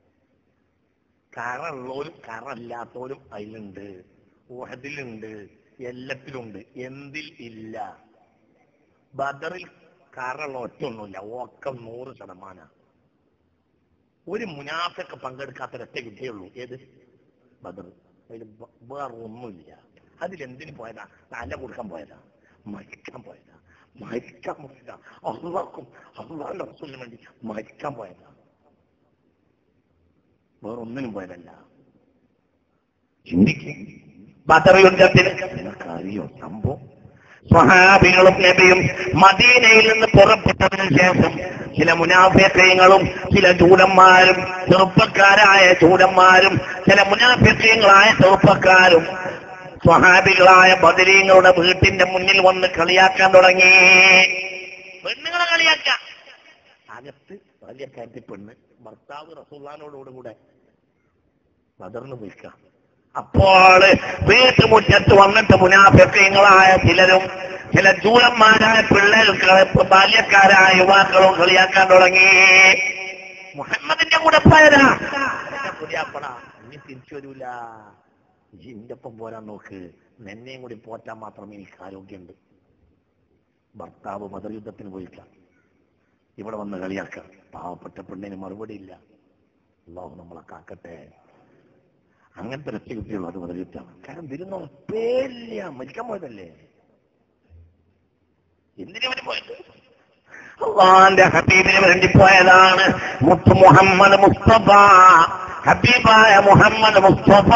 കറുള്ളവരും കറല്ലാത്തവരും അതിലുണ്ട് ഊഹദിലുണ്ട് എല്ലാത്തിലുണ്ട് എന്തിൽ ഇല്ല ബദറിൽ കറുള്ള ഒറ്റൊന്നുമില്ല ഒക്കെ നൂറ് ശതമാനം ഒരു മുനാഫൊക്കെ പങ്കെടുക്കാത്ത ഒരൊറ്റ വിദ്യയുള്ളൂ ഏത് ബദർ അതിൽ ബ- വേറെ ഒന്നുമില്ല അതിലെന്തിന് പോയതാ തല കൊടുക്കാൻ പോയതാ മരിക്കാൻ പോയതാ മരിക്കാൻ പോയതാ അള്ളാക്കും അള്ളാന്റെ റസൂലിന് വേണ്ടി മരിക്കാൻ പോയതാ വേറൊന്നിനും പോയതല്ല ചിന്തിക്കും ബദർ യുദ്ധത്തിൽ നിനക്കറിയോ സംഭവം സ്വഹാബികളും നബിയും മദീനയിൽ നിന്ന് പുറപ്പെട്ടതിന് ശേഷം ചില മുനാഫ്യങ്ങളും ചില ചൂടന്മാരും ചെറുപ്പക്കാരായ ചൂടന്മാരും ചില മുനാഫ്യങ്ങളായ ചെറുപ്പക്കാരും സ്വഹാബികളായ ബദരീങ്ങളുടെ വീട്ടിന്റെ മുന്നിൽ വന്ന് കളിയാക്കാൻ തുടങ്ങി പെണ്ണുങ്ങളെ കളിയാക്കാം അകത്ത് വലിയ കയറ്റി പെണ്ണ് ഭർത്താവ് റസൂള്ളാനോടുകൂടെ ബദറിന് വിൽക്കാം അപ്പോൾ വീട്ടുമുറ്റത്ത് വന്നിട്ട് മുനാഫ്യങ്ങളായ ചിലരും ചില ജൂലന്മാരായ പിള്ളേർക്ക് ബാല്യക്കാരായ യുവാക്കളും കളിയാക്കാൻ തുടങ്ങി മുഹമ്മദിന്റെ കൂടെ പോയതാ പുതിയാപ്പട ഇനി തിരിച്ചു വരൂല ഇന്റെ ഒപ്പം പോരാൻ നോക്ക് നിന്നെയും കൂടി പോറ്റാൻ മാത്രമേ എനിക്ക് ആരോഗ്യമുണ്ട് ഭർത്താവ് മതയുദ്ധത്തിന് പോയിക്കാം ഇവിടെ വന്ന് കളിയാക്കാം പാവപ്പെട്ട പെണ്ണിന് മറുപടി ഇല്ല അള്ളാഹു നമ്മളെ കാക്കട്ടെ അങ്ങനത്തെ രക്ഷ കിട്ടിയുള്ളൂ അത് മതയുദ്ധമാണ് കാരണം വരുന്ന പേരില്ല മരിക്കാൻ പോയതല്ലേ എന്തിനു വേണ്ടി പോയത് അള്ളാന്റെ ഹബീബിന് വേണ്ടി പോയതാണ് മുത്ത് മുഹമ്മദ് മുസ്തഫ ഹബീബായ മുഹമ്മദ് മുസ്തഫ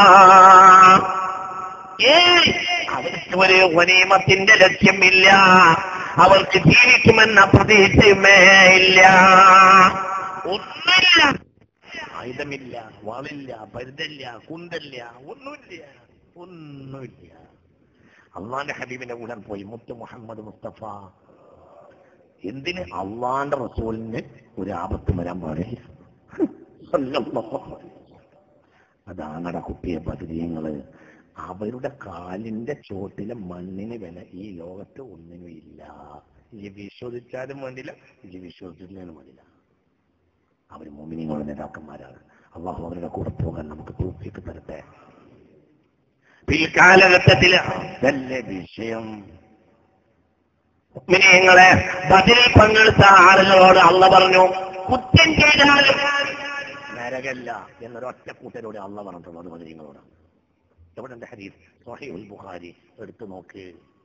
ഏയ് അവർക്ക് ഒരു വനീമത്തിന്റെ ലക്ഷ്യമില്ല അവർക്ക് ജീവിക്കുമെന്ന പ്രതീക്ഷയുമേ ഇല്ല ഒന്നുമില്ല ആയുധമില്ല വാളില്ല പരുതല്ല കുന്തല്ല ഒന്നുമില്ല ഒന്നുമില്ല അള്ളാന്റെ ഹബീബിന്റെ കൂടെ പോയി മുത്ത് മുഹമ്മദ് മുസ്തഫ എന്തിന് അള്ളാന്റെ റസൂലിന് ഒരു ആപത്ത് വരാൻ പാടില്ല സല്ലല്ലാഹു അലൈഹി വസല്ലം. അതാണട കുട്ടിയെ പതിരീങ്ങള് അവരുടെ കാലിന്റെ ചോട്ടിലെ മണ്ണിന് വില ഈ ലോകത്ത് ഒന്നിനും ഇല്ല ഈ വിശ്വസിച്ചാലും വേണ്ടില്ല ഈ വിശ്വസിച്ചില്ലെങ്കിലും വേണ്ടില്ല അവർ മോമിനിങ്ങളുടെ നേതാക്കന്മാരാണ് അള്ളാഹു അവരുടെ കൂടെ പോകാൻ നമുക്ക് തോഫിക്ക് തരട്ടെ പിൽക്കാലഘട്ടത്തില് അതല്ലേ വിഷയം മുഅ്മിനീങ്ങളെ ബദിലിൽ പങ്കെടുത്ത ആളുകളോട് അള്ള പറഞ്ഞു കുറ്റം ചെയ്താലും നരകല്ല എന്നൊരൊറ്റ കൂട്ടരോട് അള്ള പറഞ്ഞിട്ടുള്ളത് മുഅ്മിനീങ്ങളോട് എവിടെ എന്റെ ഹരീഫ് സ്വഹീഹുൽ ബുഖാരി എടുത്തു നോക്ക്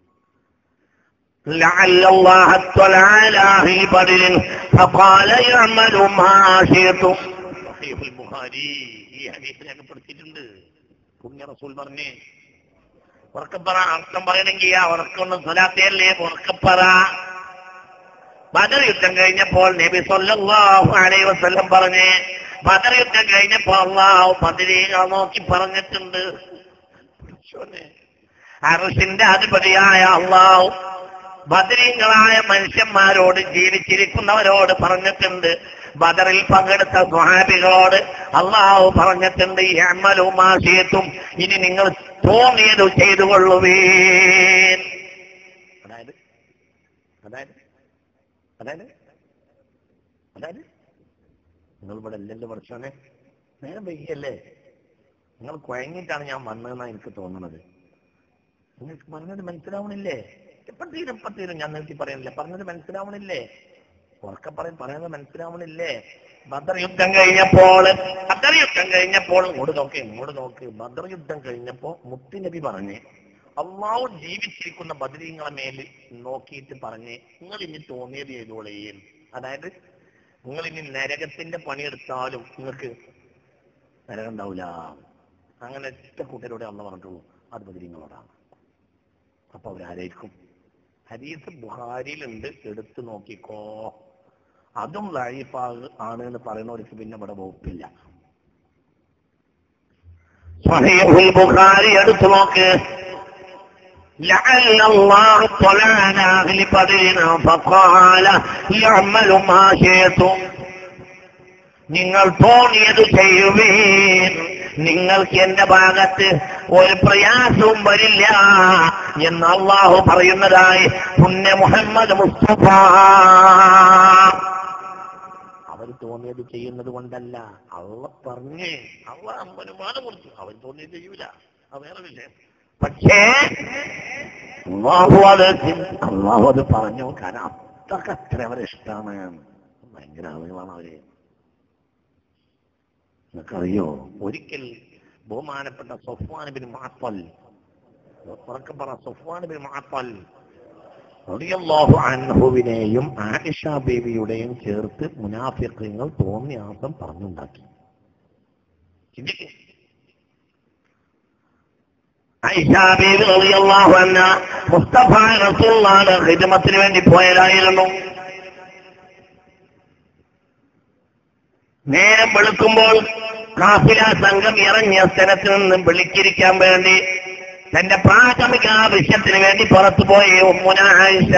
لعل الله اطلع على أهل بدر فقال يعملوا ما شئتم صحيح البخاري ഈ ഹദീസ് രേഖപ്പെടുത്തിയിട്ടുണ്ട് പുണ്യ റസൂൽ പറഞ്ഞേ ഉറക്കപ്പറ അർത്ഥം പറയണമെങ്കിൽ ആ ഉറക്കൊന്നും സ്വലാത്തയല്ലേ ഉറക്കപ്പറ ബദർ യുദ്ധം കഴിഞ്ഞപ്പോൾ നബി സല്ലല്ലാഹു അലൈഹി വസല്ലം പറഞ്ഞേ ബദർ യുദ്ധം കഴിഞ്ഞപ്പോ അള്ളാഹു ബദരീകളെ നോക്കി പറഞ്ഞിട്ടുണ്ട് പഠിച്ചോനെ. അർശിന്റെ അധിപതിയായ അള്ളാഹു ബദരീങ്ങളായ മനുഷ്യന്മാരോട് ജീവിച്ചിരിക്കുന്നവരോട് പറഞ്ഞിട്ടുണ്ട് ബദറിൽ പങ്കെടുത്ത സ്വഹാബികളോട് അള്ളാഹു പറഞ്ഞിട്ടുണ്ട് ഈ അമ്മലുമാശയത്തും ഇനി നിങ്ങൾ തോന്നിയത് ചെയ്തു കൊള്ളുവീൻ അതായത് അതായത് അതായത് അതായത് നിങ്ങൾ ഇവിടെ അല്ലല്ലോ പഠിച്ചോനെ നേരം വൈകിയല്ലേ നിങ്ങൾ കുഴങ്ങിയിട്ടാണ് ഞാൻ വന്നതെന്നാണ് എനിക്ക് തോന്നുന്നത് നിങ്ങൾക്ക് പറഞ്ഞത് മനസ്സിലാവണില്ലേ എപ്പത്തീരും എപ്പത്തീരും ഞാൻ നിർത്തി പറയുന്നില്ല പറഞ്ഞത് മനസ്സിലാവണില്ലേ ഉറക്കെ പറയും പറയുന്നത് മനസ്സിലാവണില്ലേ ബദർ യുദ്ധം കഴിഞ്ഞപ്പോൾ ബദർ യുദ്ധം കഴിഞ്ഞപ്പോൾ ഇങ്ങോട്ട് നോക്ക് ഇങ്ങോട്ട് നോക്ക് ബദർ യുദ്ധം കഴിഞ്ഞപ്പോ മുത്തുനബി പറഞ്ഞ് അള്ളാഹു ജീവിച്ചിരിക്കുന്ന ബദരീങ്ങളെ മേൽ നോക്കിയിട്ട് പറഞ്ഞ് നിങ്ങൾ ഇനി തോന്നിയത് ചെയ്തോളേയും അതായത് നിങ്ങൾ ഇനി നരകത്തിന്റെ പണിയെടുത്താലും നിങ്ങൾക്ക് നരകം ഉണ്ടാവില്ല അങ്ങനെ ഒറ്റ കൂട്ടരോടെ അന്ന് പറഞ്ഞിട്ടുള്ളൂ അത് ബദരീങ്ങളോടാണ് അപ്പൊ അവരാരായിരിക്കും ഹരീസ് ബുഹാരിയിലുണ്ട് എടുത്തു നോക്കിക്കോ അതും ലൈഫാഗ് ആണ് എന്ന് പറയുന്നവർക്ക് പിന്നെ ഇവിടെ വകുപ്പില്ല സ്വഹീഹുൽ ബുഖാരി എടുത്തു നോക്ക് لعل الله اطلع على أهل بدر فقال يعمل ما شئتم നിങ്ങൾ തോന്നിയത് ചെയ്യുവീൻ നിങ്ങൾക്ക് എന്റെ ഭാഗത്ത് ഒരു പ്രയാസവും വരില്ല എന്ന് അള്ളാഹു പറയുന്നതായി പുണ്യ മുഹമ്മദ് മുസ്തഫ അവർ തോന്നിയത് ചെയ്യുന്നത് കൊണ്ടല്ല അള്ള പറഞ്ഞേ അള്ള അനുമാനം കൊടുത്തു അവർ തോന്നിയത് ചെയ്യൂല അത് വേറെ വിഷയം പക്ഷേ അള്ളാഹു അത് അള്ളാഹു അത് പറഞ്ഞു കാരണം അത്രക്ക് അത്ര അവരെ ഇഷ്ടമാണ് ഭയങ്കര ആളുകളാണ് അവര് നിങ്ങൾക്കറിയോ ഒരിക്കൽ ബഹുമാനപ്പെട്ട സൊഫ്വാൻ ബിൻ മാഫൽ ഉറക്കെ പറ സഫ്വാൻ ബിൻ മുഅത്തൽ റളിയല്ലാഹു അൻഹുവിനെയും ആയിഷ ബേബിയുടെയും ചേർത്ത് മുനാഫിഖ്യങ്ങൾ തോന്നിയാസം പറഞ്ഞുണ്ടാക്കി ചിന്തിക്ക്. ആയിഷ ബേബി റളിയല്ലാഹു അൻഹ മുസ്തഫ റസൂലുള്ളാഹിയുടെ ഖിദ്മത്തിന് വേണ്ടി പോയതായിരുന്നു നേരം വെളുക്കുമ്പോൾ കാഫില സംഘം ഇറങ്ങിയ സ്ഥലത്ത് നിന്ന് വിളിച്ചിരിക്കാൻ വേണ്ടി തന്റെ പ്രാഥമിക ആവശ്യത്തിന് വേണ്ടി പുറത്തു പോയി ഉമ്മുന ആയിഷ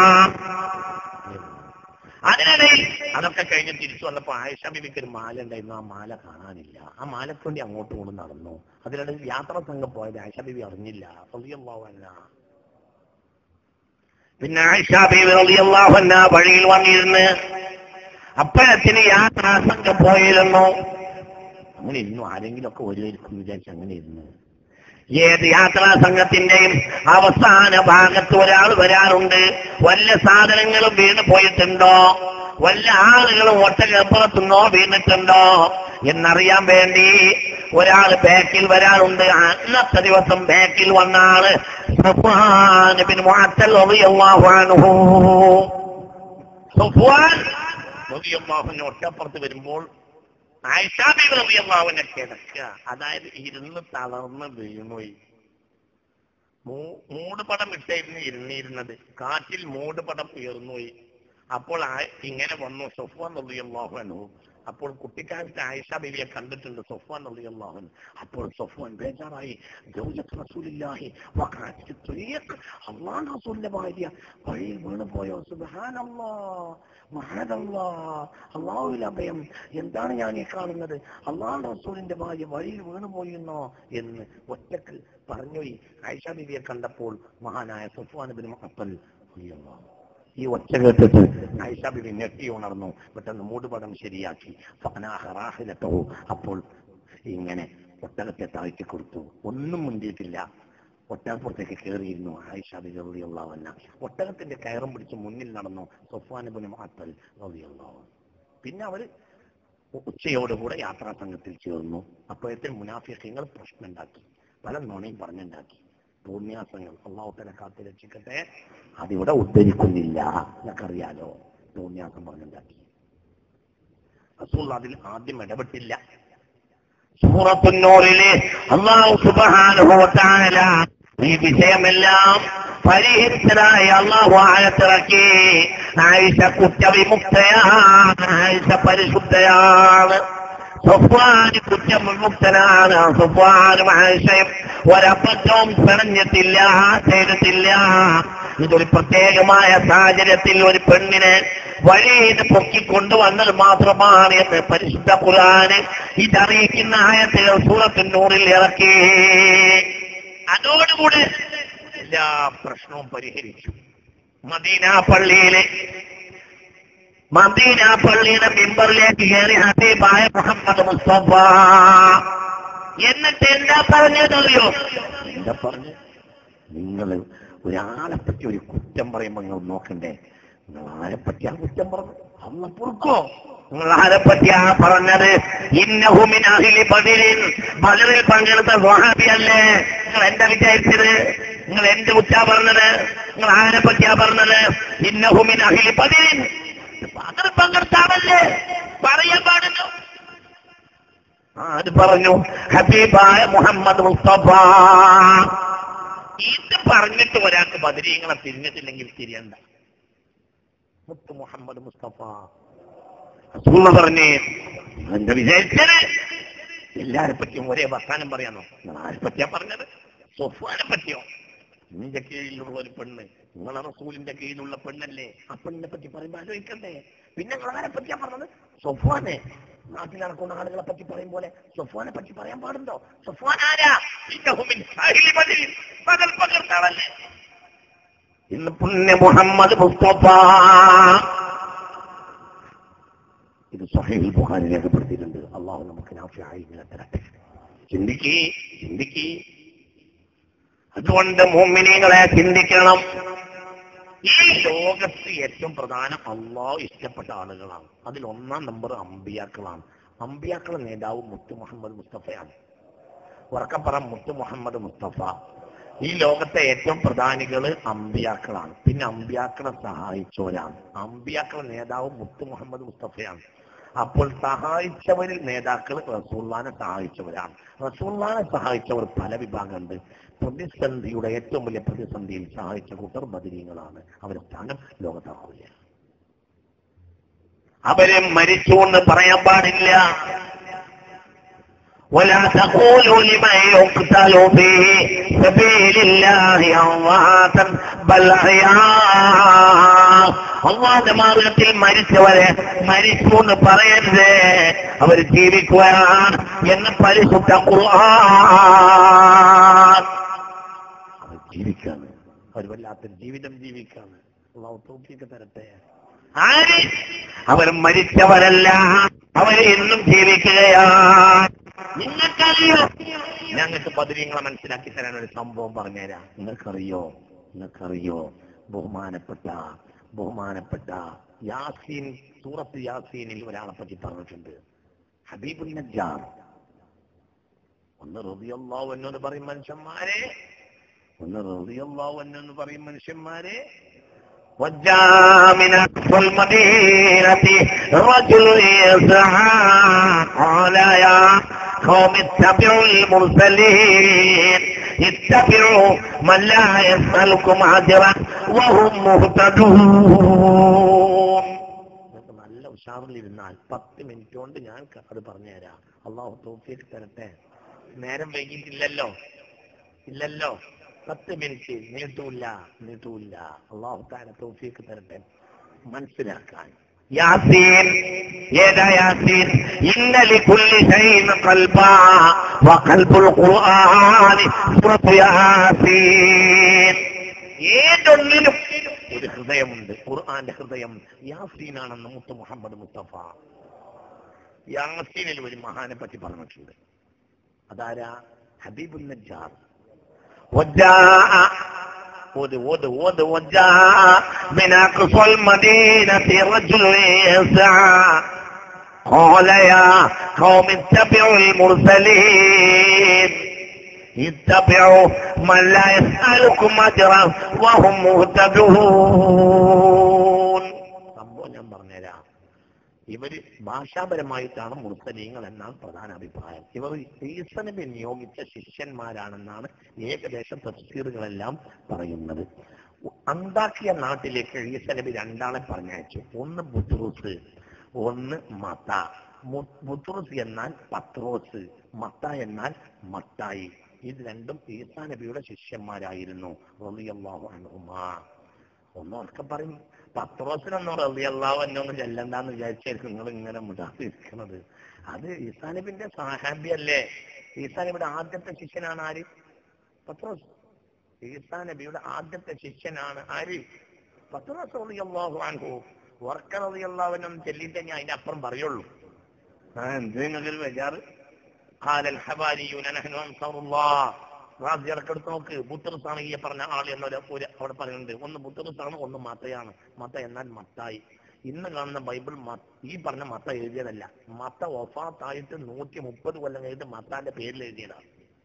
അതിനിടയിൽ അതൊക്കെ കഴിഞ്ഞ് തിരിച്ചു വന്നപ്പോ ആയിഷ ബിബിക്ക് ഒരു മാല ഉണ്ടായിരുന്നു ആ മാല കാണാനില്ല ആ മാലക്ക് വേണ്ടി അങ്ങോട്ടും ഇങ്ങോട്ടും നടന്നു അതിനിടയിൽ യാത്രാ സംഘം പോയത് ആയിഷ ബിബി അറിഞ്ഞില്ല റളിയല്ലാഹു അൻഹ. പിന്നെ ആയിഷ ബിബി റളിയല്ലാഹു അൻഹ വഴിയിൽ വന്നിരുന്ന് അപ്പോഴത്തിന് യാത്രാ സംഘം പോയിരുന്നു അങ്ങനെ ഇരുന്നു ആരെങ്കിലും ഒക്കെ വരുമായിരിക്കും വിചാരിച്ച് അങ്ങനെ ഇരുന്നു ഏത് യാത്രാ സംഘത്തിന്റെയും അവസാന ഭാഗത്ത് ഒരാൾ വരാറുണ്ട് വല്ല സാധനങ്ങളും വീണ് പോയിട്ടുണ്ടോ വല്ല ആളുകളും ഒട്ടകപ്പുറത്തുനിന്നോ വീണിട്ടുണ്ടോ എന്നറിയാൻ വേണ്ടി ഒരാൾ ബാക്കിൽ വരാറുണ്ട് അന്നത്തെ ദിവസം ബാക്കിൽ വന്ന ആള് സഫ്വാൻ ബിൻ മുഅത്തൽ റളിയല്ലാഹു അൻഹു സഫ്വാൻ റളിയല്ലാഹുവിന് ഒട്ടപ്പുറത്ത് വരുമ്പോൾ ആയിഷാബിറിയാവുനെ കിടക്കുക അതായത് ഇരുന്ന് തളർന്ന് വീണുപോയി മൂ- മൂടുപടം ഇട്ടായിരുന്നു ഇരുന്നിരുന്നത് കാറ്റിൽ മൂടുപടം ഉയർന്നുപോയി അപ്പോൾ ആ- ഇങ്ങനെ വന്നു സൊഫാൻ റളിയല്ലാഹു അപ്പോൾ കുട്ടിക്കാലത്ത് ആയിഷ ബിബിയെ കണ്ടിട്ടുണ്ട് സൊഫാൻ റളിയല്ലാഹു അപ്പോൾ സൊഫാൻ ബേജാറായി ജൗജത്ത് റസൂലില്ലാഹി വഖഅത്ത് തുരീഖ് അല്ലാഹു റസൂലിന്റെ ഭാര്യ വഴിയിൽ വീണു പോയോ സുബ്ഹാനല്ലാഹ് മഹാദല്ലാ അള്ളാഹുവിൽ അഭയം എന്താണ് ഞാൻ ഈ കാണുന്നത് അള്ളാഹു റസൂലിന്റെ ഭാര്യ വഴിയിൽ വീണുപോയിരുന്നോ എന്ന് ഒറ്റക്ക് പറഞ്ഞുപോയി ആയിഷ ബിബിയെ കണ്ടപ്പോൾ മഹാനായ സുഫാൻ ബിൻ മുഹത്തൽ റളിയല്ലാഹു ഈ ഒച്ച കേട്ടിട്ട് ആയിഷ ബിബി ഞെട്ടി ഉണർന്നു പെട്ടെന്ന് മൂടുപടം ശരിയാക്കി ഫനാഹ റാഹിലത്തഹു. അപ്പോൾ ഇങ്ങനെ ഒട്ടകത്തെ താഴ്ത്തി കൊടുത്തു ഒന്നും മുന്തിയിട്ടില്ല ഒട്ടകപ്പുറത്തേക്ക് കയറിയിരുന്നു ആയിഷ ബിബി റളിയല്ലാഹു അൻഹ ഒട്ടകത്തിന്റെ കയറും പിടിച്ച് മുന്നിൽ നടന്നു സൊഫാനുബിന് മാത്തൽ റളിയല്ലാഹു പിന്നെ അവര് ഉച്ചയോടുകൂടെ യാത്രാ സംഘത്തിൽ ചേർന്നു അപ്പോഴത്തെ മുനാഫിഖ്യങ്ങൾ പ്രശ്നമുണ്ടാക്കി പല നുണയും പറഞ്ഞുണ്ടാക്കി തോന്നിയാസങ്ങൾ അള്ളാഹു തല കാത്തു രക്ഷിക്കട്ടെ അതിവിടെ ഉദ്ധരിക്കുന്നില്ല എന്നൊക്കറിയാലോ തോന്നിയാസം പറഞ്ഞുണ്ടാക്കി റസൂൽ അതിൽ ആദ്യം ഇടപെട്ടില്ല സൂറത്തുന്നൂറിലെ അള്ളാഹു സുബ്ഹാനഹു വ തആല ഈ വിഷയമെല്ലാം പരിഹരിച്ചതായി അള്ളാഹു ആയത്തിറക്കി ആയിഷ കുറ്റവിമുക്തയാണ് ആയിഷ പരിശുദ്ധയാണ് സുഫ്വാന് കുറ്റവിമുക്തനാണ് സുഫ്വാനും ആയിഷയും ഒരബദ്ധവും പിണഞ്ഞിട്ടില്ല ചെയ്തിട്ടില്ല ഇതൊരു പ്രത്യേകമായ സാഹചര്യത്തിൽ ഒരു പെണ്ണിനെ വഴിയിൽ പൊക്കിക്കൊണ്ടുവന്നത് മാത്രമാണ് എന്ന് പരിശുദ്ധ ഖുർആന് ഇതറിയിക്കുന്ന ആയത്തുകൾ സൂറത്തിനൂറിൽ ഇറക്കി അതോടുകൂടി എല്ലാ പ്രശ്നവും പരിഹരിച്ചു മദീന പള്ളിയിലെ മദീന പള്ളിയുടെ മെമ്പറിലേക്ക് കയറി ഹബീബായ മുഹമ്മദ് മുസ്തഫ എന്നിട്ട് എന്താ പറഞ്ഞതറിയോ എന്താ പറഞ്ഞു നിങ്ങൾ ഒരാളെ പറ്റി ഒരു കുറ്റം പറയുമ്പോൾ നിങ്ങൾ നോക്കണ്ടേ നിങ്ങൾ ആരെ പറ്റിയാ കുറ്റം പറഞ്ഞു അന്ന് പൊറുക്കോ നിങ്ങൾ ആരെ പറ്റിയാ പറഞ്ഞത് ഇന്നഹുമിൻ അഹിലി ബദിരിൻ ബദറിൽ പങ്കെടുത്ത സ്വഹാബി അല്ലേ നിങ്ങൾ എന്താ വിചാരിച്ചത് നിങ്ങൾ എന്ത് കുറ്റാ പറഞ്ഞത് നിങ്ങൾ ആരെ പറ്റിയാ പറഞ്ഞത് ഇന്നഹുമിൻ അഹിലി ബദിരിൻ ബദറിൽ പങ്കെടുത്ത ആളല്ലേ പറയാൻ പാടുന്നു ആര് പറഞ്ഞു ഹബീബായ മുഹമ്മദ് മുസ്തഫ ഇത് പറഞ്ഞിട്ട് ഒരാൾക്ക് ബദരീങ്ങളെ തിരിഞ്ഞിട്ടില്ലെങ്കിൽ തിരിയണ്ട മുത്ത് മുഹമ്മദ് മുസ്തഫ റസൂലുള്ള പറഞ്ഞേ എന്താ വിചാരിച്ചത് എല്ലാരെ പറ്റിയും ഒരേ വർത്താനം പറയാനോ നിങ്ങൾ ആരെ പറ്റിയാ പറഞ്ഞത് സൊഫാനെ പറ്റിയോ നിന്റെ കീഴിലുള്ള ഒരു പെണ്ണ് നിങ്ങളെ റസൂലിന്റെ കീഴിലുള്ള പെണ്ണല്ലേ ആ പെണ്ണിനെ പറ്റി പറയുമ്പോൾ ആലോചിക്കണ്ടേ പിന്നെ നിങ്ങൾ ആരെ പറ്റിയാ പറഞ്ഞത് സൊഫാനെ നാട്ടിൽ നടക്കുന്ന ആളുകളെ പറ്റി പറയും പോലെ സൊഫാനെ പറ്റി പറയാൻ പാടുണ്ടോ സൊഫാൻ ആരാ ഇന്നഹു മിൻ അഹ്ലി ബദരിൻ. ബദൽ പകർത്താളല്ലേ ഇന്ന് പുണ്യ മുഹമ്മദ് മുസ്തഫ ഇത് സഹീൽ ബുഖാരി രേഖപ്പെടുത്തിയിട്ടുണ്ട് അള്ളാഹു നമുക്ക് നാഫിയായി ഇങ്ങനെ തരട്ടെ ചിന്തിക്കേ ചിന്തിക്കേ അതുകൊണ്ട് മോമിനികളെ ചിന്തിക്കണം ഈ ലോകത്ത് ഏറ്റവും പ്രധാനം അള്ളാഹു ഇഷ്ടപ്പെട്ട ആളുകളാണ് അതിൽ ഒന്നാം നമ്പർ അമ്പിയാക്കളാണ് അമ്പിയാക്കളെ നേതാവ് മുത്തു മുഹമ്മദ് മുസ്തഫയാണ് ഉറക്കപ്പറ മുത്തു മുഹമ്മദ് മുസ്തഫ ഈ ലോകത്തെ ഏറ്റവും പ്രധാനികള് അമ്പിയാക്കളാണ് പിന്നെ അമ്പിയാക്കളെ സഹായിച്ചവരാണ് അമ്പിയാക്കളെ നേതാവ് മുത്തു മുഹമ്മദ് മുസ്തഫയാണ് അപ്പോൾ സഹായിച്ചവരിൽ നേതാക്കൾ റസൂള്ളാനെ സഹായിച്ചവരാണ് റസൂള്ളാനെ സഹായിച്ചവർ പല വിഭാഗമുണ്ട് പ്രതിസന്ധിയുടെ ഏറ്റവും വലിയ പ്രതിസന്ധിയിൽ സഹായിച്ച കൂട്ടർ ബദരീങ്ങളാണ് അവരുടെ സ്ഥാനം ലോകത്താവില്ല അവരെ മരിച്ചു എന്ന് പറയാൻ പാടില്ല ولا تقولوا لمن يقتل في سبيل الله أمواتا بل أحياء അള്ളാന്റെ മാർഗത്തിൽ മരിച്ചവരെ മരിച്ചു എന്ന് പറയരുത് അവർ ജീവിക്കുകയാണ് എന്ന് പരിശുദ്ധ ഖുർആൻ അവർ ജീവിക്കാണ് അവർ വല്ലാത്തൊരു ജീവിതം ജീവിക്കാണ് അള്ളാഹു തോക്കിയൊക്കെ തരട്ടെ ആര് അവർ മരിച്ചവരല്ല അവരെ എന്നും ജീവിക്കുകയാണ് നിങ്ങൾക്കറിയോ ഞങ്ങൾക്ക് പതിരീങ്ങളെ മനസ്സിലാക്കി തരാൻ ഒരു സംഭവം പറഞ്ഞുതരാം നിങ്ങൾക്കറിയോ നിങ്ങൾക്കറിയോ ബഹുമാനപ്പെട്ട ബഹുമാനപ്പെട്ട യാസീൻ സൂറത്ത് യാസീനിൽ ഒരാളെ പറ്റി പറഞ്ഞിട്ടുണ്ട് ഹബീബുൽ നജ്ജാർ ഒന്ന് റബിയല്ലാവു എന്ന് പറയും മനുഷ്യന്മാരെ ഒന്ന് റബിയല്ലാവു എന്ന് പറയും മനുഷ്യന്മാരെ وجاء من أقصى المدينة رجل يسعى قال يا قوم اتبعوا المرسلين اتبعوا من لا يسألكم أجرا وهم مهتدون നല്ല ഉഷാറിലിരുന്നാൽ പത്ത് മിനിറ്റ് കൊണ്ട് ഞാൻ അത് പറഞ്ഞുതരാം അള്ളാഹു തോഫിയൊക്കെ തരട്ടെ നേരം വൈകിട്ടില്ലല്ലോ ഇല്ലല്ലോ പത്ത് മിനിറ്റ് നീട്ടൂല്ല നീട്ടൂല്ല അള്ളാഹു താര തോഫിയൊക്കെ തരട്ടെ മനസ്സിലാക്കാൻ യാസീൻ ഏതാ യാസീൻ ഇന്ന ലികുല്ലി ഷൈഇൻ ഖൽബാ വഖൽബുൽ ഖുർആനി സൂറത്തു യാസീൻ ഏതൊന്നിനും ഒരു ഹൃദയമുണ്ട് ഖുർആന്റെ ഹൃദയം യാസീനാണെന്ന് മുത്ത് മുഹമ്മദ് മുസ്തഫ യാസീനിൽ ഒരു മഹാനെ പറ്റി പറഞ്ഞിട്ടുണ്ട് അതാരാ ഹബീബുൽ നജ്ജാർ وجاء ود ود ود وجاء من أقصى المدينة رجل يسعى قال يا قوم اتبعوا المرسلين اتبعوا من لا يسألكم أجرا وهم مهتدون സംഭവം ഞാൻ പറഞ്ഞുതരാം ഇവര് ഭാഷാപരമായിട്ടാണ് മുർസലീങ്ങൾ എന്നാണ് പ്രധാന അഭിപ്രായം ഇവർ ഈസനബി നിയോഗിച്ച ശിഷ്യന്മാരാണെന്നാണ് ഏകദേശം തഫ്സീറുകളെല്ലാം പറയുന്നത് അന്താക്കിയ നാട്ടിലേക്ക് ഈസനബി രണ്ടാളെ പറഞ്ഞയച്ചു ഒന്ന് ബുദ്രൂസ് ഒന്ന് മത്ത മു- ബുദ്രൂസ് എന്നാൽ പത്രോസ് മത്ത എന്നാൽ മത്തായി ഇത് രണ്ടും ഈസാ നബിയുടെ ശിഷ്യന്മാരായിരുന്നു റളിയല്ലാഹു അൻഹുമാ ഒന്നൊക്കെ പറയും പത്രോസിനൊന്നും റളിയല്ലാഹു എന്നൊന്നും ചെല്ലണ്ടെന്ന് വിചാരിച്ചായിരിക്കും നിങ്ങൾ ഇങ്ങനെ മുടാതിരിക്കുന്നത് അത് ഈസാനബിന്റെ സാഹാബി അല്ലേ ഈസാനബിയുടെ ആദ്യത്തെ ശിഷ്യനാണ് ആര് പത്രോസ് ഈസാ നബിയുടെ ആദ്യത്തെ ശിഷ്യനാണ് ആര് പത്രോസ് റളിയല്ലാഹു അൻഹു വർക്ക റളിയല്ലാഹു അൻഹു ചെല്ലിട്ട് ഞാൻ അതിന്റെ അപ്പുറം പറയുള്ളൂ ആ എന്ത് നിങ്ങൾക്ക് ഒരു ബേജാറ് قال الحواريون نحن انصار الله റാസി ഇടക്കെടുത്ത് നോക്ക് ബുത്തറുസ് ആണ് ഈ പറഞ്ഞ ആൾ എന്നൊരു ഒരു അവിടെ പറയുന്നുണ്ട് ഒന്ന് ബുത്തറുസ് ആണ് ഒന്ന് മത്തയാണ് മത്ത എന്നാൽ മത്തായി ഇന്ന് കാണുന്ന ബൈബിൾ മ- ഈ പറഞ്ഞ മത്ത എഴുതിയതല്ല മത്ത ഒഫാത്തായിട്ട് നൂറ്റി മുപ്പത് കൊല്ലം കഴിഞ്ഞിട്ട് മത്താന്റെ പേരിൽ എഴുതിയതാണ്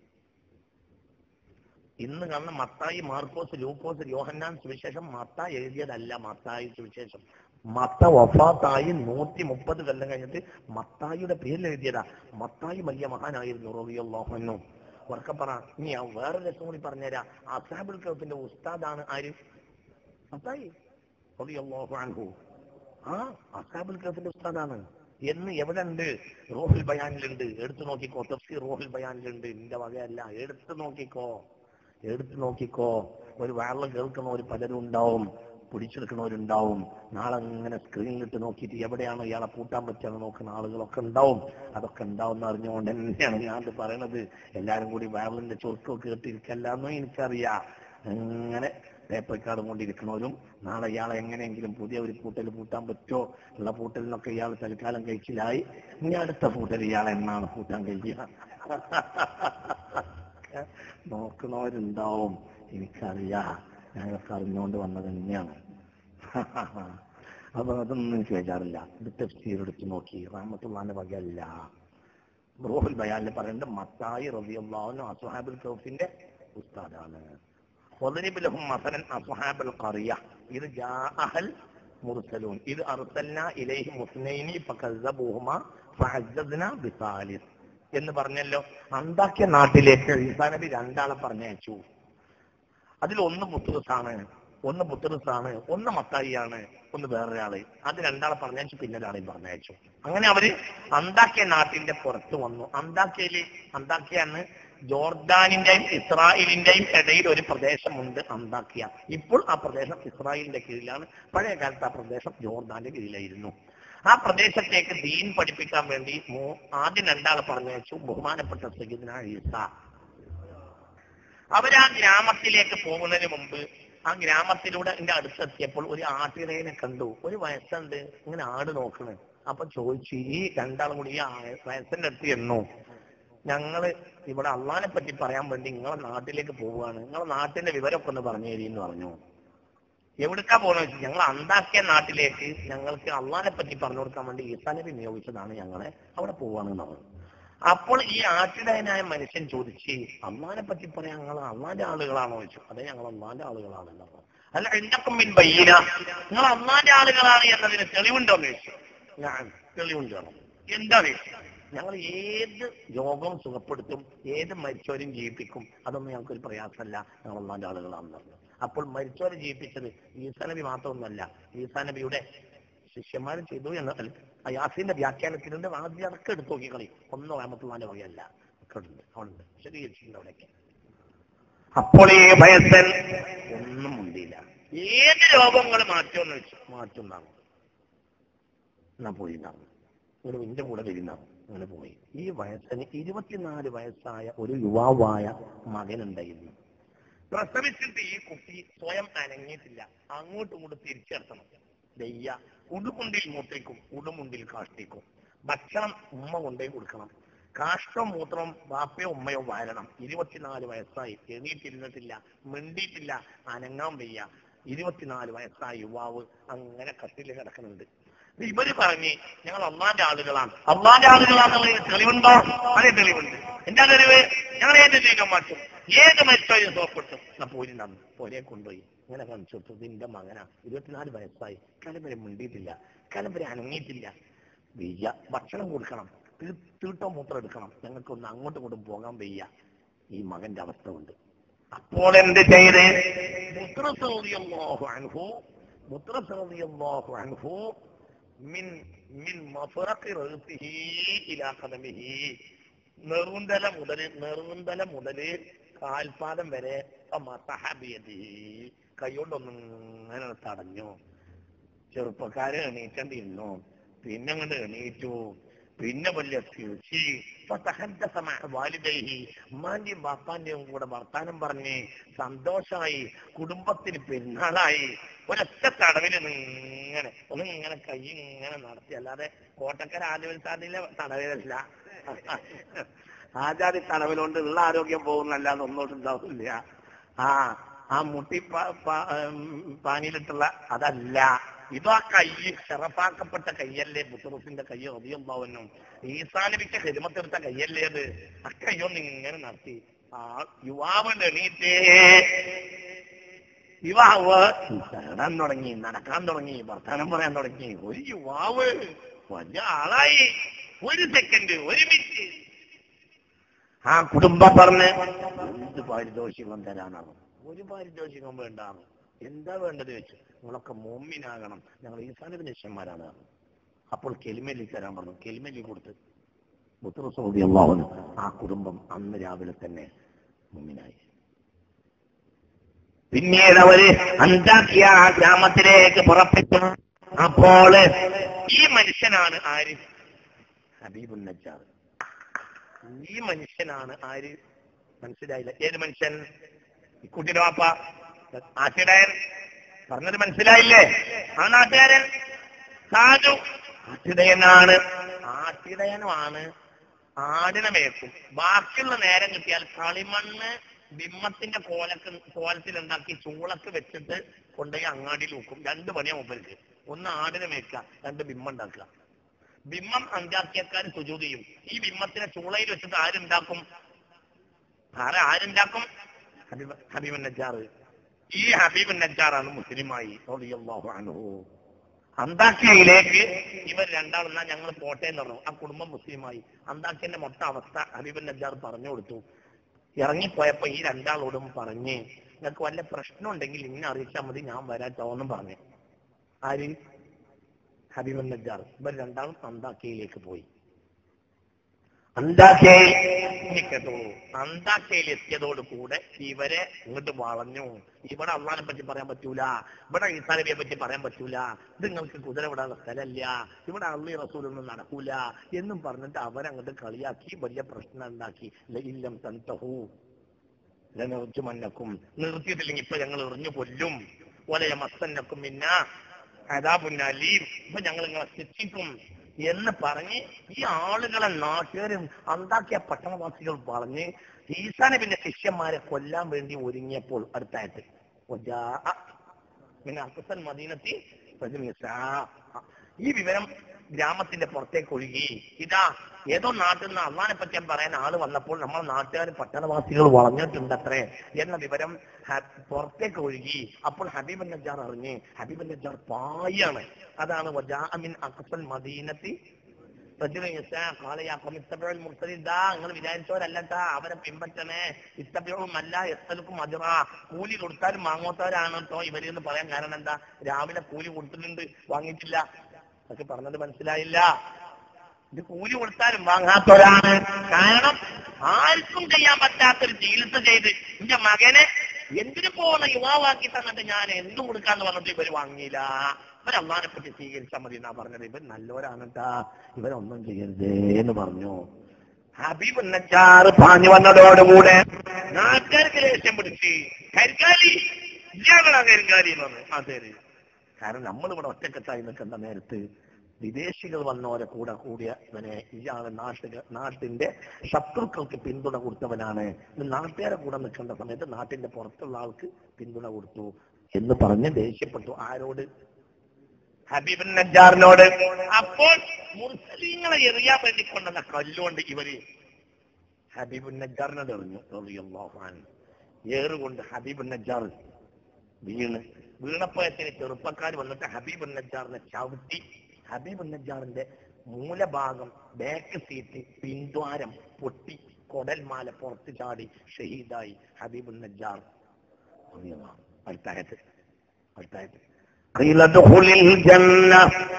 ഇന്ന് കാണുന്ന മത്തായി മാർക്കോസ് ലൂക്കോസ് യോഹന്നാൻ സുവിശേഷം മത്ത എഴുതിയതല്ല മത്തായി സുവിശേഷം മത്ത വഫാത്തായി നൂറ്റി മുപ്പത് കൊല്ലം കഴിഞ്ഞിട്ട് മത്തായിയുടെ പേരിൽ എഴുതിയതാ മത്തായി വലിയ മഹാനായിരുന്നു റോഹിയല്ലാഹു ഉറക്കപ്പറ ഇനി ഞാൻ വേറെ രസം കൂടി പറഞ്ഞുതരാം അസാബുൽ കൗഫിന്റെ ഉസ്താദാണ് ആര് മത്തായി റളിയല്ലാഹു അൻഹു ആ അസാബുൽ കൗഫിന്റെ ഉസ്താദാണ് എന്ന് എവിടെ ഉണ്ട് റോഹിൽ ബയാനിലുണ്ട് എടുത്തു നോക്കിക്കോ തഫ്സീർ റോഹിൽ ബയാനിലുണ്ട് നിന്റെ വകയല്ല എടുത്തു നോക്കിക്കോ എടുത്തു നോക്കിക്കോ ഒരു വെള്ളം കേൾക്കുന്നവർ പലരും ഉണ്ടാവും പിടിച്ചെടുക്കുന്നവരുണ്ടാവും നാളെ ഇങ്ങനെ സ്ക്രീനിലിട്ട് നോക്കിയിട്ട് എവിടെയാണ് ഇയാളെ പൂട്ടാൻ പറ്റുക നോക്കുന്ന ആളുകളൊക്കെ ഉണ്ടാവും അതൊക്കെ ഉണ്ടാവും എന്ന് അറിഞ്ഞുകൊണ്ട് തന്നെയാണ് ഞാൻ ഇത് പറയണത് എല്ലാരും കൂടി വയറിന്റെ ചൊറുക്കൊക്കെ കേട്ടിരിക്കല്ലെന്നും എനിക്കറിയാം അങ്ങനെ പേപ്പർ കാർഡ് കൊണ്ടിരിക്കണവരും നാളെ ഇയാളെ എങ്ങനെയെങ്കിലും പുതിയ ഒരു പൂട്ടൽ പൂട്ടാൻ പറ്റുമോ ഉള്ള പൂട്ടലിനൊക്കെ ഇയാൾ തൽക്കാലം കഴിച്ചിലായി ഇനി അടുത്ത പൂട്ടൽ ഇയാളെ എന്നാണ് പൂട്ടാൻ കഴിയുക നോക്കുന്നവരുണ്ടാവും എനിക്കറിയാം ഞങ്ങൾക്ക് അറിഞ്ഞുകൊണ്ട് വന്നത് തന്നെയാണ് അപ്പൊ അതൊന്നും എനിക്ക് വിചാരില്ല ഇത് തഫ്സീർ എടുത്ത് നോക്കി റാമത്തുള്ളാന്റെ വകയല്ല റോഹുൽ ബയാനിൽ പറയുന്നത് മത്തായി റബിയുള്ളാഹുനും അസുഹാബുൽ കൗഫിന്റെ ഉസ്താദാണ് وضرب لهم مثلا اصحاب القريه اذ جاءها المرسلون اذ ارسلنا اليهم اثنين فكذبوهما فعززنا بثالث എന്ന് പറഞ്ഞല്ലോ അന്താക്കിയ നാട്ടിലേക്ക് ഈസാ നബി രണ്ടാളെ പറഞ്ഞയച്ചു അതിൽ ഒന്ന് പുത്തുറസാണ് ഒന്ന് പുത്തുറസാണ് ഒന്ന് മത്തായിയാണ് ഒന്ന് വേറൊരാള് അത് രണ്ടാളെ പറഞ്ഞയച്ചു പിന്നെ ഒരാളെയും പറഞ്ഞയച്ചു അങ്ങനെ അവര് അന്താക്കിയ നാട്ടിന്റെ പുറത്ത് വന്നു അന്താക്കിയയില് അന്താക്കിയാണ് ജോർദാനിന്റെയും ഇസ്രായേലിന്റെയും ഇടയിൽ ഒരു പ്രദേശമുണ്ട് അന്താക്കിയ ഇപ്പോൾ ആ പ്രദേശം ഇസ്രായേലിന്റെ കീഴിലാണ് പഴയ കാലത്ത് ആ പ്രദേശം ജോർദാന്റെ കീഴിലായിരുന്നു ആ പ്രദേശത്തേക്ക് ദീൻ പഠിപ്പിക്കാൻ വേണ്ടി മൂ- ആദ്യം രണ്ടാളെ പറഞ്ഞയച്ചു ബഹുമാനപ്പെട്ട സയ്യിദ്ന ഈസ അവരാ ഗ്രാമത്തിലേക്ക് പോകുന്നതിന് മുമ്പ് ആ ഗ്രാമത്തിലൂടെ എന്റെ അടുത്തെത്തിയപ്പോൾ ഒരു ആട്ടിടയനെ കണ്ടു ഒരു വയസ്സുണ്ട് ഇങ്ങനെ ആട് നോക്കണ് അപ്പൊ ചോദിച്ചു ഈ രണ്ടാളും കൂടി ഈ ആ- വയസ്സിന്റെ അടുത്ത് എന്നു ഞങ്ങള് ഇവിടെ അള്ളാനെ പറ്റി പറയാൻ വേണ്ടി നിങ്ങളെ നാട്ടിലേക്ക് പോവുകയാണ് നിങ്ങളെ നാട്ടിന്റെ വിവരമൊക്കെ ഒന്ന് പറഞ്ഞു തരീന്ന് പറഞ്ഞു എവിടേക്കാ പോകണമെന്ന് വെച്ചാൽ ഞങ്ങൾ അന്താക്കിയ നാട്ടിലേക്ക് ഞങ്ങൾക്ക് അള്ളാനെ പറ്റി പറഞ്ഞു കൊടുക്കാൻ വേണ്ടി ഈസാ നബി നിയോഗിച്ചതാണ് ഞങ്ങളെ അവിടെ പോവാണെന്ന് പറഞ്ഞു അപ്പോൾ ഈ ആട്ടിടയനായ മനുഷ്യൻ ചോദിച്ച് അള്ളാനെ പറ്റി പറയാൻ ഞങ്ങൾ അള്ളാന്റെ ആളുകളാണോ ചോദിച്ചു അതെ ഞങ്ങൾ അള്ളാന്റെ ആളുകളാണെന്ന് പറഞ്ഞു അല്ല എന്തൊക്കെ മിൻ ബയ്യന നിങ്ങൾ അള്ളാന്റെ ആളുകളാണ് എന്നതിന് തെളിവുണ്ടോ എന്ന് ചോദിച്ചു ഞാൻ തെളിവുണ്ട് പറഞ്ഞു എന്താ ചോദിച്ചു ഞങ്ങൾ ഏത് രോഗവും സുഖപ്പെടുത്തും ഏത് മരിച്ചവരും ജീവിപ്പിക്കും അതൊന്നും ഞങ്ങൾക്കൊരു പ്രയാസമല്ല ഞങ്ങൾ അള്ളാന്റെ ആളുകളാണെന്ന് പറഞ്ഞു അപ്പോൾ മരിച്ചവരെ ജീവിപ്പിച്ചത് ഈസാ നബി മാത്രമൊന്നുമല്ല ഈസാ നബിയുടെ ശിഷ്യന്മാർ ചെയ്തു എന്ന് അല്ല, ആ യാസീന്റെ വ്യാഖ്യാനത്തിലുണ്ട് ആദ്യം അതൊക്കെ എടുത്ത് നോക്കിക്കളി ഒന്നും റഹമത്തുള്ളാന്റെ വകയല്ല ഒക്കെ ഉണ്ട് അവിടെ ശരിയിരിച്ചിട്ടുണ്ട് അവിടെയൊക്കെ അപ്പോൾ ഈ ഭയസൻ ഒന്നും മുണ്ടിയില്ല ഏത് രോഗങ്ങൾ മാറ്റുമെന്ന് വെച്ചു മാറ്റുന്നാണ് എന്നാ പോയി എന്നാണ് ഇങ്ങനെ നിന്റെ കൂടെ വരുന്നാണ് അങ്ങനെ പോയി ഈ വയസ്സിന് ഇരുപത്തിനാല് വയസ്സായ ഒരു യുവാവായ മകനുണ്ടായിരുന്നു പ്രസവിച്ചിട്ട് ഈ കുട്ടി സ്വയം അനങ്ങിയിട്ടില്ല അങ്ങോട്ടും ഇങ്ങോട്ടും തിരിച്ചെത്തണം ദയ്യ ഉടുമുണ്ടിൽ മൂത്രയ്ക്കും ഉടുമുണ്ടിൽ കാഷ്ടിക്കും ഭക്ഷണം ഉമ്മ കൊണ്ടേ കൊടുക്കണം കാഷ്ടവും മൂത്രവും ബാപ്പയോ ഉമ്മയോ വാരണം ഇരുപത്തിനാല് വയസ്സായി എണീറ്റിരുന്നിട്ടില്ല മിണ്ടിയിട്ടില്ല അനങ്ങാൻ വയ്യ ഇരുപത്തിനാല് വയസ്സായ യുവാവ് അങ്ങനെ കട്ടില് കിടക്കുന്നുണ്ട് അപ്പൊ ഇവര് പറഞ്ഞ് ഞങ്ങൾ അള്ളാന്റെ ആളുകളാണ് അള്ളാന്റെ ആളുകളാണെന്നുള്ള തെളിവുണ്ടോ അതേ തെളിവുണ്ട് എന്താ തെളിവ് ഞങ്ങൾ ഏത് ചെയ്യാൻ മാറ്റും ഏത് മരിച്ചോയും സോപ്പിട്ടു എന്നാ പോരിണ്ടാന്ന് പോരെ കൊണ്ടുപോയി ഇങ്ങനെ കാണിച്ചു കൊടുത്തു ഇതിന്റെ മകനാ ഇരുപത്തിനാല് വയസ്സായി കാലം വരെ മിണ്ടിയിട്ടില്ല കാലം വരെ അനങ്ങിയിട്ടില്ല വയ്യ ഭക്ഷണം കൊടുക്കണം തീ- തീട്ടോ മൂത്രം എടുക്കണം ഞങ്ങൾക്കൊന്ന് അങ്ങോട്ടും ഇങ്ങോട്ടും പോകാൻ വയ്യ ഈ മകന്റെ അവസ്ഥ ഉണ്ട് അപ്പോൾ എന്ത് ചെയ്ത് മുത്രസൗദിയല്ലാഹു അൻഹു മുത്രസൗദിയല്ലാഹു അൻഹു മിൻ മിൻ മഫറഖി റഅസിഹി ഇലാ ഖദമിഹി നെറുന്തല മുതൽ നെറുന്തല മുതൽ കാൽപാദം വരെ മസഹബിയതി കൈകൊണ്ടൊന്നും ഇങ്ങനെ തടഞ്ഞു ചെറുപ്പക്കാരെ എണീറ്റണ്ടിരുന്നു പിന്നെ അങ്ങോട്ട് എണീറ്റു പിന്നെ വലിയ തിരിച്ച് വാലിദൈഹി ഉമ്മാന്റെയും ബാപ്പാന്റെയും കൂടെ വർത്താനം പറഞ്ഞ് സന്തോഷമായി കുടുംബത്തിന് പെരുന്നാളായി ഒരൊറ്റ തടവിൽ ഇങ്ങനെ ഒന്ന് ഇങ്ങനെ കൈ ഇങ്ങനെ നടത്തി അല്ലാതെ കോട്ടക്കര ആദിവത്സാദിലെ തടവിലല്ല ആചാരി തടവിലുകൊണ്ട് ഉള്ള ആരോഗ്യം പോകുന്നല്ലാതെ ഒന്നോട്ടും ഉണ്ടാവില്ല ആ ആ മുട്ടി പ- പ- ഉം, പാനിയിലിട്ടുള്ള അതല്ല ഇതോ ആ കൈ ഷറഫാക്കപ്പെട്ട കയ്യല്ലേ ബുത്തുറുസിന്റെ കയ്യോ ഒതിയുണ്ടാവുന്നു ഈസാനബിക്ക് ഹിരുമത്തെടുത്ത കയ്യല്ലേ അത് ആ കയ്യൊന്ന് ഇങ്ങനെ നടത്തി ആ യുവാവ് എണീറ്റേ യുവാവ് ചാടാൻ തുടങ്ങി നടക്കാൻ തുടങ്ങി വർത്താനം പറയാൻ തുടങ്ങി ഒരു യുവാവ് വലിയ ആളായി ഒരു സെക്കൻഡ് ഒരു മിനിറ്റ് ആ കുടുംബം പറഞ്ഞ് എന്ത് പാരിതോഷികം തരാനാണ് ഒരു പാരിതോഷികം വേണ്ടാണ് എന്താ വേണ്ടത് വെച്ച് നിങ്ങളൊക്കെ മോമിനാകണം ഞങ്ങൾ ഈസാനബിന്റെ ശിഷ്യന്മാരാണ് അപ്പോൾ കെലിമലി തരാൻ പറഞ്ഞു കെലിമലി കൊടുത്ത് മുത്തറസൗദി അള്ളാഹുന് ആ കുടുംബം അന്ന് രാവിലെ തന്നെ മുമ്മിനായി പിന്നീട് അവര് അന്താക്കിയ ആ ഗ്രാമത്തിലേക്ക് പുറപ്പെട്ടു അപ്പോൾ ഈ മനുഷ്യനാണ് ആര് ഹബീബുൻ നജ്ജാർ ഈ മനുഷ്യനാണ് ആര് മനസ്സിലായില്ല ഏത് മനുഷ്യൻ ഈ കുട്ടിയുടെ വാപ്പ ആട്ടിടയൻ പറഞ്ഞത് മനസ്സിലായില്ലേ ആ നാട്ടുകാരൻ സാധു ആട്ടിടയനാണ് ആട്ടിടയനുമാണ് ആടിനെ മേക്കും ബാക്കിയുള്ള നേരം കിട്ടിയാൽ കളിമണ്ണ് ബിമ്മത്തിന്റെ കോലക്ക് കോലത്തിലുണ്ടാക്കി ചൂളക്ക് വെച്ചിട്ട് കൊണ്ടുപോയി അങ്ങാടിയിൽ വെക്കും രണ്ട് പണിയാ മൂപ്പർക്ക് ഒന്ന് ആടിനെ മേക്കുക രണ്ട് ബിമ്മ ഉണ്ടാക്കുക ബിമ്മം അഞ്ചാക്കിയക്കാർ സുജൂത് ചെയ്യും ഈ ബിമ്മത്തിനെ ചൂളയിൽ വെച്ചിട്ട് ആരുണ്ടാക്കും ആരെ ആരുണ്ടാക്കും ഹബീബ് ഹബീബ് നജ്ജാർ ഈ ഹബീബ് നജ്ജാറാണ് മുസ്ലിമായി റളിയല്ലാഹു അൻഹു അന്താക്കിയയിലേക്ക് ഇവർ രണ്ടാളെന്നാ ഞങ്ങൾ പോട്ടെ എന്ന് പറഞ്ഞു ആ കുടുംബം മുസ്ലിമായി അന്താക്കിയന്റെ മൊത്തം അവസ്ഥ ഹബീബ് നജ്ജാർ പറഞ്ഞു കൊടുത്തു ഇറങ്ങിപ്പോയപ്പോ ഈ രണ്ടാളോടും പറഞ്ഞ് നിങ്ങൾക്ക് വല്ല പ്രശ്നം ഉണ്ടെങ്കിൽ ഇന്നെ അറിയിച്ചാൽ മതി ഞാൻ വരാറ്റോന്നും പറഞ്ഞു ആര് ഹബീബ് നജ്ജാർ ഇവർ രണ്ടാളും അന്താക്കിയയിലേക്ക് പോയി അന്താക്കയിൽ ഇനി കേട്ടോളൂ അന്താക്കയിൽ എത്തിയതോട് കൂടെ ഇവരെ ഇങ്ങോട്ട് വളഞ്ഞു ഇവിടെ അള്ളാനെ പറ്റി പറയാൻ പറ്റൂല ഇവിടെ ഈസാ നബിയെ പറ്റി പറയാൻ പറ്റൂല ഇത് നിങ്ങൾക്ക് കുതിര വിടാനുള്ള സ്ഥലമല്ല ഇവിടെ അള്ളി റസൂലൊന്നും നടക്കൂല എന്നും പറഞ്ഞിട്ട് അവരങ്ങോട്ട് കളിയാക്കി വലിയ പ്രശ്നം ഉണ്ടാക്കി ഇല്ലം തന്തഹൂ മന്നക്കും നിർത്തിയിട്ടില്ലെങ്കിൽ ഇപ്പൊ ഞങ്ങൾ എറിഞ്ഞു കൊല്ലും ഒലയ മസ്തന്നക്കും പിന്നെ അതാപുന്നലീം ഇപ്പൊ ഞങ്ങൾ നിങ്ങളെ ശിക്ഷിക്കും എന്ന് പറഞ്ഞ് ഈ ആളുകളെ നാട്ടുകാരും അന്താക്കിയ പട്ടണവാസികൾ പറഞ്ഞ് ഈസാനബിന്റെ ശിഷ്യന്മാരെ കൊല്ലാൻ വേണ്ടി ഒരുങ്ങിയപ്പോൾ അടുത്തായിട്ട് വജാഅ മിൻ അഖ്സൽ മദീനത്തി റജുലുൻ യസ്ആ. ഈ വിവരം ഗ്രാമത്തിന്റെ പുറത്തേക്ക് ഒഴുകി ഇതാ ഏതോ നാട്ടിൽ നിന്ന് അള്ളാനെ പറ്റി പറയാൻ ആള് വന്നപ്പോൾ നമ്മൾ നാട്ടുകാർ പട്ടണവാസികൾ വളഞ്ഞിട്ടുണ്ടത്രേ എന്ന വിവരം ഹ- പുറത്തേക്ക് ഒഴുകി അപ്പോൾ ഹബീബ് നജാർ അറിഞ്ഞ് ഹബീബ് നജാർ പായാണ് അതാണ് വജാഅ മിൻ അഖ്സൽ മദീനത്തി റജുലുൻ യസ്ആ. ഖാല യാ ഖൗമി ഇത്തബിഉൽ മുർസലീൻ. ദാ നിങ്ങൾ വിചാരിച്ചവരല്ലട്ടാ അവരെ പിൻപറ്റണേ ഇത്തബിഉം അല്ല എസ്തലുക്കും അജറ കൂലി കൊടുത്താലും വാങ്ങാത്തവരാണ് കേട്ടോ ഇവര് എന്ന് പറയാൻ കാരണം എന്താ രാവിലെ കൂലി കൊടുത്തിട്ടുണ്ട് വാങ്ങിയിട്ടില്ല അതൊക്കെ പറഞ്ഞത് മനസ്സിലായില്ല ഇത് കൂലി കൊടുത്താലും വാങ്ങാത്തവരാണ് കാരണം ആർക്കും ചെയ്യാൻ പറ്റാത്തൊരു ചികിത്സ ചെയ്ത് എന്റെ മകനെ എന്തിനു പോകുന്ന യുവാവാക്കി തന്നിട്ട് ഞാൻ എന്തും കൊടുക്കാന്ന് പറഞ്ഞിട്ട് ഇവര് വാങ്ങിയില്ല ഇവർ അള്ളാനെ പറ്റി സ്വീകരിച്ചാൽ മതി എന്നാ പറഞ്ഞത് ഇവർ നല്ലവരാണെട്ടാ ഇവരൊന്നും ചെയ്യരുതേ എന്ന് പറഞ്ഞു ഹബീബ് നച്ചാറ് പാഞ്ഞു വന്നതോടുകൂടെ നാട്ടുകാർക്ക് ദേഷ്യം പിടിച്ച് കരിക്കാലി ഇയാളാ കരിക്കാലി എന്ന് പറഞ്ഞു അതെ കാരണം നമ്മളിവിടെ ഒറ്റക്കെട്ടായി നിൽക്കുന്ന നേരത്ത് വിദേശികൾ വന്നവരെ കൂടെ കൂടിയ ഇവനെ ഇയാള് നാട്ടിക നാട്ടിന്റെ ശത്രുക്കൾക്ക് പിന്തുണ കൊടുത്തവനാണ് ഇത് നാട്ടുകാരെ കൂടെ നിൽക്കേണ്ട സമയത്ത് നാട്ടിന്റെ പുറത്തുള്ള ആൾക്ക് പിന്തുണ കൊടുത്തു എന്ന് പറഞ്ഞ് ദേഷ്യപ്പെട്ടു ആരോട് ഹബീബ് നജാറിനോട് അപ്പോൾ മുസ്ലിങ്ങളെ എറിയാൻ വേണ്ടി കൊണ്ടുവന്ന കല്ലുകൊണ്ട് ഇവര് ഹബീബ് നജാറിനോട് എറിഞ്ഞു റളിയല്ലാഹു അൻഹു. ഏറുകൊണ്ട് ഹബീബ് നജാർ വീണ് വീണപ്പോഴത്തിന് ചെറുപ്പക്കാർ വന്നിട്ട് ഹബീബ് നജാറിനെ ചവിട്ടി ഹബീബ് നജാറിന്റെ മൂലഭാഗം ബാക്ക് സീറ്റ് പിന്ദ്വാരം പൊട്ടി കൊടൽമാല പുറത്ത് ചാടി ഷഹീദായി ഹബീബ് നജാർ അടുത്തായത് അടുത്തായത് قيل ادخل الجنة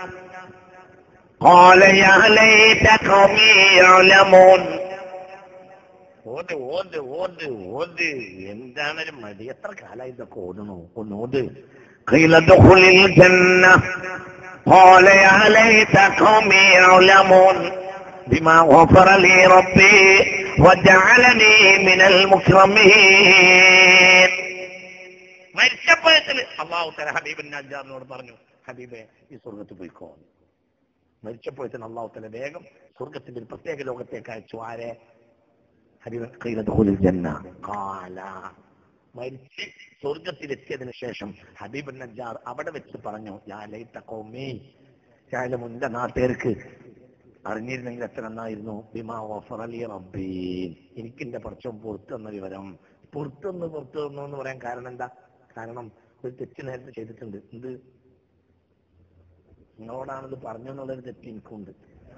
قال يا ليت قومي يعلمون ഓത് ഓത് ഓത് ഓത് എന്താണ് ഒരു മടി എത്ര കാലം ഇതൊക്കെ ഓടണു ഒന്ന് ഓത് قيل ادخل الجنة قال يا ليت قومي يعلمون بما غفر لي ربي وجعلني من المكرمين മരിച്ചപ്പോഴത്തിന് അള്ളാഹു തല ഹബീബിൻ നജാറിനോട് പറഞ്ഞു ഹബീബെ ഈ സ്വർഗത്തിൽ പോയിക്കോ മരിച്ചപ്പോഴത്തിന് അള്ളാഹു തല വേഗം സ്വർഗത്തിന്റെ ഒരു പ്രത്യേക ലോകത്തേക്ക് അയച്ചു ആരെ ഹബീബ് ഖീല ദഖുലുൽ ജന്ന ഖാല മരിച്ച് സ്വർഗത്തിലെത്തിയതിനു ശേഷം ഹബീബ് നജാർ അവിടെ വെച്ച് പറഞ്ഞു യാ ലൈത ഖൗമി ഞാനും മുന്റെ നാട്ടുകാർക്ക് അറിഞ്ഞിരുന്നെങ്കിൽ എത്ര നന്നായിരുന്നു ബിമാ വഫറലി റബ്ബി എനിക്ക് എന്റെ പടച്ചോൻ പുറത്തു തന്ന വിവരം പുറത്തുനിന്ന് പുറത്തു തന്നു എന്ന് പറയാൻ കാരണം എന്താ കാരണം ഒരു തെറ്റ് നേരത്തെ ചെയ്തിട്ടുണ്ട് എന്ത് നിങ്ങളോടാണിത് പറഞ്ഞു എന്നുള്ളൊരു തെറ്റ് എനിക്കുണ്ട്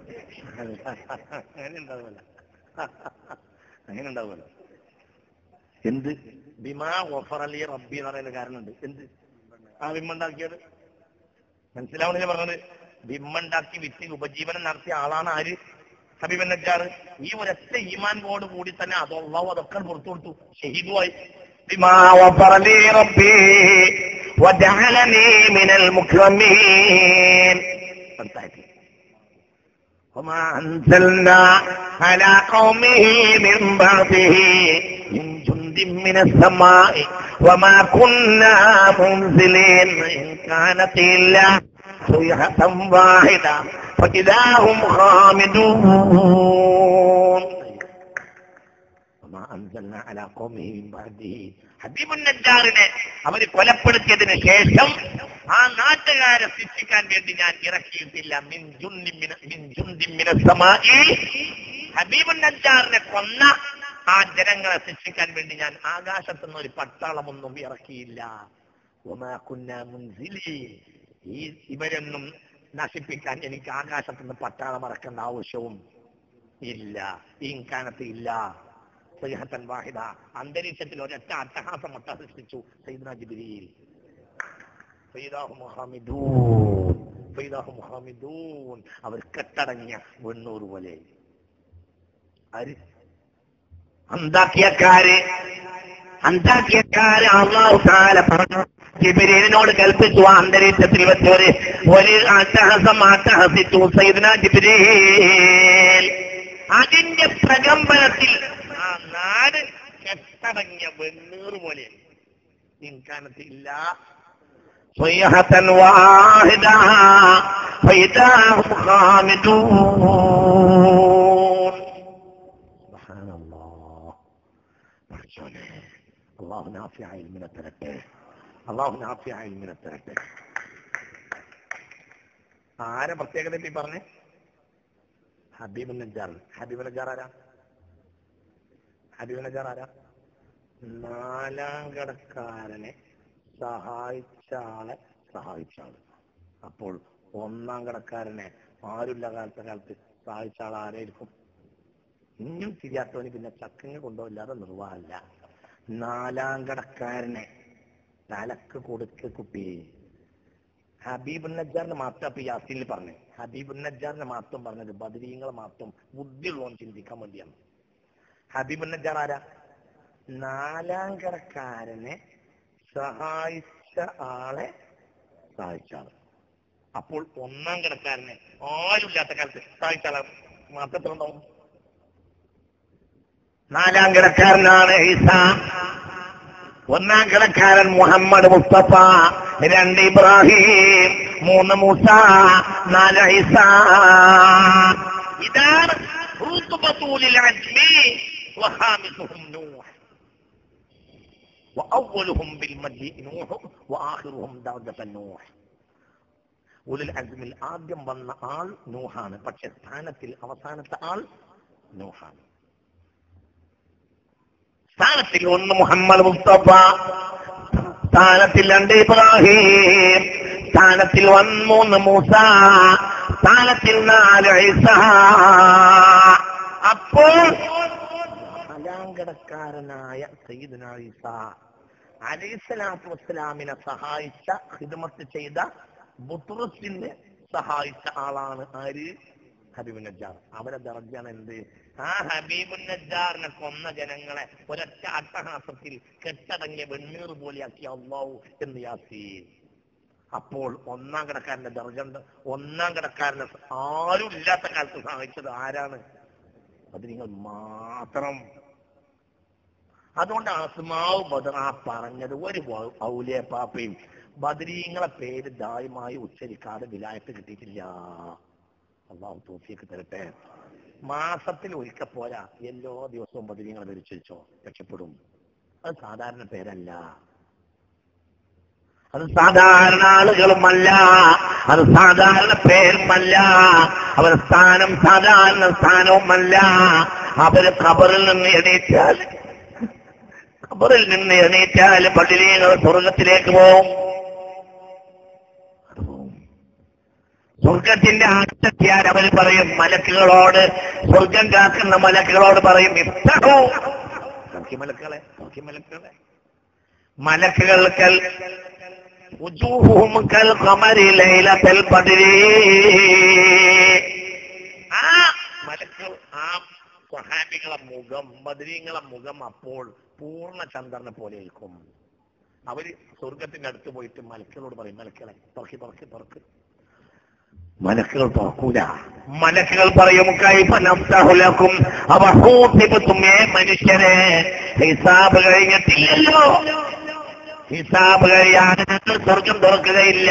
അങ്ങനെ ഉണ്ടാവുമല്ല അങ്ങനെ ഉണ്ടാവുമല്ലോ എന്ത് ബിമാ ഒഫറലി റബ്ബി എന്ന് പറയുന്ന കാരണമുണ്ട് എന്ത് ആ ബിമ്മണ്ടാക്കിയത് മനസ്സിലാവണില്ല പറഞ്ഞത് ബിമ്മണ്ടാക്കി വിറ്റ് ഉപജീവനം നടത്തിയ ആളാണ് ആര് ഹബീബൻ നജാർ ഈ ഒരൊറ്റ ഈമാൻ കോട് കൂടി തന്നെ അതല്ലാവും അതൊക്കെ പുറത്തു കൊടുത്തു ഷഹീദുമായി ബിമാ വഫറലി റബ്ബി വജഅലനി മിനൽ മുക്രമീൻ അടുത്തായിട്ട് وما أنزلنا على قومه من بعده من جند من السماء وما كنا منزلين إن كانت إلا صيحة واحدة فإذا هم خامدون وما أنزلنا على قومه من بعده ഹബീബുൻ നജ്ജാറിനെ അവർ കൊലപ്പെടുത്തിയതിന് ശേഷം ആ നാട്ടുകാരെ ശിക്ഷിക്കാൻ വേണ്ടി ഞാൻ ഇറക്കിയിട്ടില്ല മിൻ ജുന്നി മിന- മിൻ ജുന്തി മിന സമാഇ. ഹബീബുൻ നജ്ജാറിനെ കൊന്ന ആ ജനങ്ങളെ ശിക്ഷിക്കാൻ വേണ്ടി ഞാൻ ആകാശത്തുനിന്ന് ഒരു പട്ടാളമൊന്നും ഇറക്കിയില്ല വമാ കുന്നാ മുൻസിലീൻ. ഈ ഇവരൊന്നും നശിപ്പിക്കാൻ എനിക്ക് ആകാശത്തുനിന്ന് പട്ടാളം ഇറക്കേണ്ട ആവശ്യവും ഇല്ല ഇൻകാനത്ത് ഇല്ല സൈഹത്തൻ വാഹിദ അന്തരീക്ഷത്തിൽ ഒരൊറ്റ അട്ടഹാസം അട്ടഹസിച്ചു സൈദന ജിബിരിയിൽ ഫൈദാഹു മുഹമ്മിദൂൻ ഫൈദാഹു മുഹമ്മിദൂൻ അവർ കെട്ടടങ്ങിയ വെണ്ണൂർ പോലെ ആര് അന്താക്കിയക്കാര് അന്താക്കിയക്കാര് അള്ളാഹു താല പറഞ്ഞു ജിബിരിനോട് കൽപ്പിച്ചു ആ അന്തരീക്ഷത്തിൽ വെച്ച് ഒരു ഒരു അട്ടഹസം അട്ടഹസിച്ചു സൈദന ജിബിരീൽ അതിന്റെ പ്രകമ്പനത്തിൽ ആ നാട് കെട്ടടങ്ങിയ വെണ്ണൂർ പോലെ ഇൻകാനത്ത് ഇല്ല صيحة واحدة فإذا هم خامدون سبحان الله പഠിച്ചോനെ അള്ളാഹു നാഫിയ ഇൽമിനെ തരട്ടെ അള്ളാഹു നാഫിയ ഇൽമിനെ തരട്ടെ ആരെ പ്രത്യേകത ഈ പറഞ്ഞേ ഹബീബ് നജാർ ഹബീബ് നജാർ ആരാ ഹബീബ് നജാർ ആരാ നാലാം കടക്കാരനെ സഹായിച്ച ആളെ സഹായിച്ച ആള് അപ്പോൾ ഒന്നാം കടക്കാരനെ ആരുള്ള കാലത്തെ കാലത്ത് സഹായിച്ച ആൾ ആരായിരിക്കും ഇനിയും തിരിയാത്തവന് പിന്നെ ചക്കങ്ങ് കൊണ്ടുപോയില്ലാതെ നിർവാഹമില്ല നാലാം കടക്കാരനെ തലക്ക് കൊടുക്ക കുട്ടി ഹബീബ് നജാറിന്റെ മാത്രം അപ്പൊ യാസിനിൽ പറഞ്ഞു ഹബീബ് നജാറിന്റെ മാത്രം പറഞ്ഞത് ബദരീങ്ങളെ മാത്രം ബുദ്ധിയുള്ളവൻ ചിന്തിക്കാൻ വേണ്ടിയാണ് ഹബീബ് നജാർ ആരാ നാലാം കടക്കാരനെ സഹായിച്ച ആളെ സഹായിച്ച ആള് അപ്പോൾ ഒന്നാം കിടക്കാരനെ ആരുമില്ലാത്ത കാലത്ത് സഹായിച്ച ആളെ മാത്രത്തിലുണ്ടാവും നാലാം കിടക്കാരനാണ് ഈസ ഒന്നാം കിടക്കാരൻ മുഹമ്മദ് മുസ്തഫ രണ്ട് ഇബ്രാഹിം മൂന്ന് മൂസ നാല് ഈസ ഇതാണ് റുത്ബത്തുൽ അജ്മി വഹാമിസുഹും നൂഹ് وأولهم بالمجيء نوح وآخرهم درجة نوح ഉലിൽ അസ്മിൽ ആദ്യം വന്ന ആൾ നൂഹാണ് പക്ഷെ സ്ഥാനത്തിൽ അവസാനത്തെ ആൾ നൂഹാണ് സ്ഥാനത്തിൽ ഒന്ന് മുഹമ്മദ് മുസ്തഫ സ്ഥാനത്തിൽ രണ്ട് ഇബ്രാഹിം സ്ഥാനത്തിൽ ഒന്ന് മൂന്ന് മൂസ സ്ഥാനത്തിൽ നാല് ഈസ അപ്പോൾ നാലാംകടക്കാരനായ സയ്യിദുന ഈസ അലൈഹിസ്സലാത്തു വസ്സലാമിനെ സഹായിച്ച ഹിദ്മത്ത് ചെയ്ത ബുത്തുറസിനെ സഹായിച്ച ആളാണ് ആര് ഹബീബ് നജ്ജാർ അവരെ ദർജാണ് എന്ത് ആ ഹബീബ് നജ്ജാറിനെ കൊന്ന ജനങ്ങളെ ഒരൊറ്റ അട്ടഹാസത്തിൽ കെട്ടടങ്ങിയ വെണ്ണീർ പോലെയാക്കി അള്ളാഹു എന്ന് യാസീൻ അപ്പോൾ ഒന്നാം കടക്കാരന്റെ ദർജുണ്ട് ഒന്നാം കടക്കാരനെ ആരും ഇല്ലാത്ത കാലത്ത് സഹായിച്ചത് ആരാണ് അത് നിങ്ങൾ മാത്രം അതുകൊണ്ട് ആസ്മാവ് ബദർ ആ പറഞ്ഞത് ഒരു വ- ഔലിയ പാപ്പയും ബദരീങ്ങളെ പേര് ദായമായി ഉച്ചരിക്കാതെ വിലായത്ത് കിട്ടിയിട്ടില്ല അള്ളാഹു തോഫിയൊക്കെ തരട്ടെ മാസത്തിൽ ഒരിക്കൽ പോരാ എല്ലാ ദിവസവും ബദരീങ്ങളെ പേര് ഉച്ചരിച്ചോ രക്ഷപ്പെടും അത് സാധാരണ പേരല്ല അത് സാധാരണ ആളുകളുമല്ല അത് സാധാരണ പേരുമല്ല അവരുടെ സ്ഥാനം സാധാരണ സ്ഥാനവുമല്ല അവര് ഖബറിൽ നിന്ന് എണീറ്റാൽ ഖബറിൽ നിന്ന് എണീറ്റാൽ പള്ളികൾ സ്വർഗത്തിലേക്ക് പോവും അത് പോവും. സ്വർഗത്തിന്റെ ആശക്തിയാൽ അവർ പറയും മലക്കുകളോട് സ്വർഗം കാക്കുന്ന മലക്കുകളോട് പറയും ഇഷ്ടോ നോക്കി മലക്കുകളെ നോക്കി മലക്കുകളെ മലക്കുകൾക്ക് وجوههم كالقمر ليلة البدر ആ മലക്കൾ ആ സ്വഹാബികളെ മുഖം ബദരീങ്ങളെ മുഖം അപ്പോൾ പൂർണ്ണ ചന്ദ്രനെ പോലെ ഇരിക്കും അവര് സ്വർഗത്തിന്റെ അടുത്ത് പോയിട്ട് മലക്കളോട് പറയും മലക്കളെ തുറക്കി തുറക്കി തുറക്ക് മലക്കുകൾ തുറക്കൂല മലക്കുകൾ പറയും കൈഫ നഫ്തഹുലക്കും അവഹൂത്തിബത്തും ഏ മനുഷ്യരെ ഹിസാബ് കഴിഞ്ഞിട്ടില്ലല്ലോ ഹിസാബ് കഴിയാതെ ഞങ്ങൾ സ്വർഗം തുറക്കുകയില്ല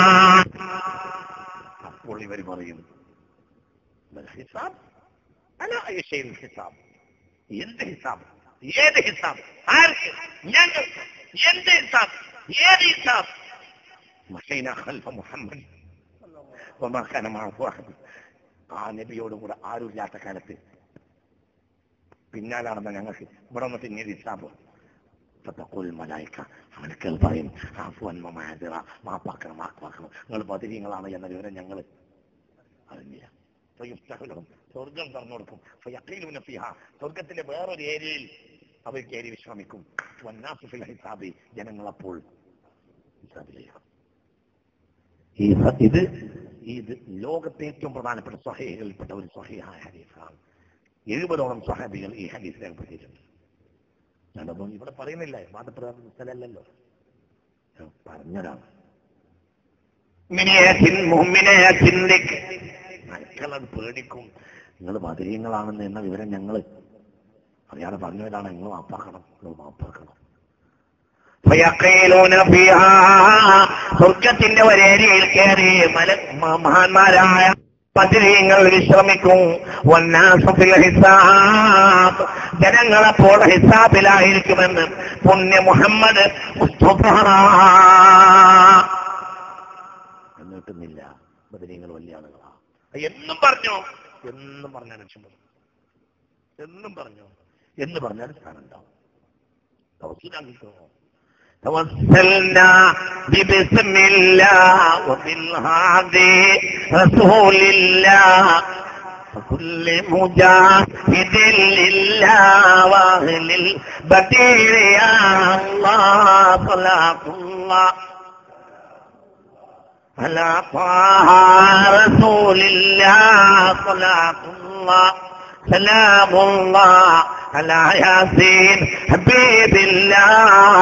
അപ്പോൾ ഇവർ പറയും "ബൽ ഹിസാബ് അല്ല ഐഷയിൽ ഹിസാബ് എന്ത് ഹിസാബ് ഏത് ഹിസാബ് ആർക്ക് ഞങ്ങൾ എന്ത് ഹിസാബ് ഏത് ഹിസാബ് മഷീന ഖൽഫ മുഹമ്മദ് വമാ കാന മഅഹു അഹദ്. ആ നബിയോടും കൂടെ ആരുമില്ലാത്ത കാലത്ത് പിന്നാലെ നടന്ന ഞങ്ങൾക്ക് ഇവിടെ ഒന്ന് പിന്നീട് ഇസാബ് തത്തക്കുൽ മലായിക്ക മലക്കൾ പറയും ആഫുവൻ മാതിറ മാപ്പാക്കണം മാപ്പാക്കണം നിങ്ങൾ പതിരീങ്ങളാണ് എന്ന വിവരം ഞങ്ങൾ അറിഞ്ഞില്ല ഫയുഫ്തഹുലഹും സ്വർഗം തുറന്നു കൊടുക്കും ഫയഖീലുന ഫിഹ സ്വർഗത്തിന്റെ വേറൊരു ഏരിയയിൽ അവർ കയറി വിശ്രമിക്കും വന്നാസു ഫിൽ ഹിസാബി ജനങ്ങൾ അപ്പോൾ ഹിസാബിലേക്കും ഈ സ- ഇത് ഇത് ലോകത്തെ ഏറ്റവും പ്രധാനപ്പെട്ട സ്വഹേകളിൽപ്പെട്ട ഒരു സ്വഹീഹായ ഹദീസാണ് എഴുപതോളം സ്വഹാബികൾ ഈ ഹദീസ് രേഖപ്പെടുത്തിയിട്ടുണ്ട് നടന്നു ഇവിടെ പറയുന്നില്ല വാദപ്രധാന സ്ഥലമല്ലല്ലോ ഞാൻ പറഞ്ഞതാണ് മിനിയത്തിൻ മുഹ്മിനയത്തിൻ ദിക്ർ. മക്കളത് പേടിക്കും നിങ്ങൾ മധുരങ്ങളാണെന്ന് എന്ന വിവരം ഞങ്ങൾ അറിയാതെ പറഞ്ഞതാണ് നിങ്ങൾ മാപ്പാക്കണം നിങ്ങൾ മാപ്പാക്കണം ഫയഖീലൂന ഫീഹാ. സ്വർഗത്തിന്റെ ഒരേരിയയിൽ കയറി മല മ- മഹാന്മാരായ പതിരീങ്ങൾ വിശ്രമിക്കും വന്നാസു ഫിൽ ഹിസാബ് ജനങ്ങളപ്പോൾ ഹിസാബിലായിരിക്കുമെന്ന് പുണ്യ മുഹമ്മദ് മുസ്തഫ എന്നിട്ടുന്നില്ല ബദരീങ്ങൾ വലിയ ആളുകളാ എന്നും പറഞ്ഞു എന്നും പറഞ്ഞാൽ രക്ഷപ്പെടും എന്നും പറഞ്ഞു എന്ന് പറഞ്ഞാൽ സ്ഥാനം ഉണ്ടാവും തവസീലാക്കിക്കോ توسلنا ببسم الله وبالهادي رسول الله وكل مجاهد لله واهل البديع يا الله صلاة الله على طه رسول الله صلاة الله سلام الله على ياسين حبيب الله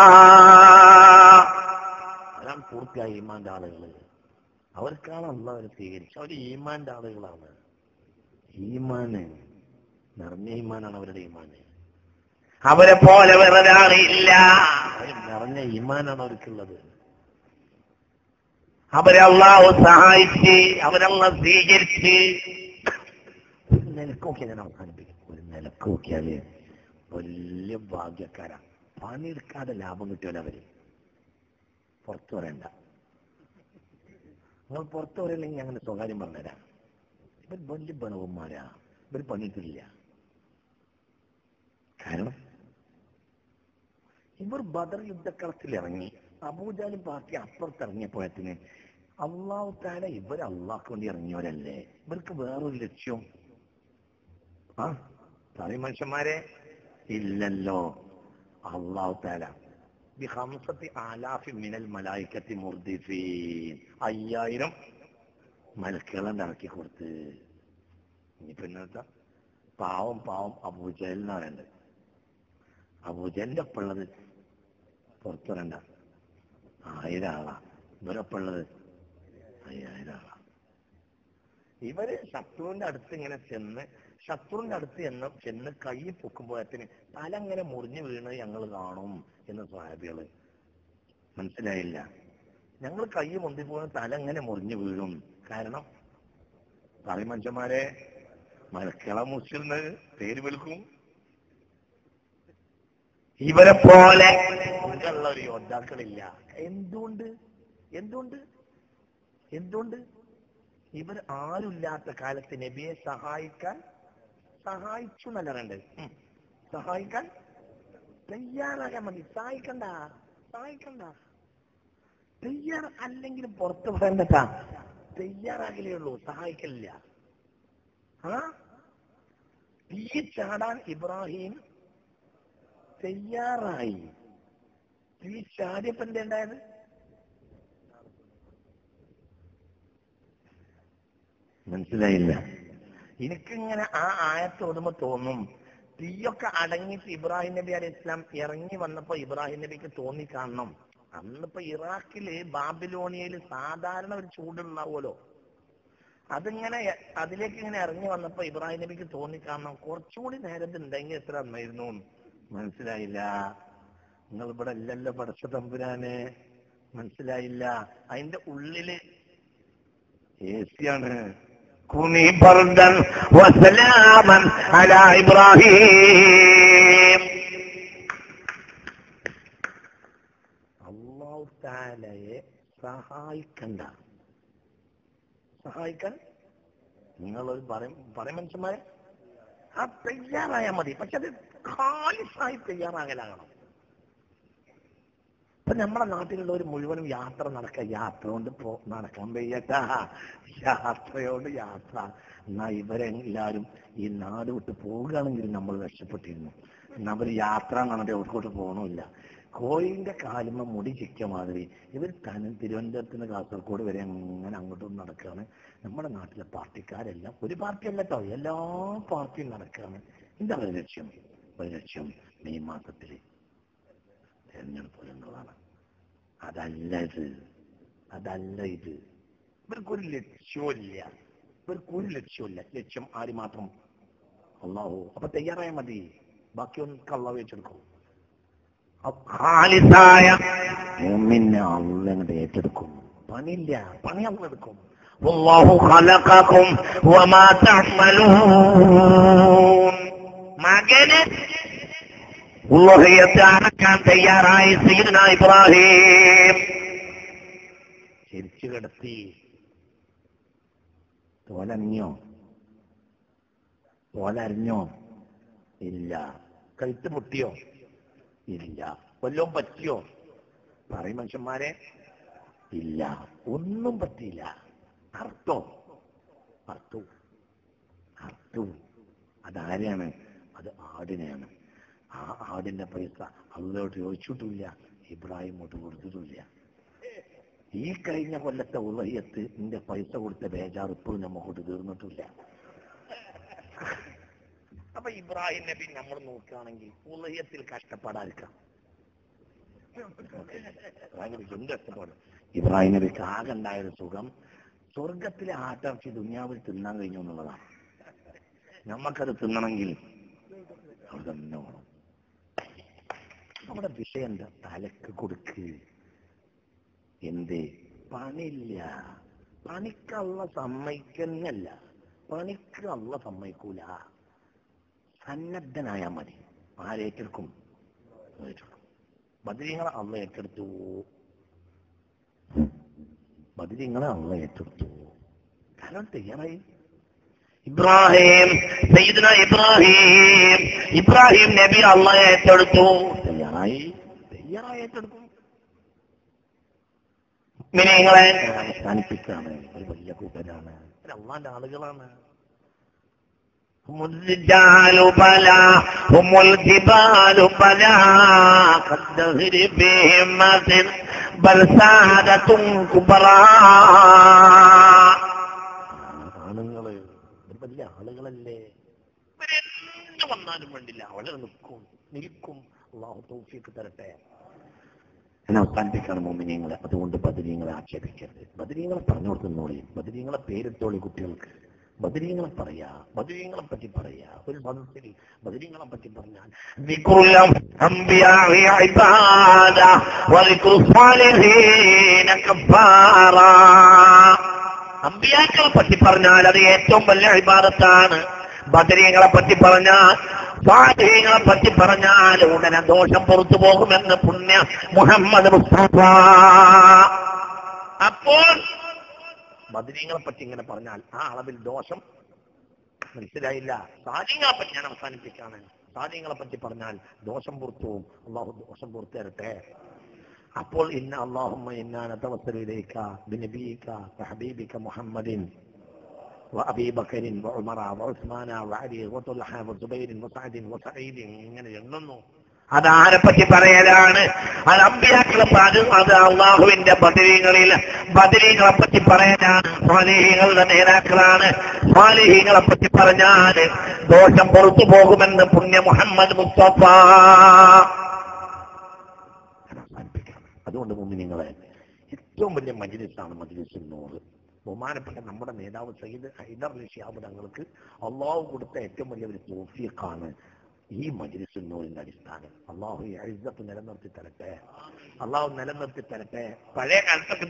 അതാണ് പൂർത്തിയായ ഈമാന്റെ ആളുകൾ അവർക്കാണ് അള്ളാഹ് സ്വീകരിച്ചത് അവർ ഈമാന്റെ ആളുകളാണ് ഈമാന് നിറഞ്ഞ ഈമാനാണ് അവരുടെ ഈമാന് അവരെ പോലെ വേറൊരാൾ ഇല്ല അവർ നിറഞ്ഞ ഈമാനാണ് അവർക്കുള്ളത് അവരെ അള്ളാഹു സഹായിച്ച് അവരല്ല സ്വീകരിച്ച് ഒരു നിലക്കൊക്കെ ഞാൻ അവസാനിപ്പിക്കും ഒരു നിലക്ക് നോക്കിയാല് വലിയ ഭാഗ്യക്കാരാ പണിയെടുക്കാതെ ലാഭം കിട്ടിയല്ലോ അവര് പുറത്തു പറയണ്ട നിങ്ങൾ പുറത്തു പറയില്ലെങ്കിൽ അങ്ങനെ സ്വകാര്യം പറഞ്ഞുതരാം ഇവർ വലിയ ബണവന്മാരാ ഇവർ പണിയിട്ടില്ല കാരണം ഇവർ ബദർ യുദ്ധക്കളത്തിൽ ഇറങ്ങി അബൂജാലും പാർട്ടി അപ്പുറത്തിറങ്ങിയപ്പോഴത്തിന് അള്ളാഹു താല ഇവർ അള്ളാഹ്ക്ക് വേണ്ടി ഇറങ്ങിയവരല്ലേ ഇവർക്ക് വേറൊരു ലക്ഷ്യം ആ പറയും മനുഷ്യന്മാരെ ഇല്ലല്ലോ അള്ളാഹു താല ബിഹംസത്തി ആലാഫി മിനൽ മലായിക്കത്തി മുർദിഫീൻ അയ്യായിരം മലക്കുകളെ ഇറക്കി കൊടുത്ത് ഇനിയിപ്പോ ഇന്നത്തെ പാവം പാവം അബൂജലിനാ വേണ്ടത് അബൂജലിന്റെ ഒപ്പുള്ളത് പുറത്തു വരണ്ട ആയിരം ആളാ ഇവരൊപ്പുള്ളത് അയ്യായിരം ആളാ ഇവര് ശത്രുവിന്റെ അടുത്ത് ഇങ്ങനെ ചെന്ന് ശത്രുവിന്റെ അടുത്ത് ചെന്ന് ചെന്ന് കൈ പൊക്കുമ്പോഴത്തിന് തല ഇങ്ങനെ മുറിഞ്ഞു വീണ് ഞങ്ങൾ കാണും എന്ന് സ്വാഭികള് മനസ്സിലായില്ല ഞങ്ങൾ കൈ മുന്തിപ്പോകുന്ന തല ഇങ്ങനെ മുറിഞ്ഞു വീഴും കാരണം പറയും മനുഷ്യന്മാരെ മലക്കള മുസ്ലിം പേര് വിളിക്കും ഇവരെ പോലെ ഉള്ള ഒരു യോദ്ധാക്കളില്ല എന്തുകൊണ്ട് എന്തുകൊണ്ട് എന്തുകൊണ്ട് ഇവർ ആരുമില്ലാത്ത കാലത്ത് നബിയെ സഹായിക്കാൻ സഹായിച്ചു എന്നല്ല വേണ്ടത് ഉം. സഹായിക്കാൻ തയ്യാറാകാൻ മതി സഹായിക്കണ്ട സഹായിക്കണ്ട തയ്യാറ അല്ലെങ്കിലും പുറത്ത് പറയണ്ടട്ടാ തയ്യാറാകലേ ഉള്ളൂ സഹായിക്കലില്ല ആ തീ ചാടാൻ ഇബ്രാഹിം തയ്യാറായി തീ ചാടിയപ്പോ എന്താ ഉണ്ടായത് മനസ്സിലായില്ല എനിക്കിങ്ങനെ ആ ആയത്ത് ഓടുമ്പോ തോന്നും തീയൊക്കെ അടങ്ങിയിട്ട് ഇബ്രാഹിം നബി അലൈഹി ഇസ്ലാം ഇറങ്ങി വന്നപ്പോ ഇബ്രാഹിം നബിക്ക് തോന്നി കാണണം അന്നിപ്പോ ഇറാഖില് ബാബിലോണിയയില് സാധാരണ ഒരു ചൂടുണ്ടാവുമല്ലോ അതിങ്ങനെ അതിലേക്ക് ഇങ്ങനെ ഇറങ്ങി വന്നപ്പോ ഇബ്രാഹിം നബിക്ക് തോന്നി കാണണം കുറച്ചുകൂടി നേരത്തെ ഉണ്ടെങ്കിൽ എത്ര നന്നായിരുന്നു എന്ന്. മനസ്സിലായില്ല നിങ്ങൾ ഇവിടെ അല്ലല്ലോ പടച്ച തമ്പുരാന് മനസ്സിലായില്ല അതിന്റെ ഉള്ളില് എ സിയാണ് കുനി ബർദൻ വസലാമൻ അലാ ഇബ്രാഹിം അള്ളാഹു താലയെ സഹായിക്കണ്ട സഹായിക്കാൻ നിങ്ങൾ ഒരു പറയും പറയും മനുഷ്യന്മാരെ ആ തയ്യാറായാൽ മതി പക്ഷെ അത് ഖാലിസായി തയ്യാറാകലാകണം ഇപ്പൊ നമ്മുടെ നാട്ടിലുള്ളവർ മുഴുവനും യാത്ര നടക്കുക യാത്ര കൊണ്ട് പോ നടക്കാൻ വയ്യട്ടാ യാത്രയോട് യാത്ര എന്നാ ഇവരെല്ലാരും ഈ നാട് വിട്ട് പോവുകയാണെങ്കിൽ നമ്മൾ രക്ഷപ്പെട്ടിരുന്നു എന്നാ അവര് യാത്ര നടത്തി എവിടേക്കോട്ട് പോകണമില്ല കോഴിന്റെ കാലുമ്പോ മുടി ചിക്ക മാതിരി ഇവർ തന്നെ തിരുവനന്തപുരത്ത് നിന്ന് കാസർഗോഡ് വരെ അങ്ങനെ അങ്ങോട്ടും നടക്കുകയാണ് നമ്മുടെ നാട്ടിലെ പാർട്ടിക്കാരെല്ലാം ഒരു പാർട്ടി അല്ല കേട്ടോ എല്ലാ പാർട്ടിയും നടക്കുകയാണ് എന്താ ഒരു ലക്ഷ്യം ഒരു ലക്ഷ്യം മെയ് മാസത്തില് തെരഞ്ഞെടുപ്പ് എന്നുള്ളതാണ് അതല്ല ഇത് അതല്ല ഇത് ഇവർക്കൊരു ലക്ഷ്യമില്ല ഇവർക്കൊരു ലക്ഷ്യമില്ല ലക്ഷ്യം ആര് മാത്രം അള്ളാഹു അപ്പൊ തയ്യാറായാൽ മതി ബാക്കിയൊന്നും കള്ള വെച്ചെടുക്കും ഖാലിസായ മുഅ്മിനെ അള്ളാഹ് അങ്ങോട്ട് ഏറ്റെടുക്കും പണിയില്ല പണി അള്ള എടുക്കും വല്ലാഹു ഖലഖക്കും വമാ തഅമലൂൻ മകന് ഉള്ളഹയത്തെ അടക്കാൻ തയ്യാറായി സീദന ഇബ്രാഹിം ചിരിച്ചു കിടത്തി തോലറിഞ്ഞോ തോലറിഞ്ഞോ ഇല്ല കഴുത്ത് പൊട്ടിയോ ഇല്ല കൊല്ലവും പറ്റിയോ പറയും മനുഷ്യന്മാരെ ഇല്ല ഒന്നും പറ്റിയില്ല അർത്ഥോ അർത്തു അർത്തു അതാരെയാണ് അത് ആടിനെയാണ് ആ ആടിന്റെ പൈസ അള്ളയോട്ട് ചോദിച്ചിട്ടില്ല ഇബ്രാഹിം കൊണ്ട് കൊടുത്തിട്ടില്ല ഈ കഴിഞ്ഞ കൊല്ലത്തെ ഉളയത്ത് നിന്റെ പൈസ കൊടുത്ത ബേജാർ ഇപ്പോഴും നമ്മക്കൊണ്ട് തീർന്നിട്ടില്ല അപ്പൊ ഇബ്രാഹിം നബി നമ്മൾ നോക്കുകയാണെങ്കിൽ ഉളയത്തിൽ കഷ്ടപ്പെടാതിരിക്കാം ഭയങ്കര എന്ത് കഷ്ടപ്പാട് ഇബ്രാഹിം നബിക്ക് ആകെ ഉണ്ടായൊരു സുഖം സ്വർഗത്തിലെ ആട്ടിറച്ചി ദുനിയാവിൽ തിന്നാൻ കഴിഞ്ഞു എന്നുള്ളതാണ് നമുക്കത് തിന്നണമെങ്കിൽ അവിടെ തന്നെ വേണം നമ്മുടെ വിഷയം എന്താ തലക്ക് കൊടുക്ക് എന്ത് പണിയില്ല പണിക്കള്ള സമ്മതിക്കുന്നല്ല പണിക്ക് അള്ള സമ്മതിക്കൂല സന്നദ്ധനായാ മതി ആരേറ്റെടുക്കും ഏറ്റെടുക്കും ബദരീങ്ങളെ അള്ള ഏറ്റെടുത്തു ബദരീങ്ങളെ അള്ള ഏറ്റെടുത്തു കാരണം തയ്യാറായി ഇബ്രാഹിം സയ്യിദ്ന ഇബ്രാഹിം ഇബ്രാഹിം നബി അള്ള ഏറ്റെടുത്തു തയ്യാറായി തയ്യാറായി ഏറ്റെടുക്കും മിനിങ്ങളെ അവസാനിപ്പിക്കാണ് ഒരു വലിയ കൂട്ടരാണ് ഒരു അള്ളാന്റെ ആളുകളാണ് هم الرجال بلا هم الجبال بلا كالدهر بهمة بل سادة كبرى ആണുങ്ങള് ഒരു വലിയ ആളുകളല്ലേ ഇവരെന്ത് വന്നാലും വേണ്ടില്ല അവിടെ നിൽക്കും നിൽക്കും അള്ളാഹു തൗഫീക്ക് തരട്ടെ ഞാൻ അവസാനിപ്പിക്കാണ് മോമിനിയങ്ങളെ അതുകൊണ്ട് ബദരീങ്ങളെ ആക്ഷേപിക്കരുത് ബദരീങ്ങളെ പറഞ്ഞു കൊടുക്കുന്നോളി ബദരീങ്ങളെ പേരിട്ടോളി കുട്ടികൾക്ക് ബദരീങ്ങളെ പറയാ ബദരീങ്ങളെ പറ്റി പറയാ ഒരു സദസ്സിൽ ബദരീങ്ങളെ പറ്റി പറഞ്ഞാൽ ذكر الأنبياء عبادة وذكر الصالحين كفارا അമ്പിയാക്കളെ പറ്റി പറഞ്ഞാൽ അത് ഏറ്റവും വലിയ ഇബാദത്താണ് ബദരീങ്ങളെ പറ്റി പറഞ്ഞാൽ സ്വാധീനങ്ങളെ പറ്റി പറഞ്ഞാൽ ഉടനെ ദോഷം പുറത്തു പോകുമെന്ന് പുണ്യ മുഹമ്മദ് മുസ്തഫ അപ്പോൾ ബദരീങ്ങളെ പറ്റി ഇങ്ങനെ പറഞ്ഞാൽ ആ അളവിൽ ദോഷം മനസ്സിലായില്ല സാധ്യങ്ങളെ പറ്റി ഞാൻ അവസാനിപ്പിക്കാണ് സാധ്യങ്ങളെ പറ്റി പറഞ്ഞാൽ ദോഷം പുറത്തു പോകും അള്ളാഹു ദോഷം പുറത്തു തരട്ടെ അപ്പോൾ ഇന്ന അള്ളാഹുമ്മ ഇന്നാന തവസലിലേക്ക ബിനബീക വഹബീബിക മുഹമ്മദിൻ وأبي بكر وعمر وعثمان وعلي وطلحة وزبير وسعد وسعيد ഇങ്ങനെ എണ്ണുന്നു അത് ആരെ പറ്റി പറയലാണ് അത് അമ്പിയാക്കളെ അത് അത് അള്ളാഹുവിന്റെ ബദരീങ്ങളിൽ ബദരീങ്ങളെ പറ്റി പറയാനാണ് സ്വാലിഹികളുടെ നേതാക്കളാണ് സ്വാലിഹികളെ പറ്റി പറഞ്ഞാൽ ദോഷം പുറത്തു പോകുമെന്ന് പുണ്യ മുഹമ്മദ് മുസ്തഫ അതുകൊണ്ട് മുമ്പ് നിങ്ങളെ ഏറ്റവും വലിയ മജ്ലിസാണ് മജ്ലിസുൽ നൂറ് ബഹുമാനപ്പെട്ട നമ്മുടെ നേതാവ് സയ്യിദ് ഹൈദർ അലി ഷിഹാബ് തങ്ങൾക്ക് അള്ളാഹു കൊടുത്ത ഏറ്റവും വലിയ ഒരു തോഫിയക്കാണ് ഈ മജ്ലിസുൽ നൂറിന്റെ അടിസ്ഥാനം അള്ളാഹു ഈ അഴിസത്ത് നിലനിർത്തി തരട്ടെ അള്ളാഹു നിലനിർത്തി തരട്ടെ പഴയ കാലത്തൊക്കെ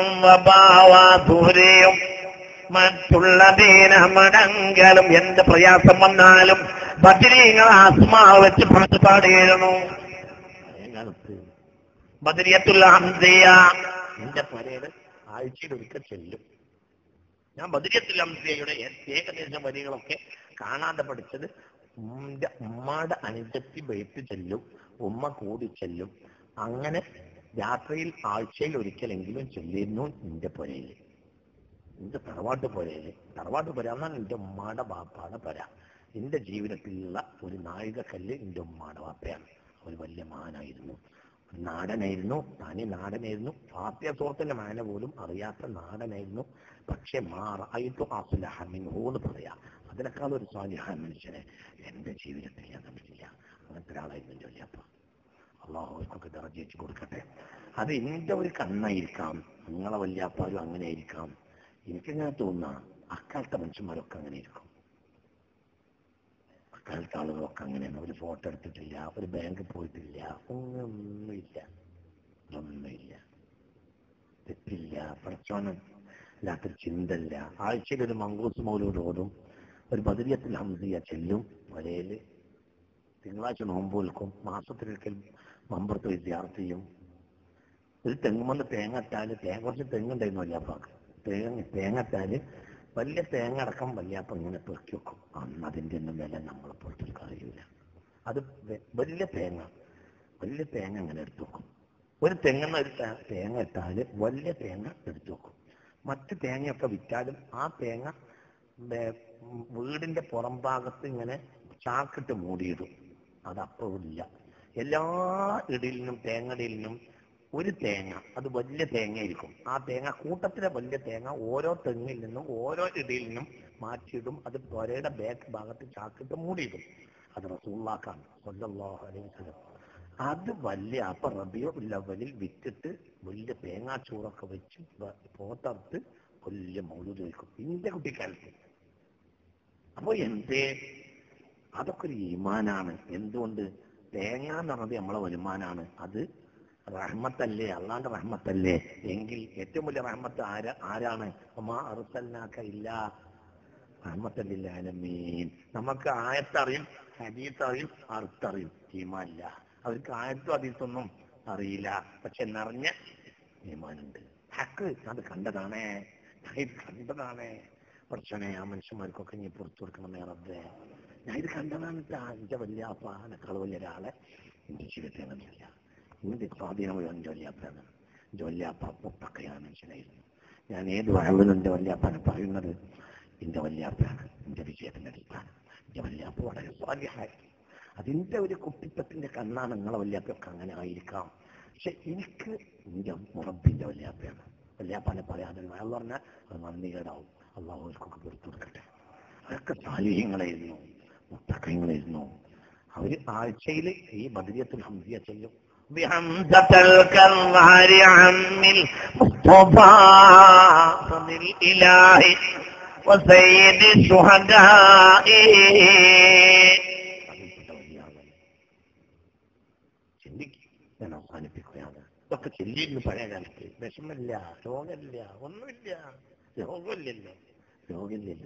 ദൂരെയും മറ്റുള്ള ദീനമടങ്കലും എന്ത് പ്രയാസം വന്നാലും ബദരീങ്ങൾ ആത്മാവ് വെച്ച് പാട്ട് പാടിയിരുന്നു പഴയ കാലത്ത് ബദരിയത്തുള്ള ഹംസയ എന്റെ പരേഡ് ആഴ്ചയിൽ ഒരിക്കൽ ചെല്ലും ഞാൻ ബദരിയത്തുൽ ഹംസയുടെ ഏകദേശം വരികളൊക്കെ കാണാതെ പഠിച്ചത് ഉമ്മന്റെ ഉമ്മയുടെ അനുജത്തി ബെയ്ത്ത് ചെല്ലും ഉമ്മ കൂടി ചെല്ലും അങ്ങനെ രാത്രിയിൽ ആഴ്ചയിൽ ഒരിക്കലെങ്കിലും ചെല്ലിയിരുന്നു എന്റെ പുരയില് എന്റെ തറവാട്ട് പുരയില് തറവാട്ട് പുര എന്നാൽ എന്റെ ഉമ്മയുടെ ബാപ്പാടെ പുര എന്റെ ജീവിതത്തിലുള്ള ഒരു നാഴികക്കല്ല് എന്റെ ഉമ്മയുടെ ബാപ്പയാണ് ഒരു വലിയ മാനായിരുന്നു ഒരു നാടനായിരുന്നു തനി നാടനായിരുന്നു ഫാത്തിയ സുഹൃത്തിന്റെ മാന പോലും അറിയാത്ത നാടനായിരുന്നു പക്ഷെ മാറായിട്ടു അസുലഹമിൻഹു എന്ന് പറയാ അതിനേക്കാൾ ഒരു സ്വാലിഹ മനുഷ്യനെ എന്റെ ജീവിതത്തിൽ ഞാൻ കണ്ടിട്ടില്ല അങ്ങനത്തെ ഒരാളായിരുന്നു എന്റെ വല്യപ്പ അള്ളാഹു അവർക്കൊക്കെ ദർജയിച്ച് കൊടുക്കട്ടെ അത് എന്റെ ഒരു കണ്ണായിരിക്കാം നിങ്ങളെ വല്യാപ്പാരും അങ്ങനെ ആയിരിക്കാം എനിക്കിങ്ങനെ തോന്നുന്ന അക്കാലത്തെ മനുഷ്യന്മാരൊക്കെ അങ്ങനെ ഇരിക്കും അക്കാലത്തെ ആളുകളൊക്കെ അങ്ങനെയാണ് ഒരു ഫോട്ടോ എടുത്തിട്ടില്ല ഒരു ബാങ്കിൽ പോയിട്ടില്ല ഒന്നുമില്ല ഒന്നുമില്ല തെറ്റില്ല പ്രച്ചോനം ഇല്ലാത്തൊരു ചിന്തല്ല ആഴ്ചയിൽ ഒരു മങ്കൂസ് മൗലൂട് ഓടും ഒരു ബദരിയത്തിൽ ഹംസിയ ചെല്ലും വരയില് തിങ്കളാഴ്ച നോമ്പ് വിൽക്കും മാസത്തിലൊരിക്കൽ മമ്പുറത്ത് പോയി ധ്യാർത്ത് ചെയ്യും ഒരു തെങ്ങുമെന്ന് തേങ്ങ ഇട്ടാല് തേങ്ങ കുറച്ച് തെങ്ങുണ്ടായിരുന്നു വല്യാപ്പാക്ക് തേങ്ങ തേങ്ങ ഇട്ടാല് വലിയ തേങ്ങ അടക്കം വല്യാപ്പ ഇങ്ങനെ പെറുക്കി വെക്കും അന്ന് അതിന്റെ ഒന്നും വില നമ്മളെ പുറത്തൊരു അറിയില്ല അത് വെ- വലിയ തേങ്ങ വലിയ തേങ്ങ അങ്ങനെ എടുത്തു വെക്കും ഒരു തെങ്ങുന്ന ഒരു തേ- തേങ്ങ ഇട്ടാല് വലിയ തേങ്ങ എടുത്തു വെക്കും മറ്റ് തേങ്ങയൊക്കെ വിറ്റാലും ആ തേങ്ങ വേ- വീടിന്റെ പുറം ഭാഗത്ത് ഇങ്ങനെ ചാക്കിട്ട് മൂടിയിടും അതപ്പോഴും ഇല്ല എല്ലാ ഇടയിലിനും തേങ്ങടയിലിനും ഒരു തേങ്ങ അത് വലിയ തേങ്ങയായിരിക്കും ആ തേങ്ങ കൂട്ടത്തിലെ വലിയ തേങ്ങ ഓരോ തെങ്ങിൽ നിന്നും ഓരോ ഇടയിൽ നിന്നും മാറ്റിയിടും അത് പുരയുടെ ബാക്ക് ഭാഗത്ത് ചാക്കിട്ട് മൂടിയിടും അത് റസൂള്ളാക്കാണ് സല്ലല്ലാഹു അലൈഹി വസല്ലം അത് വലിയ അപ്പൊ റബിയോ ലവലിൽ വിറ്റിട്ട് വലിയ തേങ്ങാച്ചോറൊക്കെ വെച്ച് വ- പോത്തറുത്ത് വലിയ മൗലൂദ് വയ്ക്കും ഇന്റെ കുട്ടിക്കാലത്ത് അപ്പൊ എന്തേ അതൊക്കെ ഒരു ഈമാനാണ് എന്തുകൊണ്ട് തേങ്ങ എന്ന് പറഞ്ഞത് നമ്മളെ വരുമാനാണ് അത് റഹ്മത്തല്ലേ അള്ളാന്റെ റഹ്മത്തല്ലേ എങ്കിൽ ഏറ്റവും വലിയ റഹ്മത്ത് ആര ആരാണ് ഒമാ അറുസല്ലാക്ക ഇല്ല റഹ്മത്തല്ലാലമീൻ നമുക്ക് ആയത്തറിയും ഹദീത്തറിയും അർത്ഥറിയും ഈമാനില്ല അവർക്ക് ആയത്തും അതീത്തൊന്നും അറിയില്ല പക്ഷെ നിറഞ്ഞ ഈമാനുണ്ട് ഹക്ക് അത് കണ്ടതാണേ ഞാൻ ഇത് കണ്ടതാണേ പഠിച്ചോനെ ആ മനുഷ്യന്മാർക്കൊക്കെ നീ പുറത്തു കൊടുക്കണമേ റബ്ബേ ഞാൻ ഇത് കണ്ടതാണ് ട്ടാ. എന്റെ വലിയ അപ്പ എന്നെക്കാൾ വലിയ ഒരാളെ എന്റെ ജീവിതത്തിൽ അങ്ങനെയല്ല എന്റെ സ്വാധീനം മുഴുവൻ എന്റെ വല്യാപ്പാണ് എന്റെ വല്യാപ്പ പൊട്ടക്കയാണ് മനുഷ്യനായിരുന്നു ഞാൻ ഏത് വയലിലും എന്റെ വല്യാപ്പാനെ പറയുന്നത് എന്റെ വല്യാപ്പാണ് എന്റെ വിജയത്തിന്റെ അടിസ്ഥാനം എന്റെ വല്യാപ്പ വളരെ സ്വാധീനമായി അതിന്റെ ഒരു കുട്ടിത്തത്തിന്റെ കണ്ണാണ് നിങ്ങളെ വല്യാപ്പൊക്കെ അങ്ങനെ ആയിരിക്കാം പക്ഷെ എനിക്ക് എന്റെ മുറബിന്റെ വല്യാപ്പയാണ് വല്യാപ്പാനെ പറയാതെ വയൽ പറഞ്ഞാൽ അത് നന്ദികേടാവും അള്ളാഹു അവർക്കൊക്കെ പുറത്തു കൊടുക്കട്ടെ അതൊക്കെ താലീഹ്യങ്ങളായിരുന്നു മുത്തക്കങ്ങളായിരുന്നു അവര് ആഴ്ചയിൽ ഈ ബദരിയത്തുൽ ഹംസിയ ചെല്ലും بحمزة الكرار عم المصطفى صدر الإله وسيد الشهداء അതിൽപ്പെട്ട വലിയ ആളാണ് ചിന്തിക്കും ഞാൻ അവസാനിപ്പിക്കുകയാണ് ഇതൊക്കെ ചെല്ലിയിരുന്നു പഴയ കാലത്ത് വിഷമില്ല രോഗമില്ല ഒന്നുമില്ല രോഗമില്ലല്ലോ രോഗമില്ലല്ലോ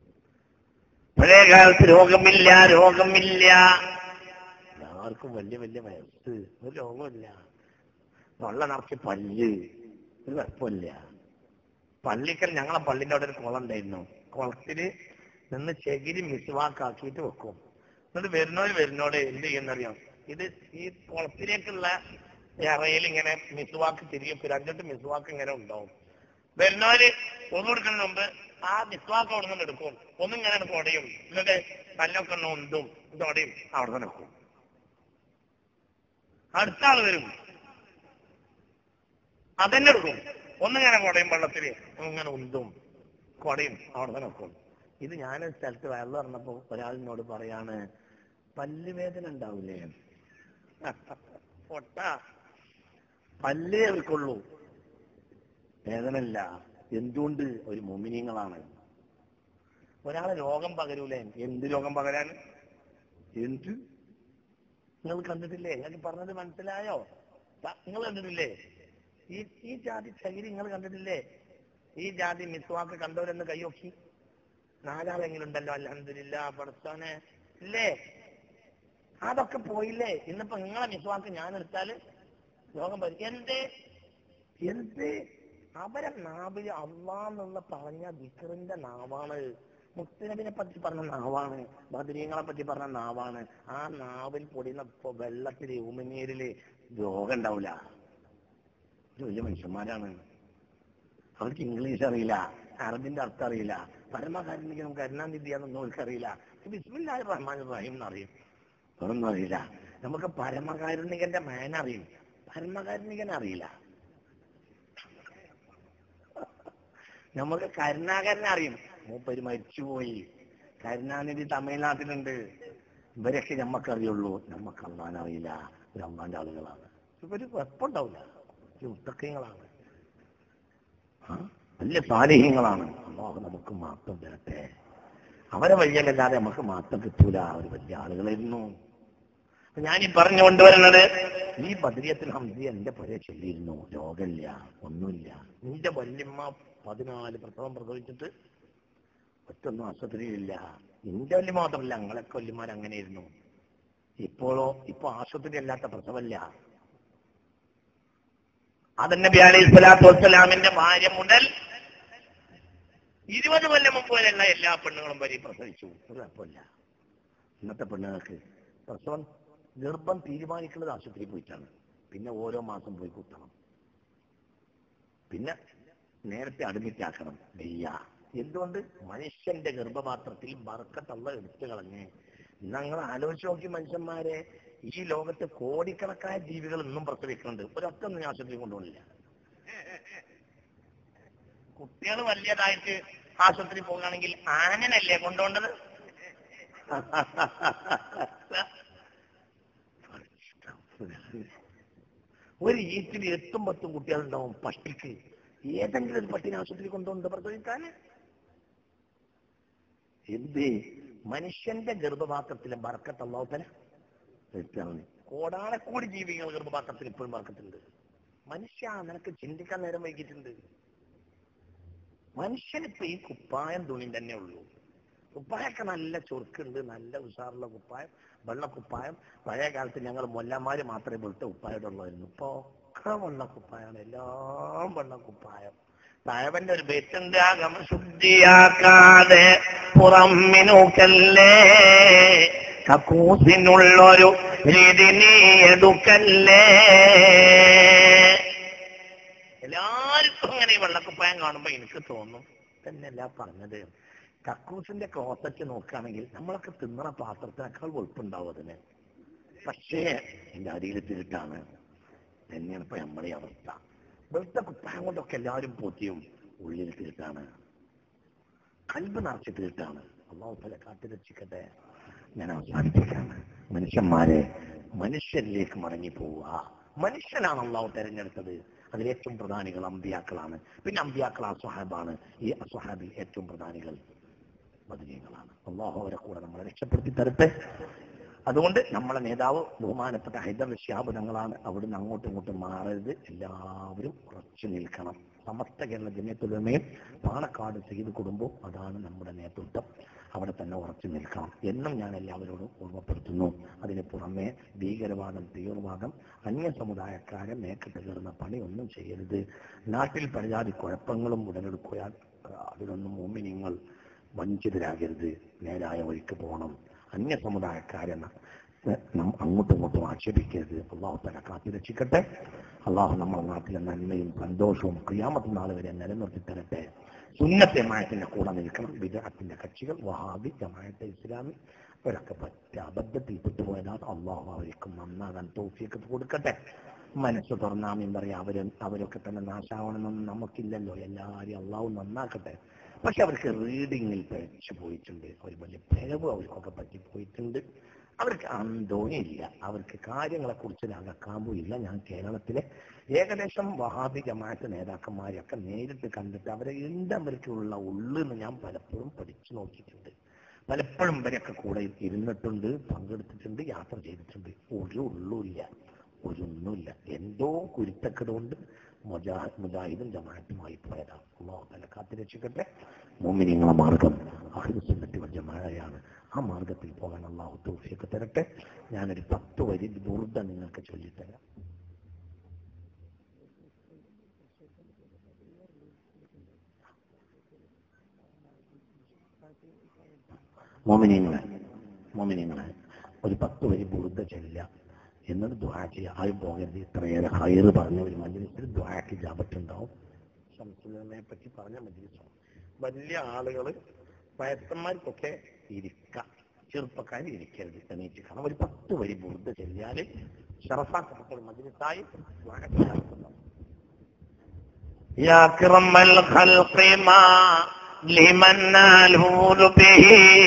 പഴയ കാലത്ത് രോഗമില്ല രോഗമില്ല എല്ലാവർക്കും വലിയ വലിയ വയസ്സ് ഒരു രോഗമില്ല തൊള്ള നിറച്ച് പല്ല് ഒരു കുഴപ്പമില്ല പള്ളിക്കൽ ഞങ്ങളെ പള്ളിന്റെ അവിടെ ഒരു കുളം ഉണ്ടായിരുന്നു കുളത്തില് നിന്ന് ചെകിരി മിസ്വാക്കാക്കിയിട്ട് വെക്കും എന്നിട്ട് വരുന്നവര് വരുന്നോട് എന്ത് ചെയ്യുന്നറിയാം ഇത് ഈ കുളത്തിലേക്കുള്ള ഇറയിൽ ഇങ്ങനെ മിസ്വാക്ക് തിരികെ രണ്ടിട്ട് മിസ്വാക്ക് ഇങ്ങനെ ഉണ്ടാവും വരുന്നവര് ഒന്ന് കൊടുക്കുന്നതിന് മുമ്പ് ആ മിസ്വാക്ക് അവിടെ നിന്ന് എടുക്കും ഒന്നിങ്ങനെ കൊടയും എന്നിട്ട് കല്ലൊക്കെ ഒന്ന് ഉന്തും ഇതോടെയും അവിടെ തന്നെ വെക്കും അടുത്ത ആള് വരും അതന്നെ എടുക്കും ഒന്നിങ്ങനെ കുടയും വെള്ളത്തില് ഇങ്ങനെ ഉന്തും കുടയും അവിടെ തന്നെ വെക്കും ഇത് ഞാനൊരു സ്ഥലത്ത് വയറു പറഞ്ഞപ്പോ ഒരാളിനോട് പറയാണ് പല്ല് വേദന ഉണ്ടാവില്ലേ പൊട്ട പല്ലേ അവർക്കുള്ളൂ വേദനല്ല എന്തുകൊണ്ട് ഒരു മോമിനിയങ്ങളാണ് ഒരാളെ രോഗം പകരൂലേ എന്ത് രോഗം പകരാൻ എന്ത് നിങ്ങൾ കണ്ടിട്ടില്ലേ നിങ്ങൾക്ക് പറഞ്ഞത് മനസ്സിലായോ നിങ്ങൾ കണ്ടിട്ടില്ലേ ഈ ഈ ജാതി ചകിരി നിങ്ങൾ കണ്ടിട്ടില്ലേ ഈ ജാതി മിസ്വാക്ക് കണ്ടവരെന്ന് കൈയൊക്കി നാലാളെങ്കിലും ഉണ്ടല്ലോ അലഹമില്ല പടത്തോനെ ഇല്ലേ അതൊക്കെ പോയില്ലേ ഇന്നിപ്പോ നിങ്ങളെ മിസ്വാക്ക് ഞാൻ എടുത്താല് രോഗം വരും എന്തേ എന്ത് അവരെ നാവില് അള്ളാന്നുള്ള പറഞ്ഞ വിക്റിന്റെ നാവാണ് മുത്തനബിനെ പറ്റി പറഞ്ഞ നാവാണ് ബദരീങ്ങളെ പറ്റി പറഞ്ഞ നാവാണ് ആ നാവിൽ പൊടിയുന്ന ഇപ്പൊ വെള്ളത്തില് ഉമിനീരില് രോഗം ഉണ്ടാവില്ല ഇത് വലിയ മനുഷ്യന്മാരാണ് അവർക്ക് ഇംഗ്ലീഷ് അറിയില്ല അറബിന്റെ അർത്ഥം അറിയില്ല പരമകാരുണികം കരുണാനിധിയാണെന്നൊന്നും അവർക്ക് അറിയില്ല ബിസ്മില്ലാഹി റഹ്മാൻ റഹീം എന്നറിയും വേറൊന്നും അറിയില്ല നമുക്ക് പരമകാരുണികന്റെ മേന അറിയും പരമകാരുണികൻ അറിയില്ല നമുക്ക് കരുണാകരനെ അറിയും മൂപ്പര് മരിച്ചുപോയി കരുണാനിധി തമിഴ്നാട്ടിലുണ്ട് ഇവരൊക്കെ നമുക്കറിയുള്ളൂ നമുക്ക് അള്ളാൻ അറിയില്ല ഒരു അള്ളാന്റെ ആളുകളാണ് ഇവര് കുഴപ്പമുണ്ടാവില്ല ഉത്തക്കങ്ങളാണ് വലിയ സാലിഹ്യങ്ങളാണ് അള്ളാഹു നമുക്ക് മാത്രം തരട്ടെ അവരെ വഴിയല്ലാതെ നമുക്ക് മാത്രം കിട്ടൂല അവർ വലിയ ആളുകളായിരുന്നു അപ്പൊ ഞാൻ ഈ പറഞ്ഞു കൊണ്ടുവരുന്നത് ഈ ബദ്രിയത്തിൽ ഹംസി എന്റെ പുര ചൊല്ലിയിരുന്നു രോഗമില്ല ഒന്നുമില്ല നിന്റെ വല്യമ്മ പതിനാല് പ്രസവം പ്രസവിച്ചിട്ട് ഒറ്റൊന്നും ആശുപത്രിയിലില്ല നിന്റെ വല്യ മാത്രമല്ല ഞങ്ങളൊക്കെ വല്യമാർ അങ്ങനെയായിരുന്നു ഇപ്പോഴോ ഇപ്പൊ ആശുപത്രി അല്ലാത്ത പ്രസവമില്ല അതന്നബി അലൈഹി സ്വലാത്തു വസ്സലാമിന്റെ ഭാര്യ മുതൽ ഇരുപത് കൊല്ലം മുമ്പ് വരെയുള്ള എല്ലാ പെണ്ണുങ്ങളും വരെ പ്രസവിച്ചു ഒരു കുഴപ്പമില്ല ഇന്നത്തെ പെണ്ണുങ്ങൾക്ക് പ്രസവം ഗർഭം തീരുമാനിക്കുന്നത് ആശുപത്രിയിൽ പോയിട്ടാണ് പിന്നെ ഓരോ മാസം പോയി കുത്തണം പിന്നെ നേരത്തെ അഡ്മിറ്റ് ആക്കണം വയ്യ എന്തുകൊണ്ട് മനുഷ്യന്റെ ഗർഭപാത്രത്തിൽ ബർക്കത്തള്ള എടുത്തു കളഞ്ഞ് ഞങ്ങൾ ആലോചിച്ച് നോക്കി മനുഷ്യന്മാരെ ഈ ലോകത്ത് കോടിക്കണക്കായ ജീവികൾ ഇന്നും പ്രസവിക്കുന്നുണ്ട് ഒരൊറ്റ ഒന്നും ഞാൻ ആശുപത്രി കൊണ്ടുപോകില്ല കുട്ടികൾ വലിയതായിട്ട് ആശുപത്രി പോകുകയാണെങ്കിൽ ആനനല്ലേ കൊണ്ടുപോകേണ്ടത് ഒരു ഈറ്റിൽ എട്ടും പത്തും കുട്ടികളുണ്ടാവും പട്ടിക്ക് ഏതെങ്കിലും ഒരു പട്ടിനെ ആശുപത്രി കൊണ്ടുപോകുന്നത് പ്രസവിക്കാൻ എന്ത് മനുഷ്യന്റെ ഗർഭപാത്രത്തിലെ ബർക്കത്തല്ലാത്തന തെറ്റാണ് കോടാനക്കോടി ജീവികൾ ഗർഭപാത്രത്തിൽ ഇപ്പോഴും ബർക്കത്തുണ്ട് മനുഷ്യ നിനക്ക് ചിന്തിക്കാൻ നേരം വൈകിട്ടുണ്ട് മനുഷ്യനിപ്പോ ഈ കുപ്പായം തുണി തന്നെ ഉള്ളൂ കുപ്പായൊക്കെ നല്ല ചൊറുക്കുണ്ട് നല്ല ഉഷാറുള്ള കുപ്പായം വെള്ള കുപ്പായം പഴയ കാലത്ത് ഞങ്ങൾ മൊല്ലന്മാര് മാത്രമേ വെളുത്ത കുപ്പായമുള്ളായിരുന്നു ഇപ്പൊ ഒക്കെ വെള്ള കുപ്പായാണ് എല്ലാം വെള്ള കുപ്പായം തായവന്റെ ഒരു ബെറ്റുണ്ട് അകം ശുദ്ധിയാക്കാതെ പുറമ്മിനുക്കല്ലേ കക്കൂസിനുള്ളൊരു രീതി നീ എടുക്കല്ലേ എല്ലാവർക്കും അങ്ങനെ ഈ വെള്ളക്കുപ്പായം കാണുമ്പോ എനിക്ക് തോന്നും തന്നെയല്ല പറഞ്ഞത് കക്കൂസിന്റെ ക്ലോസറ്റ് നോക്കുകയാണെങ്കിൽ നമ്മളൊക്കെ തിന്നണ പാത്രത്തിനേക്കാൾ വെളുപ്പുണ്ടാവും അതിന് പക്ഷേ എന്റെ അടിയിൽ തിരിട്ടാണ് തന്നെയാണ് ഇപ്പൊ നമ്മുടെ അവസ്ഥ വെളുത്ത കുപ്പായം കൊണ്ടൊക്കെ എല്ലാവരും പൊത്തിയും ഉള്ളിൽ തിരിട്ടാണ് കൽബ് നിറച്ച് തിരിട്ടാണ് അള്ളാഹു പല കാത്തിരക്ഷിക്കട്ടെ ഞാൻ അവസാനിപ്പിക്കാണ് മനുഷ്യന്മാരെ മനുഷ്യരിലേക്ക് മടങ്ങി പോവുക മനുഷ്യനാണ് അള്ളാഹു തെരഞ്ഞെടുത്തത് അതിൽ ഏറ്റവും പ്രധാനികൾ അമ്പിയാക്കളാണ് പിന്നെ അമ്പിയാക്കൾ അസ്വഹാബാണ് ഈ അസ്വഹാബിൽ ഏറ്റവും പ്രധാനികൾ മദനീയങ്ങളാണ് അള്ളാഹു അവരെ കൂടെ നമ്മളെ രക്ഷപ്പെടുത്തി തരട്ടെ അതുകൊണ്ട് നമ്മളെ നേതാവ് ബഹുമാനപ്പെട്ട ഹൈദർ ഷിഹാബ് തങ്ങളാണ് അവിടുന്ന് അങ്ങോട്ടും ഇങ്ങോട്ടും മാറരുത് എല്ലാവരും ഉറച്ചു നിൽക്കണം സമസ്ത കേരള ജനത്തുലമയും പാണക്കാട് ചെയ്ത് കുടുംബവും അതാണ് നമ്മുടെ നേതൃത്വം അവിടെ തന്നെ ഉറച്ചു നിൽക്കണം എന്നും ഞാൻ എല്ലാവരോടും ഓർമ്മപ്പെടുത്തുന്നു അതിന് പുറമെ ഭീകരവാദം തീവ്രവാദം അന്യ സമുദായക്കാരെ മേക്കിട്ട് കയറുന്ന പണിയൊന്നും ചെയ്യരുത് നാട്ടിൽ പലജാതി കുഴപ്പങ്ങളും ഉടലെടുക്കുക അതിലൊന്നും മോമിനിങ്ങൾ വഞ്ചിതരാകരുത് നേരായ വഴിക്ക് പോകണം അന്യ സമുദായക്കാരെ ന- നം അങ്ങോട്ടും ഇങ്ങോട്ടും ആക്ഷേപിക്കരുത് അള്ളാഹു തല കാത്തി രക്ഷിക്കട്ടെ അള്ളാഹു നമ്മുടെ നാട്ടിലെ നന്മയും സന്തോഷവും ക്രിയാമത്ത് നാൾ വരെ നിലനിർത്തി തരട്ടെ സുന്നത്തെ മായത്തിന്റെ കൂടെ നിൽക്കണം വിദഗ്ധത്തിന്റെ കക്ഷികൾ വഹാബി ജമായത്തെ ഇസ്ലാമി അവരൊക്കെ പറ്റ അബദ്ധത്തിൽ പെട്ടുപോയതാണ് അള്ളാഹു അവർക്കും നന്നാകാൻ തോഫിയൊക്കെ കൊടുക്കട്ടെ മനസ്സ് തുറന്നാമയും പറയാം അവര് അവരൊക്കെ തന്നെ നാശാവണമെന്നൊന്നും നമുക്കില്ലല്ലോ എല്ലാവരും അള്ളാഹു നന്നാക്കട്ടെ പക്ഷെ അവർക്ക് റീഡിങ്ങിൽ പിഴച്ചു പോയിട്ടുണ്ട് അവർ വലിയ പിഴവ് അവർക്കൊക്കെ പറ്റിപ്പോയിട്ടുണ്ട് അവർക്ക് അന്തോണിയില്ല അവർക്ക് കാര്യങ്ങളെ കുറിച്ച് അകക്കാമ്പുമില്ല ഞാൻ കേരളത്തിലെ ഏകദേശം വഹാബി ജമാഅത്ത് നേതാക്കന്മാരെയൊക്കെ നേരിട്ട് കണ്ടിട്ട് അവരെ എന്താ അവർക്കുള്ള ഉള്ളെന്ന് ഞാൻ പലപ്പോഴും പഠിച്ചു നോക്കിയിട്ടുണ്ട് പലപ്പോഴും ഇവരൊക്കെ കൂടെ ഇരുന്നിട്ടുണ്ട് പങ്കെടുത്തിട്ടുണ്ട് യാത്ര ചെയ്തിട്ടുണ്ട് ഒരു ഉള്ളുമില്ല ഒരൊന്നുമില്ല എന്തോ കുരുത്തക്കട് കൊണ്ട് മുജാ- മുജാഹിദും ജമാഅത്തുമായി പോയതാണ് അള്ളാഹു തല കാത്തിരക്ഷിക്കട്ടെ മോമിനിങ്ങളെ മാർഗം അഹിദുസുന്നത്തി ജമാഅയാണ് ആ മാർഗത്തിൽ പോകാൻ അള്ളാഹു തൗഫീഖ് തരട്ടെ ഞാനൊരു പത്ത് വരി ദുർദ നിങ്ങൾക്ക് ചൊല്ലിത്തരാം മോമിനിയങ്ങളെ മോമിനിയങ്ങളെ ഒരു പത്ത് വരി ബുറുദ ചെല്ല എന്നിട്ട് ദ്വാ ചെയ്യുക ആരും പോകരുത് ഇത്രയേറെ ഹൈറ് പറഞ്ഞ ഒരു മജ്ലിസിൽ ദ്വാക്ക് ജാപത്തുണ്ടാവും ശംസുലിനെ പറ്റി പറഞ്ഞ മജ്ലിസാണ് വലിയ ആളുകൾ വയസ്സന്മാർക്കൊക്കെ ഇരിക്കാം ചെറുപ്പക്കാർ ഇരിക്കരുത് എണീറ്റ് കാരണം ഒരു പത്ത് വരി ബുറുദ ചെല്ലിയാൽ ഷറഫാക്കപ്പെട്ട ഒരു മജ്ലിസായി ദ്വാക്ക് ജാപത്തുണ്ടാവും يا أكرم الخلق ما لمن نالول به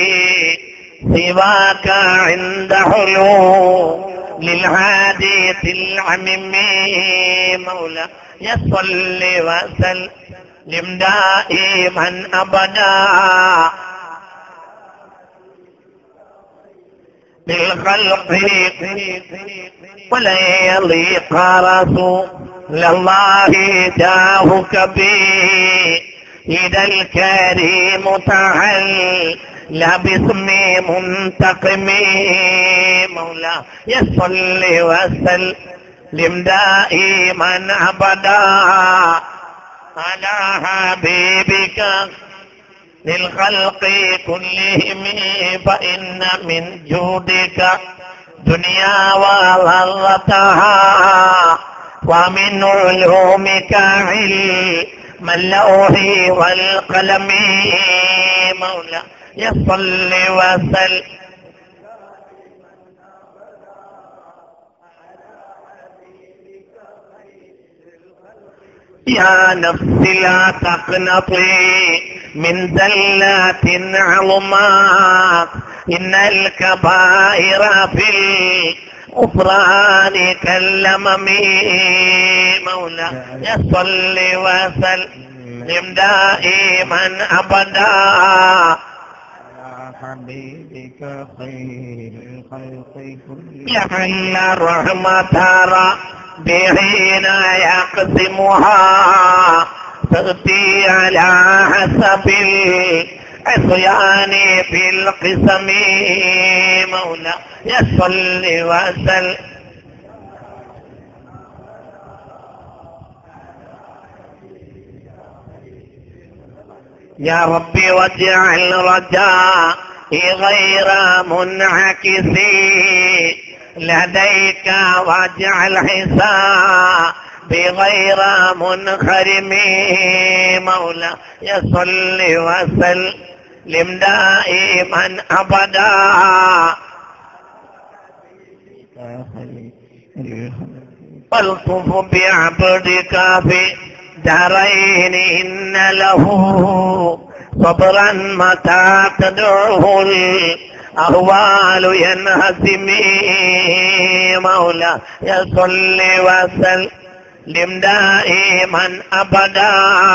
سواك عند حلول للحديث العميم مولا يصل وسلم دائما أبدا بالخلق ولن يضيق رسول الله جاهك به إذا الكريم تعال لا باسم منتقم مولا يصل وسلم دائما أبدا على حبيبك للخلق كلهم فإن من جودك دنيا وغرتها ومن علومك علم اللوح والقلم مولا يصل وسلم يا نفس لا تقنطي من زلات عظمات إن الكبائر في الغفران كاللمم مولا يصل وسلم دائما أبدا على حبيبك خير الخلق كلهم لعل الرحمة ربحين يقسمها تأتي على حسب العصيان في القسم مولا يصل وسلم يا ربي واجعل رجائي غير منعكس لديك واجعل حسابي غير منخرم مولا يصل وسلم دائما ابدا والطف بعبدك في دارين إن له صبرا متى تدعوه الأهوال ينهزم مولا يصل وسلم دائما أبدا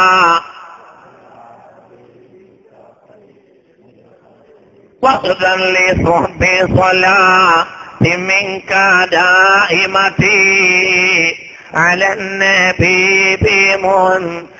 واغفر لصحبي صلاة منك دائمتي على النبي بمن